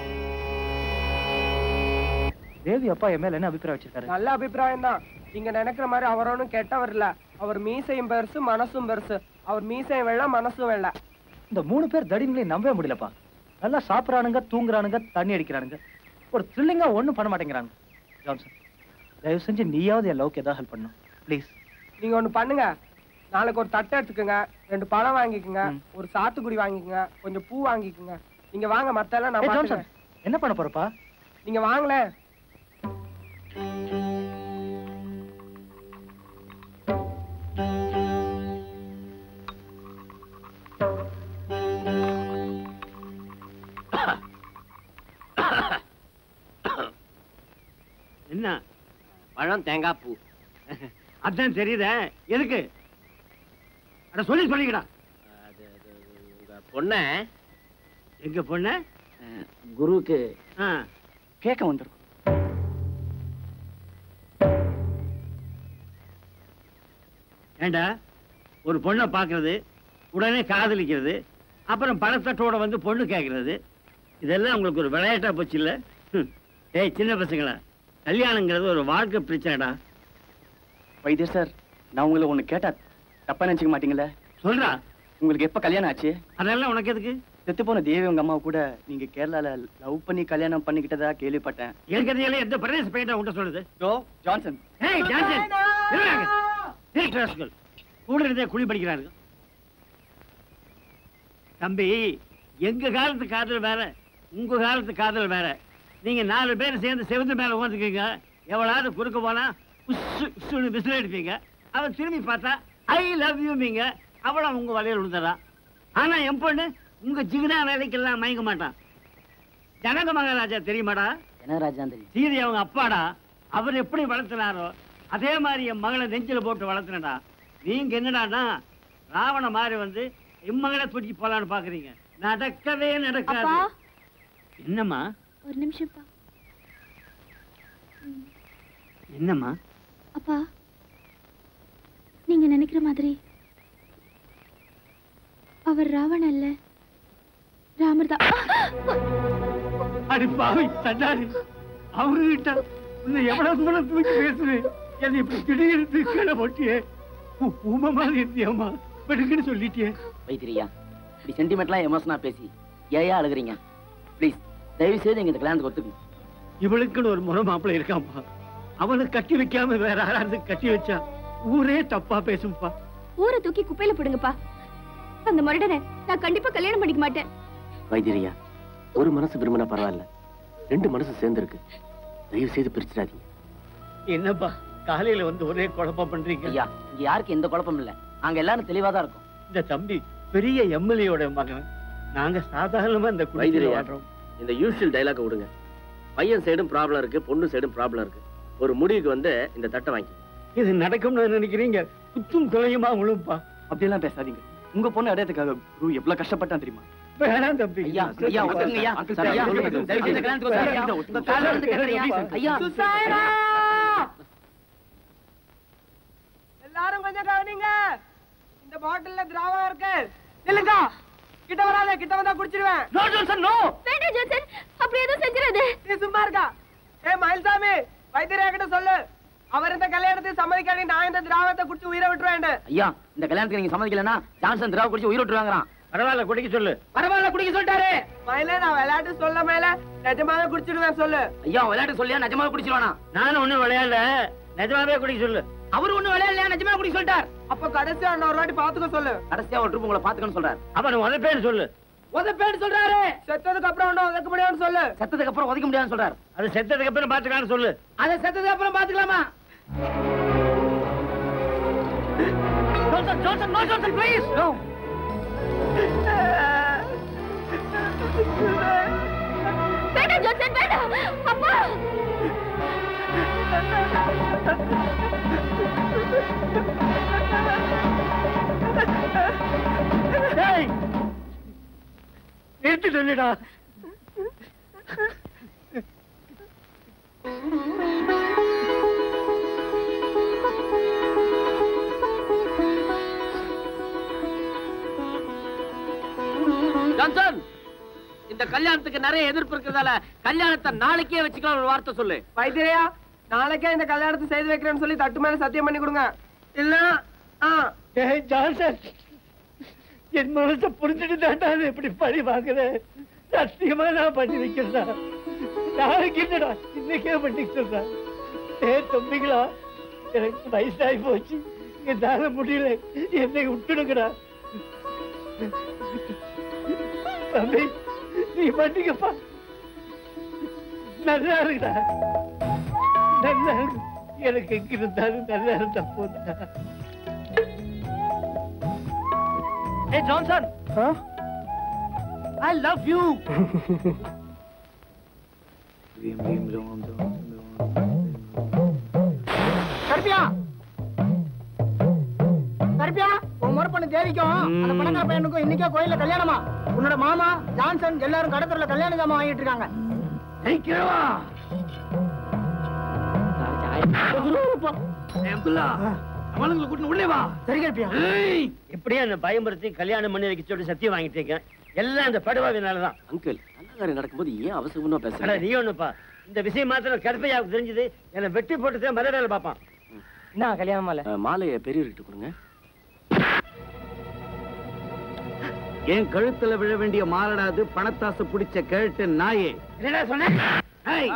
தேவி அப்பா என் மேல என்ன அபிப்பிராயம் வச்சிருக்காரு நல்ல அபிப்பிராயம் தான் நீங்க நினைக்கிற மாதிரி அவர் ஒன்றும் கெட்டவர் இல்ல அவர் மீசையும் பெருசு மனசும் பெருசு அவர் மீசையும் வெள்ள மனசும் வெள்ள இந்த மூணு பேர் தடிங்களே நம்பவே முடியலப்பா நல்லா சாப்பிட்றானுங்க தூங்குறானுங்க தண்ணி அடிக்கிறானுங்க ஒரு த்ரில்லிங்கா ஒண்ணும் பண்ண மாட்டேங்கிறானுங்க ஜான்சன் தயவு செஞ்சு நீயாவது என் லவ்க்கு ஏதாவது ஹெல்ப் பண்ணும் ப்ளீஸ் நீங்க ஒண்ணு பண்ணுங்க நாளைக்கு ஒரு தட்டை எடுத்துக்கோங்க ரெண்டு பழம் வாங்கிக்கோங்க ஒரு சாத்துக்குடி வாங்கிக்கோங்க கொஞ்சம் பூ வாங்கிக்கோங்க நீங்க வாங்க மத்த எல்லாம் நான் ஏய், ஜான்சன், பாத்துக்கிறேன். என்ன பண்ண போறப்பா நீங்க வாங்களே என்ன பழம் தேங்காய் பூ அதான் தெரியுதே எதுக்கு அட சொல்லி சொல்லிக்கடா உங்க பொண்ண எங்க பொண்ணு குருவுக்கு ஆ கேட்க வந்துடும் ஏண்டா ஒரு பொண்ணை பார்க்கறது உடனே காதலிக்கிறது அப்புறம் பணத்தட்டோட வந்து பொண்ணு கேட்கறது இதெல்லாம் உங்களுக்கு ஒரு விளையாட்டா போச்சு இல்ல ஏய் சின்ன பசங்களா கல்யாணங்கிறது ஒரு வாழ்க்கை பிரச்சனைடா வைத்தியர் சார் நான் உங்களை ஒண்ணு கேட்டா தப்பா நினைச்சுக்க மாட்டீங்களே சொல்றா உங்களுக்கு எப்ப கல்யாணம் ஆச்சு அதெல்லாம் உனக்கு எதுக்கு செத்து போன தேவி உங்க அம்மா கூட நீங்க கேரளால லவ் பண்ணி கல்யாணம் பண்ணிக்கிட்டதா கேள்விப்பட்டேன் இருக்கிறதையெல்லாம் எந்த பிரதேச பையன் உன்ட்ட சொல்லுது ஜோ ஜான்சன் ஏய் ஜான்சன் நில்லுங்க. ஏய் கிளாஸ்கள் கூட இருந்தே குழி படிக்கிறாரு தம்பி எங்க காலத்து காதல் வேற உங்க காலத்து காதல் வேற நீங்க நாலு பேர் சேர்ந்து செவந்து மேல உட்காந்துக்கீங்க எவ்வளவு குறுக்க போனா உஸ்ஸு உஸ்ஸுன்னு விசில் அடிப்பீங்க அவன் திரும்பி பார்த்தா ஐ லவ் யூமிங்க அவளும் உங்க வலையில் விழுந்துறா ஆனா என் பொண்ணு உங்க ஜிகினா வேலைக்கெல்லாம் மயங்க மாட்டான் ஜனக மகாராஜா தெரியுமாடா என்ன ராஜாந்திரி சீதை அவங்க அப்பாடா அவர் எப்படி வளர்த்தினாரோ அதே மாதிரி என் மகளை நெஞ்சில போட்டு வளர்த்தினடா நீங்க என்னடான்னா ராவண மாதிரி வந்து என் மகளை தூக்கி போலான்னு பாக்குறீங்க நடக்கவே நடக்காது அப்பா என்னம்மா ஒரு நிமிஷம்ப்பா என்னம்மா அப்பா நீங்க நினைக்கிற மாதிரி அவர் ராவண அல்ல ராமர் தான் அடி பாவி தண்டாடி அவங்க கிட்ட உன்னை எவ்வளவு தூரம் தூக்கி பேசுவேன் என்னை இப்படி திடீர்னு கீழே போட்டியே உ- ஊமை மாதிரி இருந்தியம்மா வெடுக்குன்னு சொல்லிட்டியே வைத்திரியா இப்படி சென்டிமெண்ட்லாம் எமோஷனா பேசி ஏயா அழுகுறீங்க ப்ளீஸ் தயவு செய்து எங்க இந்த கல்யாணத்துக்கு ஒத்துக்குங்க இவளுக்குன்னு ஒரு முறை மாப்பிள்ளை இருக்காம்பா அவனை கட்டி வைக்காம வேற யாராவது கட்டி வச்சா ஊரே தப்பா பேசும்பா ஊரை தூக்கி குப்பையில போடுங்கப்பா அந்த மருடனை நான் கண்டிப்பா கல்யாணம் பண்ணிக்க மாட்டேன் வைத்தியரியா ஒரு மனசு விரும்பினா பரவாயில்ல ரெண்டு மனசு சேர்ந்துருக்கு தயவு செய்து பிரிச்சிடாதீங்க என்னப்பா காலையில வந்து ஒரே குழப்பம் பண்றீங்க ஐயா இங்க யாருக்கு எந்த குழப்பம் இல்ல நாங்க எல்லாரும் தெளிவா தான் இருக்கோம் இந்த தம்பி பெரிய எம்எல்ஏயோட மகன் நாங்க சாதாரணமா இந்த குடிசையில வைத்தியரையா வாழ்றோம் இந்த யூஷுவல் டைலாக் விடுங்க பையன் சைடும் ப்ராப்ளம் இருக்கு பொண்ணு சைடும் ப்ராப்ளம் இருக்கு ஒரு முடிவுக்கு வந்து இந்த தட்டை வாங்கி இது நடக்கும்னு நினைக்கிறீங்க குத்தும் குலையுமா உழுப்பா அப்படியெல்லாம் பேசாதீங்க உங்க பொண்ணு அடையத்துக்காக குரு எவ்வளவு கஷ்டப்பட்டான் தெரியுமா வேணாம் தம்பி ஐயா ஐயா ஒத்துக்குங்க ஐயா அங்கிள், சார், ஐயா, சொல்லுங்க. தயவு செய்து இந்த கல்யாணத்துக்கு ஒத்துக்குங்க ஐயா. உங்க கால்ல விழுந்து கேட்கிறேன் ஐயா. ஐயா எல்லாரும் கொஞ்சம் கவனிங்க இந்த பாட்டில்ல திராவகம் இருக்கு இல்லங்க கிட்ட வராத கிட்ட வந்தா குடிச்சிடுவேன் நோ ஜோன்சன் நோ வேண்டாம் ஜோசன் அப்படி எதுவும் செஞ்சிடாது நீ சும்மா இருக்கா ஏ மயில்சாமி வைத்தியரையா கிட்ட சொல்லு அவர் இந்த கல்யாணத்துக்கு சம்மதிக்காடி நான் இந்த திராவகத்தை குடிச்சு உயிரை விட்டுருவேன் ஐயா இந்த கல்யாணத்துக்கு நீங்க சம்மதிக்கலன்னா ஜான்சன் திராவ குடிச்சு உயிரோட்டு வாங்குறான் பரவாயில்ல குடிக்க சொல்லு பரவாயில்ல குடிக்க சொல்லிட்டாரு மயில நான் விளையாட்டு சொல்ல மேல நிஜமாவே குடிச்சிடுவேன் சொல்லு ஐயா விளையாட்டு சொல்லியா நிஜமாவே குடிச்சிருவானா நானும் ஒண்ணும் விளையாடல நிஜமாவே குடிக்க சொல்லு அவர் ஒண்ணும் விளையாடலையா நிஜமாவே குடிக்க சொல்லிட்டார் அப்ப கடைசியா இன்னொரு வாட்டி பாத்துக்க சொல்லு கடைசியா ஒரு ட்ரிப் உங்களை பாத்துக்கன்னு சொல்றாரு அவன் முத பேர் சொல்லு உத பேர் சொல்றாரு செத்ததுக்கு அப்புறம் ஒன்னும் உதைக்க முடியாதுன்னு சொல்லு செத்ததுக்கு அப்புறம் உதைக்க முடியாதுன்னு சொல்றாரு அது செத்ததுக்கு அப்புறம் பாத்துக்கலாம்னு சொல்லு அதை செத்ததுக்கு அப்புறம் பாத்துக்கலாமா Johnson Johnson no Johnson please no வேண்டாம் ஜோசன் வேண்டாம் அப்பா டேய் நிறுத்தி சொல்லுடா ஜான்சன் இந்த கல்யாணத்துக்கு நிறைய எதிர்ப்பு இருக்கிறதால கல்யாணத்தை நாளைக்கே வச்சுக்கலாம் ஒரு வார்த்தை சொல்லு வைத்தியரையா நாளைக்கே இந்த கல்யாணத்தை செய்து வைக்கிறேன்னு சொல்லி தட்டு மேல சத்தியம் பண்ணி கொடுங்க இல்ல ஆ ஏய் ஜான்சன் என் மனசை புரிஞ்சுட்டு தாண்டா அது இப்படி பழி வாங்குறேன் சத்தியமா நான் பண்ணி வைக்கிறதா நாளைக்கு இல்லடா இன்னைக்கே பண்ணி சொல்றேன் ஏ தம்பிங்களா எனக்கு வயசாகி போச்சு என்னால முடியல என்னை விட்டுடுங்கடா தம்பி நீ பண்ணிக்கப்பா நல்லா இருக்குடா நல்லா இருக்கு எனக்கு எங்க இருந்தாலும் நல்லா இருந்தா போதுடா ஏ ஜான்சன் ஐ லவ் யூ கருப்பியா கருப்பியா உன் முறை பண்ண தேவிக்கும் அந்த பணக்கார பையனுக்கும் இன்னைக்கே கோயில்ல கல்யாணமா உன்னோட மாமா ஜான்சன் எல்லாரும் கடத்தல கல்யாண ஜாமான் வாங்கிட்டு இருக்காங்க அவனுங்களை கூட்டு உள்ளே வா சரி கருப்பியா எப்படியே அந்த பயமுறுத்தி கல்யாணம் பண்ணி வைக்க சொல்லி சத்தியம் வாங்கிட்டீங்க எல்லாம் அந்த படுவாவினாலதான் அங்கிள் நல்ல காரியம் நடக்கும்போது ஏன் அவசரமா அட பேசுறேன் நீ ஒண்ணுப்பா இந்த விஷயம் மாத்திரம் கருப்பையாவுக்கு தெரிஞ்சது என்னை வெட்டி போட்டுதான் மத வேலை பார்ப்பான் என்ன கல்யாணம் மாலை மாலையை பெரியவர்கிட்ட கொடுங்க என் கழுத்துல விழ வேண்டிய மாலடாது பணத்தாசை பிடிச்ச கேட்டு நாயே என்னடா சொன்னேன் ஏய்,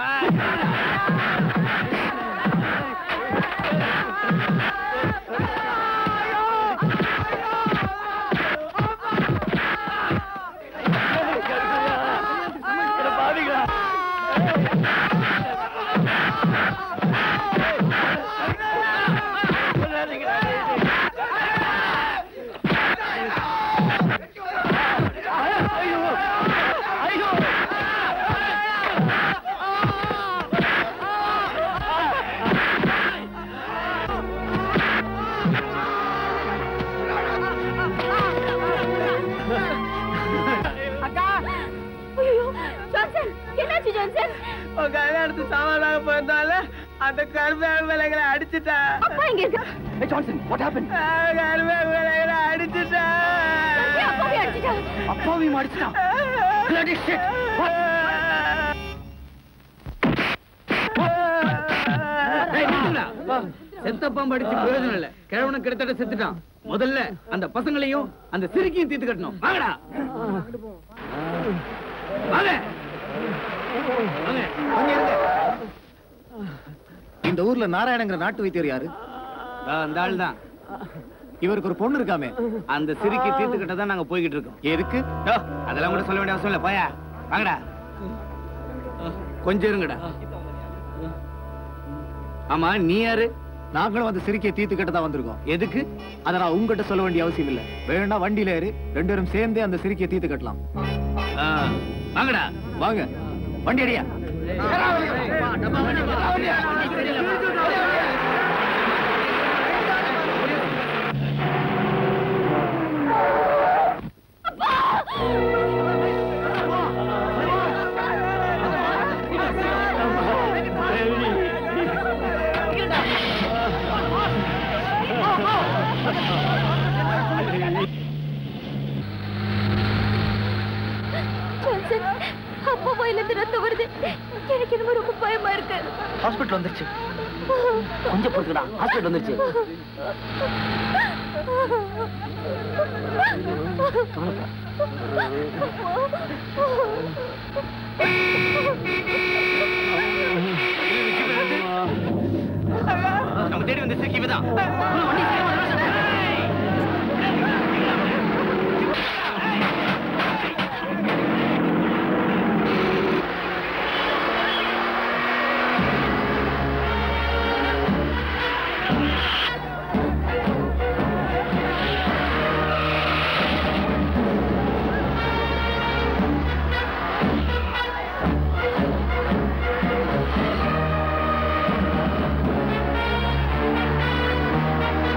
அக்கா ஐயோ ஜான்சன் என்னாச்சு ஜான்சன் உன் கல்யாணத்து சாமானாக போயிருந்தால அந்த கருமையாக விலைகளை அடிச்சுட்டா அப்பா எங்க இருக்கா ஏ ஜான்சன் வாட் ஹேப்பன் கருமையாக விலைகளை அடிச்சுட்டா அப்பாவே அடிச்சிட்டா அப்பாவையும் அடிச்சிட்டான் Bloody shit. டேய், நிறுத்துங்கடா. செத்த பாம்பு அடிச்சு பிரயோஜனம் இல்ல கிழவனுக்கு கிட்டத்தட்ட செத்துட்டான் முதல்ல அந்த பசங்களையும் அந்த சிறுக்கியும் தீர்த்து கட்டணும் வாங்கடா வாங்க வாங்க. கொஞ்சம் இருங்க. இந்த ஊர்ல நாராயணங்கிற நாட்டு வைத்தியர் யாரு ஆ, அந்த ஆள் தான் இவருக்கு ஒரு பொண்ணு இருக்காமே அந்த சிறுக்கி தீர்த்துக்கிட்ட தான் நாங்க போய்கிட்டு இருக்கோம் எதுக்கு யோ, அதெல்லாம் கூட சொல்ல வேண்டிய அவசியம் இல்ல போயா வாங்கடா கொஞ்சம் இருங்கடா ஆமா நீ யாரு நாங்களும் அந்த சிரிக்கை தீர்த்துக்கிட்ட தான் வந்திருக்கோம் எதுக்கு அதை நான் உங்ககிட்ட சொல்ல வேண்டிய அவசியம் இல்ல வேணும்னா வண்டியில ஏறி ரெண்டு பேரும் சேர்ந்தே அந்த சிரிக்கையை தீர்த்து கட்டலாம் ஆ, வாங்கடா வாங்க வண்டி அடியா ஜான்சன் அப்பா வாயில இருந்து ரத்தம் வருது எனக்கு என்னமோ ரொம்ப பயமா இருக்கு ஹாஸ்பிட்டல் வந்துருச்சு கொஞ்சம் பொறுத்துக்கடா ஹாஸ்பிட்டல் வந்துருச்சு நம்ம தேடி வந்த சிக்கி இவதான் ஆ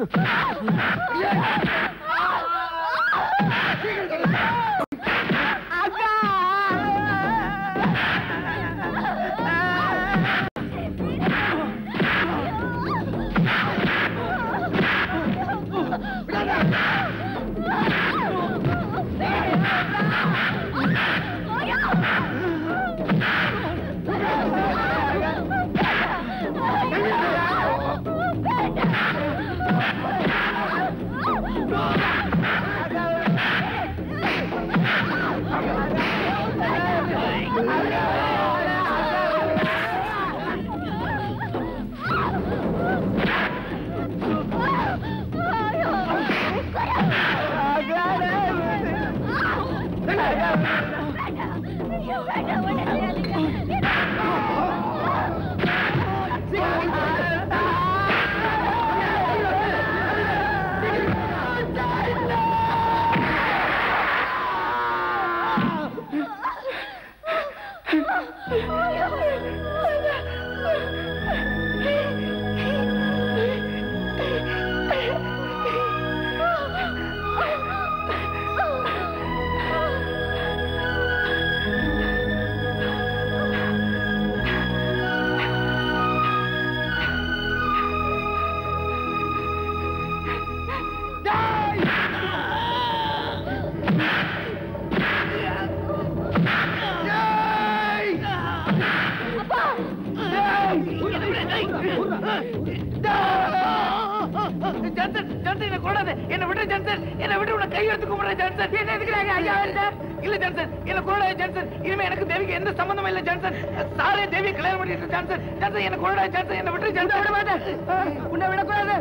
ஜான்சன் ஜான்சன் என்ன கொடாத என்ன விட்டு ஜான்சன் என்ன விட்டு உன கை எடுத்து கும்பிடுற ஜான்சன் என்ன எதுக்குறாங்க ஐயா வருத இல்ல ஜான்சன் என்ன கொடாத ஜான்சன் இனிமே எனக்கு தேவிக்கு எந்த சம்பந்தமும் இல்ல ஜான்சன் சாரே தேவியை கல்யாணம் பண்ணிட்டு ஜான்சன் ஜான்சன் என்ன கொடாத ஜான்சன் என்ன விட்டு ஜான்சன் விட மாட்டேன் உன்னை விட கூடாது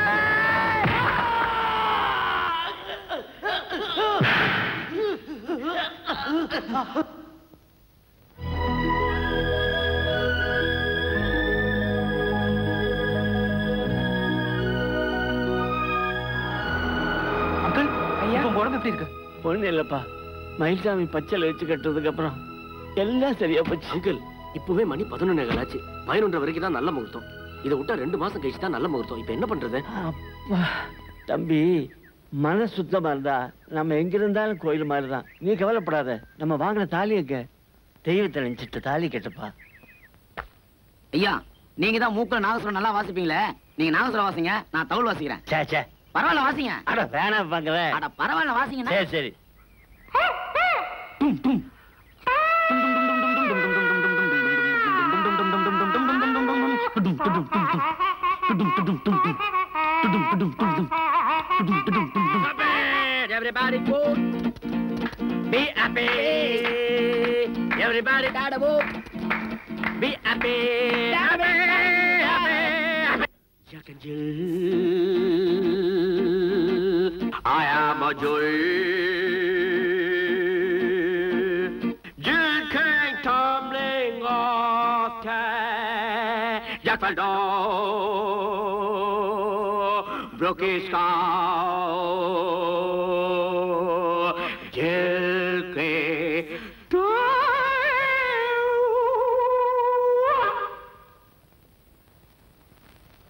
அங்கிள் ஐயா உங்க உடம்பு எப்படி இருக்கு ஒண்ணு இல்லப்பா மயில்சாமி பச்சைல வச்சு கட்டுறதுக்கு அப்புறம் எல்லாம் சரியா போச்சு அங்கிள் இப்பவே மணி பதினொன்னே ஆச்சு பதினொன்றரை வரைக்கும் தான் நல்ல முகூர்த்தம் இதை விட்டா ரெண்டு மாசம் கழிச்சு தான் நல்ல முகூர்த்தம் இப்ப என்ன பண்றது அப்பா, தம்பி மன சுத்தமா இருந்தா நம்ம எங்க இருந்தாலும் கோயில் மாதிரி தான் நீ கவலைப்படாத நம்ம வாங்கின தாலி எங்க தெய்வத்தை நினைச்சிட்டு தாலி கட்டுப்பா ஐயா நீங்க தான் மூக்குல நாகசுரம் நல்லா வாசிப்பீங்களே நீங்க நாகசுரம் வாசிங்க நான் தவுள் வாசிக்கிறேன் சே சே பரவாயில்ல வாசிங்க அட வேணாம் பாக்குற அட பரவாயில்ல வாசிங்க சரி சரி Everybody go. Be happy. Everybody gotta move. Be happy. Happy. Happy. Happy. I am a joy. Jill King tumbling off Jack Faldor broke his skull.